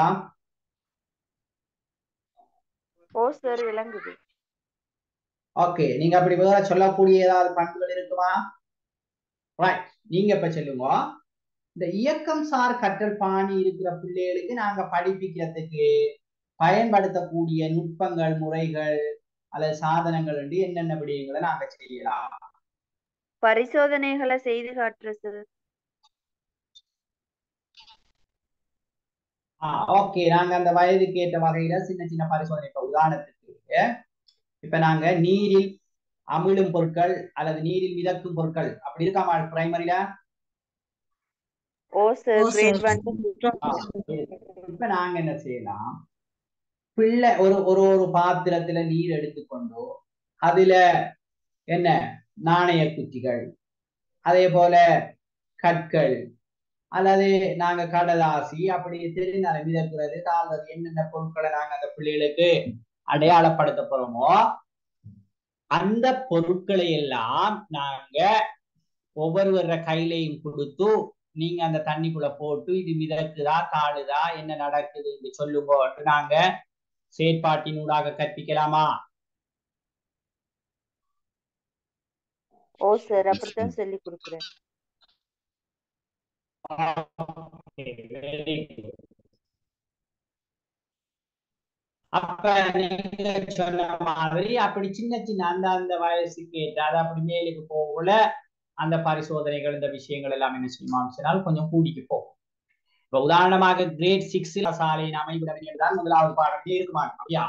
ஓ சார் விளங்குது ஓகே நீங்க அப்படி வேற சொல்லக்கூடிய ஏதாவது பண்புகள் இருக்குமா ரைட் நீங்க இப்ப சொல்லுங்க இந்த இயக்கம் சார் கற்றல் பாணி இருக்கிற பிள்ளைகளுக்கு நாங்க படிப்பிக்கிறதுக்கு பயன்படுத்தக்கூடிய நுட்பங்கள் முறைகள் அல்லது சாதனங்கள் வந்து என்னென்ன விடயங்களை நாங்க செய்யலாம் பரிசோதனைகளை செய்து காட்டுற சார் ஓகே நாங்க அந்த வயதுக்கு ஏற்ற வகையில சின்ன சின்ன பரிசோதனை இப்ப உதாரணத்துக்கு இப்ப நாங்க நீரில் அமிழும் பொருட்கள் அல்லது நீரில் மிதக்கும் பொருட்கள் அப்படி இருக்காமா பிரைமரியில ஓ சார் ஓ கிரேட் சார் ஒன் இப்ப நாங்க என்ன செய்யலாம் பிள்ளை ஒரு ஒரு ஒரு பாத்திரத்துல நீர் எடுத்துக்கொண்டு அதுல என்ன நாணய குச்சிகள் அதே போல கற்கள் அல்லது நாங்க கடலாசி அப்படி தெரிந்தால மிதக்கிறது தாழ்வது என்னென்ன பொருட்களை நாங்க அந்த பிள்ளைகளுக்கு அடையாளப்படுத்த போறோமோ அந்த பொருட்களை எல்லாம் நாங்க ஒவ்வொருவர கையிலையும் கொடுத்து நீங்க அந்த தண்ணிக்குள்ள போட்டு இது மிதக்குதா தாழுதா என்ன நடக்குதுன்னு சொல்லுங்க நாங்க செயற்பாட்டினூடாக கற்பிக்கலாமா ஓ சார் அப்படித்தான் சொல்லி கொடுக்குறேன் அப்ப நீங்க சொன்ன மாதிரி அப்படி சின்ன சின்ன அந்த அந்த வயசுக்கு ஏற்ற அது அப்படி மேலுக்கு போகல அந்த பரிசோதனைகள் இந்த விஷயங்கள் எல்லாம் என்ன செய்யுமான்னு சொன்னால் கொஞ்சம் கூடிக்கு போகும் இப்ப உதாரணமாக கிரேட் சிக்ஸ்ல சாலையின் அமைவிட தான் முதலாவது பாடமே இருக்க மாட்டோம் அப்படியா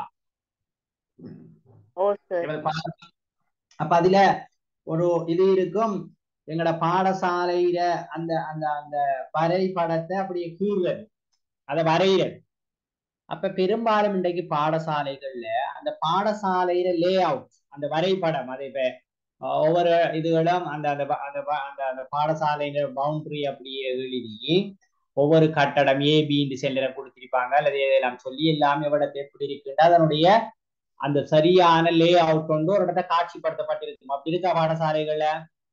ஓ சார் அப்ப அதுல ஒரு இது இருக்கும் எங்களோட பாடசாலையில அந்த அந்த அந்த வரைபடத்தை அப்படியே கீறுவது அதை வரைகிறது அப்ப பெரும்பாலும் இன்றைக்கு பாடசாலைகள்ல அந்த பாடசாலையில லே அவுட் அந்த வரைபடம் அது இப்ப ஒவ்வொரு இதுகளும் அந்த அந்த அந்த அந்த அந்த பாடசாலையில பவுண்டரி அப்படியே எழுதி ஒவ்வொரு கட்டடம் ஏ பின்னு செல்லற கொடுத்திருப்பாங்க அல்லது இதெல்லாம் சொல்லி எல்லாமே எவ்வளவு எப்படி இருக்குன்னு அதனுடைய அந்த சரியான லே அவுட் கொண்டு ஒரு இடத்த காட்சிப்படுத்தப்பட்டிருக்கும் அப்படி இருக்கா பாடசாலைகள்ல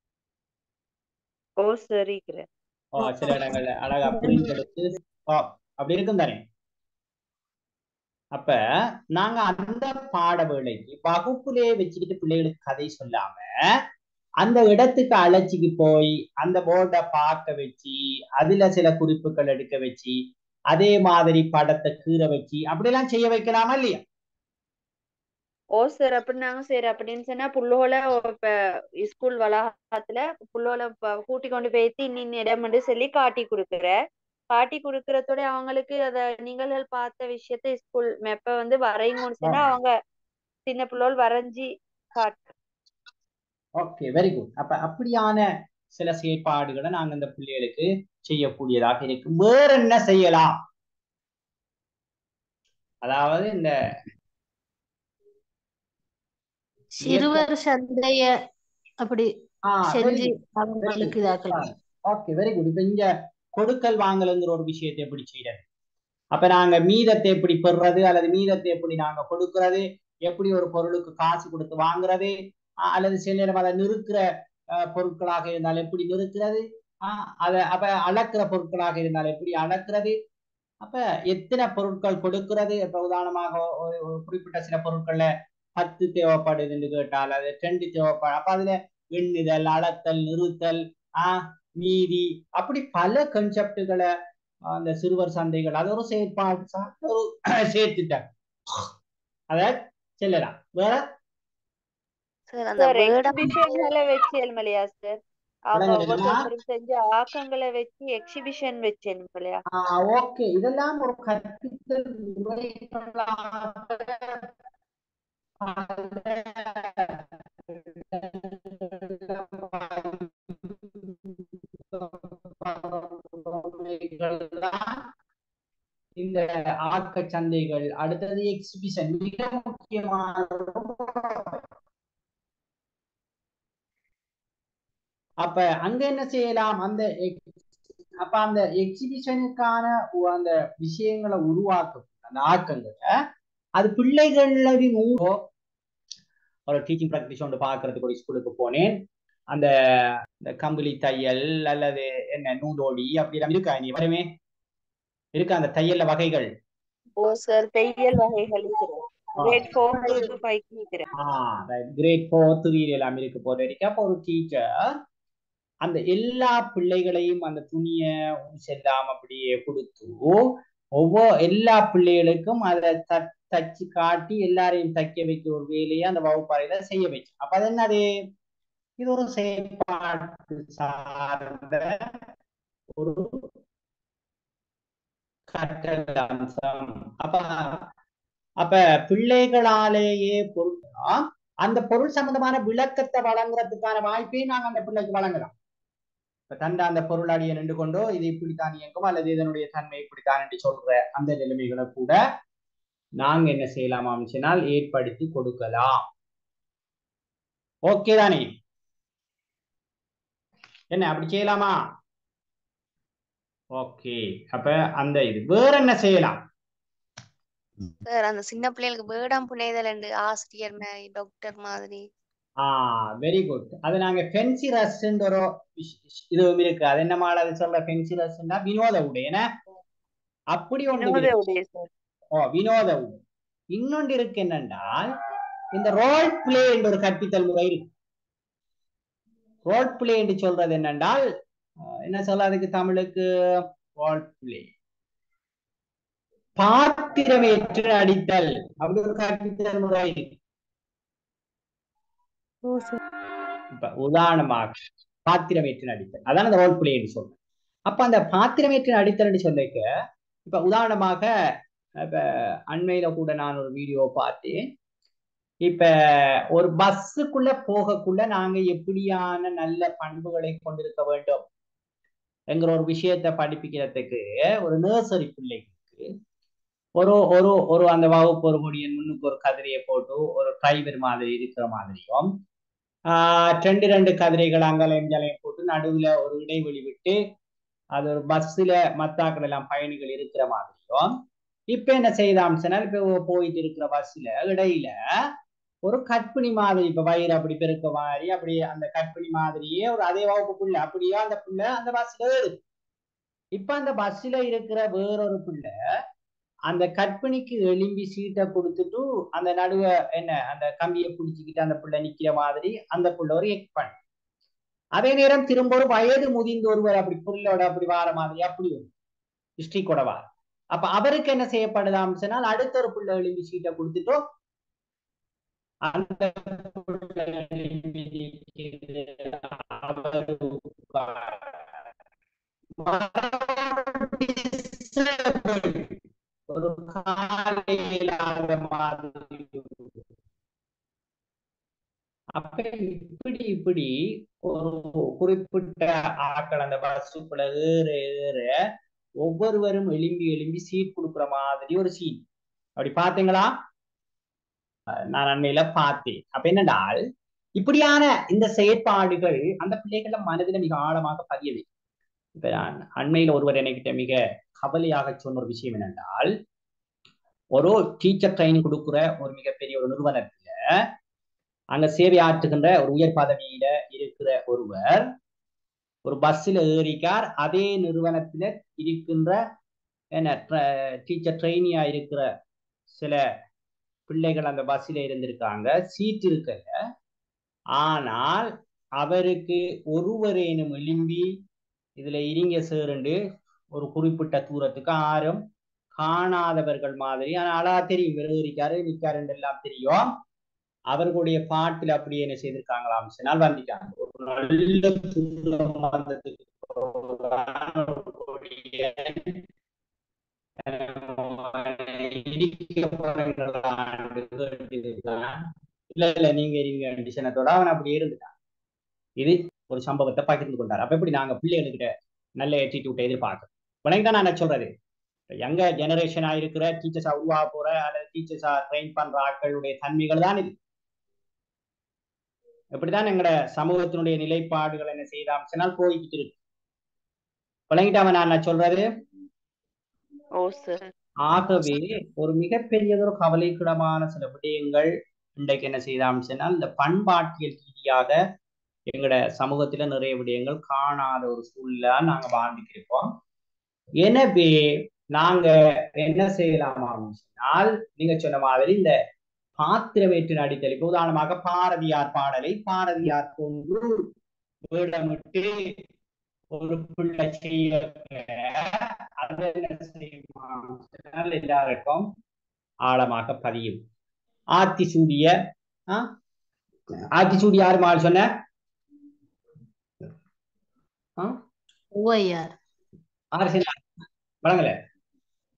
ஓ சரிக்கிறேன் ஓ சில இடங்கள்ல அழகா பிரிண்ட் எடுத்து அப்படி இருக்கும் தானே அப்ப நாங்க அந்த பாட வேலைக்கு வகுப்புலே வச்சுக்கிட்டு பிள்ளைகளுக்கு கதை சொல்லாம அந்த இடத்துக்கு அழைச்சிக்கு போய் அந்த போர்டை பார்க்க வச்சு அதுல சில குறிப்புகள் எடுக்க வச்சு அதே மாதிரி படத்தை கீற வச்சு அப்படியெல்லாம் செய்ய வைக்கலாமா இல்லையா ஓ சார் அப்படின்னாங்க சரி அப்படின்னு சொன்னா புள்ளோல இப்ப ஸ்கூல் வளாகத்துல புள்ளோல கூட்டி கொண்டு போயிட்டு இன்னின் இடம் வந்து சொல்லி காட்டி கொடுக்குற காட்டி கொடுக்கறதோட அவங்களுக்கு அத நீங்கள் பார்த்த விஷயத்த ஸ்கூல் மெப்ப வந்து வரையுங்கன்னு சொன்னா அவங்க சின்ன பிள்ளைகள் வரைஞ்சி காட்டு ஓகே வெரி குட் அப்ப அப்படியான சில செயற்பாடுகளை நாங்க இந்த பிள்ளைகளுக்கு செய்யக்கூடியதாக இருக்கு வேற என்ன செய்யலாம் அதாவது இந்த சிறுவர் சந்தைய அப்படி செஞ்சு அவங்களுக்கு இதாக்கலாம் ஓகே வெரி குட் இப்ப இங்க கொடுக்கல் வாங்கலுங்கிற ஒரு விஷயத்தை எப்படி செய்யறது அப்ப நாங்க மீதத்தை எப்படி பெறுறது அல்லது மீதத்தை எப்படி நாங்க கொடுக்கறது எப்படி ஒரு பொருளுக்கு காசு கொடுத்து வாங்குறது அல்லது சில நேரம் அதை நிறுக்கிற பொருட்களாக இருந்தால் எப்படி நிறுக்கிறது ஆஹ் அதை அப்ப அளக்குற பொருட்களாக இருந்தால் எப்படி அளக்குறது அப்ப எத்தனை பொருட்கள் கொடுக்கிறது இப்ப உதாரணமாக ஒரு குறிப்பிட்ட சில பொருட்கள்ல பத்து தேவைப்படுதுன்னு கேட்டால் அது ரெண்டு தேவைப்படும் அப்ப அதுல எண்ணுதல் அளத்தல் நிறுத்தல் ஆஹ் மீதி அப்படி பல கன்செப்டுகளை அந்த சிறுவர் சந்தைகள் அது ஒரு செயற்பாடு ஒரு சேர்த்துட்டாங்க அத செல்லலாம் வேற சார் எக்ஸிபிஷன்களை வச்சு எழுமலையா சார் அவங்க ஒவ்வொருத்தரும் செஞ்ச ஆக்கங்களை வச்சு எக்ஸிபிஷன் வச்சு எழுமலையா ஓகே இதெல்லாம் ஒரு கற்பித்தல் முறைகளாக இந்த ஆக்க சந்தைகள் அடுத்தது எக்ஸிபிஷன் மிக முக்கியமான அப்ப அங்க என்ன செய்யலாம் அந்த அப்ப அந்த எக்ஸிபிஷனுக்கான அந்த விஷயங்களை உருவாக்கும் அந்த ஆக்கங்களை அது பிள்ளைகளின் ஒரு டீச்சிங் ப்ராக்டிஸ் ஒன்று பார்க்கறதுக்கு ஒரு ஸ்கூலுக்கு போனேன் அந்த இந்த கம்பளி தையல் அல்லது என்ன நூலோடி அப்படிலாம் இருக்கா நீ வரவே இருக்கா அந்த தையல்ல வகைகள் ஓ சார் தையல் வகைகள் grade four to five grade four three எல்லாம் இருக்கு போற வரைக்கும் அப்போ ஒரு டீச்சர் அந்த எல்லா பிள்ளைகளையும் அந்த துணிய செல்லாம் அப்படியே கொடுத்து ஒவ்வொரு எல்லா பிள்ளைகளுக்கும் அதை தச்சு காட்டி எல்லாரையும் தைக்க வைக்க ஒரு வேலையை அந்த வகுப்பறையில செய்ய வச்சு அப்ப அது என்னது இது ஒரு செயற்பாட்டு சார்ந்த ஒரு கற்றல் அம்சம் அப்ப அப்ப பிள்ளைகளாலேயே பொருள் அந்த பொருள் சம்பந்தமான விளக்கத்தை வழங்குறதுக்கான வாய்ப்பையும் நாங்க அந்த பிள்ளைக்கு வழங்குறோம் இப்ப தண்டை அந்த பொருள் அடியை நின்று கொண்டோ இது இப்படித்தான் இயங்கும் அல்லது இதனுடைய தன்மை இப்படித்தான் என்று சொல்ற அந்த நிலைமைகளை கூட நாங்க என்ன செய்யலாம் அமைச்சினால் ஏற்படுத்தி கொடுக்கலாம் ஓகே தானே என்ன அப்படி செய்யலாமா ஓகே அப்ப அந்த இது வேற என்ன செய்யலாம் சார் அந்த சின்ன பிள்ளைகளுக்கு வேடாம் புனைதல் அண்டு ஆசிரியர் மாதிரி டாக்டர் மாதிரி ஆ வெரி குட் அது நாங்க ஃபென்சி ரஸ்ன்ற ஒரு விஷ்- விஷ்- இதுவும் இருக்கு அது என்ன மாடல் அது சொல்ற ஃபென்சி ரஸ்னா வினோத உடை என்ன அப்படி ஒன்று வினோத இருக்கு. உடைய சார் ஓ வினோத உடை இன்னொன்று இருக்கு என்னென்றால் இந்த ரோல் பிளே என்ற ஒரு கற்பித்தல் முறை இருக்கு ரோல் பிளே என்று சொல்றது என்னென்றால் அஹ், என்ன சொல்ல அதுக்கு தமிழுக்கு ரோல் பிளே பாத்திரமேற்று அடித்தல் அப்படி ஒரு கற்பித்தல் முறை இருக்கு ஓ சார் இப்ப உதாரணமாக பாத்திரமேற்று நடித்தல் அதான் அந்த ரோல் பிளேன்னு சொல்றேன் அப்ப அந்த பாத்திரமேற்று நடித்தல்னு சொல்லிக்க இப்ப உதாரணமாக இப்ப அண்மையில கூட நான் ஒரு வீடியோ பார்த்தேன் இப்ப ஒரு பஸ்ஸுக்குள்ள போகக்குள்ள நாங்க எப்படியான நல்ல பண்புகளை கொண்டிருக்க வேண்டும் என்கிற ஒரு விஷயத்தை படிப்பிக்கிறதுக்கு ஒரு நர்சரி பிள்ளைகளுக்கு ஒரு ஒரு ஒரு அந்த வகுப்பு ஒரு முடியன் முன்னுக்கு ஒரு கதிரையை போட்டு ஒரு டிரைவர் மாதிரி இருக்கிற மாதிரியும் ஆஹ் ரெண்டு ரெண்டு கதிரைகள் அங்கலையும் இங்கலையும் போட்டு நடுவுல ஒரு இடைவெளி விட்டு அது ஒரு பஸ்ஸில் மத்தாக்கள் எல்லாம் பயணிகள் இருக்கிற மாதிரியும் இப்ப என்ன செய்தாம் சொன்னால் இப்ப போயிட்டு இருக்கிற பஸ்ல இடையில ஒரு கற்பிணி மாதிரி இப்ப வயிறு அப்படி பெருக்க மாதிரி அப்படி அந்த கற்பிணி மாதிரியே ஒரு அதே வகுப்பு புள்ள அப்படியே அந்த புள்ள அந்த பஸ்ல ஏறுது இப்ப அந்த பஸ்ல இருக்கிற வேறொரு புள்ள அந்த கற்பிணிக்கு எலும்பி சீட்டை கொடுத்துட்டு அந்த நடுவ என்ன அந்த கம்பியை பிடிச்சிக்கிட்டு அந்த புள்ள நிக்கிற மாதிரி அந்த புள்ள ஒரு எக் பண்ணு அதே நேரம் திரும்ப ஒரு வயது முதிர்ந்த ஒருவர் அப்படி புள்ளோட அப்படி வார மாதிரி அப்படி ஒரு ஹிஸ்டரிக்கோட வார அப்ப அவருக்கு என்ன செய்யப்படுதாம் சொன்னால் அடுத்த ஒரு புள்ள எலும்பி சீட்டை கொடுத்துட்டோ அந்த புள்ள எலும்பி நிக்குது, அவரு உட்கார். ஒரு காலை இல்லாத மாதிரி அப்ப இப்படி இப்படி ஒரு குறிப்பிட்ட ஆட்கள் அந்த பஸ்ஸுக்குள்ள ஏற ஏற ஒவ்வொருவரும் எலும்பி எலும்பி சீட் கொடுக்குற மாதிரி ஒரு சீன் அப்படி பாத்தீங்களா அஹ் நான் அண்மையில பார்த்தேன் அப்ப என்னடால் இப்படியான இந்த செயற்பாடுகள் அந்த பிள்ளைகள மனதில மிக ஆழமாக பதிய வைக்கும் இப்ப நான் அண்மையில ஒருவர் என்கிட்ட மிக கவலையாக சொன்ன ஒரு விஷயம் என்னென்றால் ஒரு டீச்சர் ட்ரைனிங் கொடுக்குற ஒரு மிகப்பெரிய ஒரு நிறுவனத்துல அங்க சேவை ஆற்றுகின்ற ஒரு உயர் பதவியில இருக்கிற ஒருவர் ஒரு பஸ்ஸில் ஏறிக்கார் அதே நிறுவனத்துல இருக்கின்ற என்ன டீச்சர் ட்ரெயினியா இருக்கிற சில பிள்ளைகள் அந்த பஸ்ஸில் இருந்திருக்காங்க சீட் இருக்கல ஆனால் அவருக்கு ஒருவரேனும் எழும்பி இதுல இருங்க சேருண்டு ஒரு குறிப்பிட்ட தூரத்துக்கு ஆறும் காணாதவர்கள் மாதிரி ஆனா அழகா தெரியும் விருதுரிக்காரு நிக்காருன்னு எல்லாம் தெரியும் அவர்களுடைய பாட்டில் அப்படி என்ன செய்திருக்காங்களாம் சொன்னால் வந்துட்டாங்க ஒரு நல்ல தூரம் வந்ததுக்கு இல்ல இல்ல நீங்க இருங்க டிசனத்தோட அவன் அப்படி இருந்துட்டான் இது ஒரு சம்பவத்தை பகிர்ந்து கொண்டார் அப்ப எப்படி நாங்க பிள்ளைகளுக்கிட்ட நல்ல ஆட்டிடியூட்டை எதிர்பார்க்கணும் உனக்கு தான் நான் என்ன சொல்றது யங்க ஜெனரேஷனா இருக்கிற டீச்சர்ஸா உருவாக போற அல்லது டீச்சர்ஸா ட்ரெயின் பண்ற ஆட்களுடைய தன்மைகள் தான் இது இப்படிதான் எங்களோட சமூகத்தினுடைய நிலைப்பாடுகள் என்ன செய்தாம் சொன்னால் போய்கிட்டு இருக்கு விளங்கிட்டாம நான் என்ன சொல்றது ஓ சார் ஆகவே ஒரு மிகப்பெரியதொரு கவலைக்கிடமான சில விடயங்கள் இன்றைக்கு என்ன செய்தாம் சொன்னால் இந்த பண்பாட்டியல் ரீதியாக எங்களோட சமூகத்துல நிறைய விடயங்கள் காணாத ஒரு சூழ்நிலை நாங்க வாழ்ந்துட்டு இருக்கோம் எனவே நாங்க என்ன செய்யலாமா சொன்னால் நீங்க சொன்ன மாதிரி இந்த பாத்திரமேற்று நடித்தல் இப்ப உதாரணமாக பாரதியார் பாடலை பாரதியார் போன்று வேடமிட்டு ஒரு பிள்ளை செய்ய அது என்ன செய்யுமா சொன்னால் எல்லாருக்கும் ஆழமாக பதியும் ஆத்திசூடிய ஆத்திசூடி யாரு மால் சொன்ன ஓய்யார் ஆறு சொன்ன வழங்கல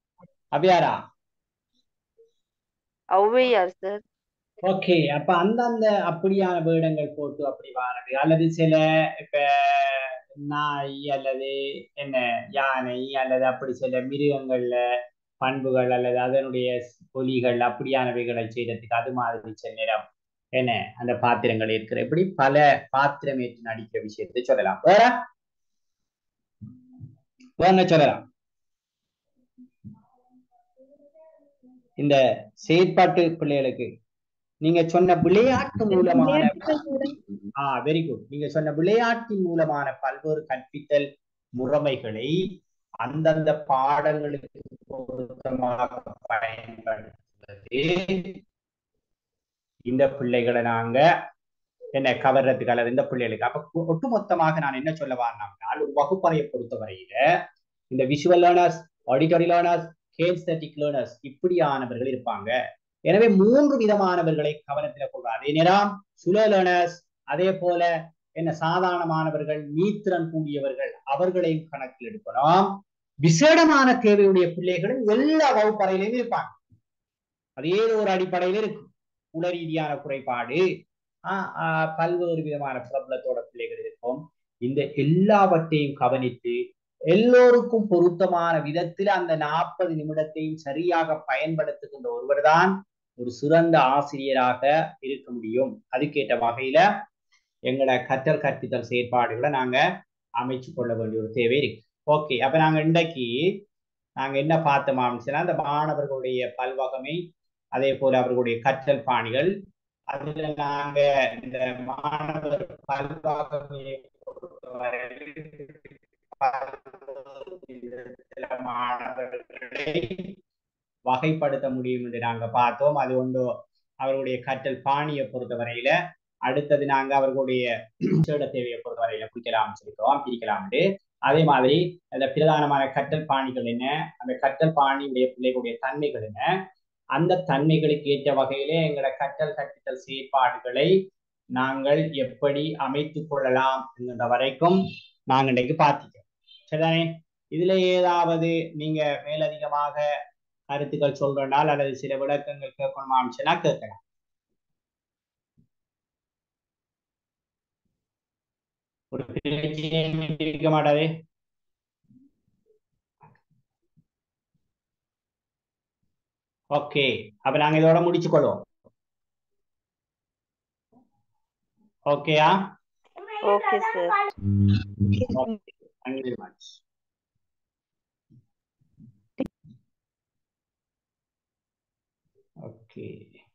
அவ்யாரா ஔவையார் சார் ஓகே அப்ப அந்தந்த அப்படியான வேடங்கள் போட்டு அப்படி வாரது அல்லது சில இப்ப நாய் அல்லது என்ன யானை அல்லது அப்படி சில மிருகங்கள்ல பண்புகள் அல்லது அதனுடைய ஒலிகள் அப்படியானவைகளை செய்யறதுக்கு அது மாதிரி சில நேரம் என்ன அந்த பாத்திரங்கள் இருக்கிற இப்படி பல பாத்திரம் ஏற்று நடிக்கிற விஷயத்தை சொல்லலாம் வேற வேற என்ன சொல்லலாம் இந்த செயற்பாட்டு பிள்ளைகளுக்கு நீங்க சொன்ன விளையாட்டு மூலமான ஆ வெரி குட் நீங்க சொன்ன விளையாட்டின் மூலமான பல்வேறு கற்பித்தல் முறைமைகளை அந்தந்த பாடங்களுக்கு பொருத்தமாக பயன்படுத்துவது இந்த பிள்ளைகளை நாங்க என்ன கவர்றதுக்கு அல்லது இந்த பிள்ளைகளுக்கு அப்ப ஒட்டுமொத்தமாக நான் என்ன சொல்ல வரேன்னா ஒரு வகுப்பறையை பொறுத்தவரையில இந்த visual learners auditory learners kinesthetic learners இப்படியானவர்கள் இருப்பாங்க எனவே மூன்று விதமானவர்களை கவனத்தில் கொள்வார் அதே நேரம் சுல லேர்னர்ஸ் அதே போல என்ன சாதாரணமானவர்கள் மீத்திறன் கூடியவர்கள் அவர்களையும் கணக்கில் எடுக்கணும் விசேடமான தேவையுடைய பிள்ளைகளும் எல்லா வகுப்பறையிலையும் இருப்பாங்க அது ஏதோ ஒரு அடிப்படையில் இருக்கும் உள ரீதியான குறைபாடு ஆஹ் பல்வேறு விதமான பிரபலத்தோட பிள்ளைகள் இருக்கும் இந்த எல்லாவற்றையும் கவனித்து எல்லோருக்கும் பொருத்தமான விதத்தில் அந்த நாற்பது நிமிடத்தையும் சரியாக பயன்படுத்துகின்ற ஒருவர் தான் ஒரு சிறந்த ஆசிரியராக இருக்க முடியும் அதுக்கேற்ற வகையில எங்களோட கற்றல் கற்பித்தல் செயற்பாடுகளை நாங்க அமைச்சு கொள்ள வேண்டிய ஒரு தேவை இருக்கு ஓகே அப்ப நாங்க இன்றைக்கு நாங்க என்ன பார்த்தோம் அப்படின்னா அந்த மாணவர்களுடைய பல்வகமை அதே போல அவர்களுடைய கற்றல் பாணிகள் அதுல நாங்க இந்த மாணவர் பல்வகமையை மாணவர்களை வகைப்படுத்த முடியும் என்று நாங்க பார்த்தோம் அது ஒன்று அவர்களுடைய கற்றல் பாணியை பொறுத்தவரையில அடுத்தது நாங்க அவர்களுடைய சேட தேவையை பொறுத்தவரையில பிரிக்கலாம் சொல்லிக்கிறோம் பிரிக்கலாம் அதே மாதிரி அந்த பிரதானமான கற்றல் பாணிகள் என்ன அந்த கற்றல் பாணியுடைய பிள்ளைகளுடைய தன்மைகள் என்ன அந்த தன்மைகளுக்கு ஏற்ற வகையிலே எங்களோட கற்றல் கற்பித்தல் செயற்பாடுகளை நாங்கள் எப்படி அமைத்துக் கொள்ளலாம் என்கின்ற வரைக்கும் நாங்க இன்றைக்கு பார்த்திக்கிறோம் சரிதானே இதுல ஏதாவது நீங்க மேலதிகமாக கருத்துக்கள் சொல்றனால் அல்லது சில விளக்கங்கள் கேட்கணுமா அமைச்சுன்னா கேட்கலாம் ஒரு இருக்க மாட்டாதே ஓகே அப்ப நாங்க இதோட முடிச்சு கொள்வோம் ஓகேயா okay sir Thank you very much. Okay.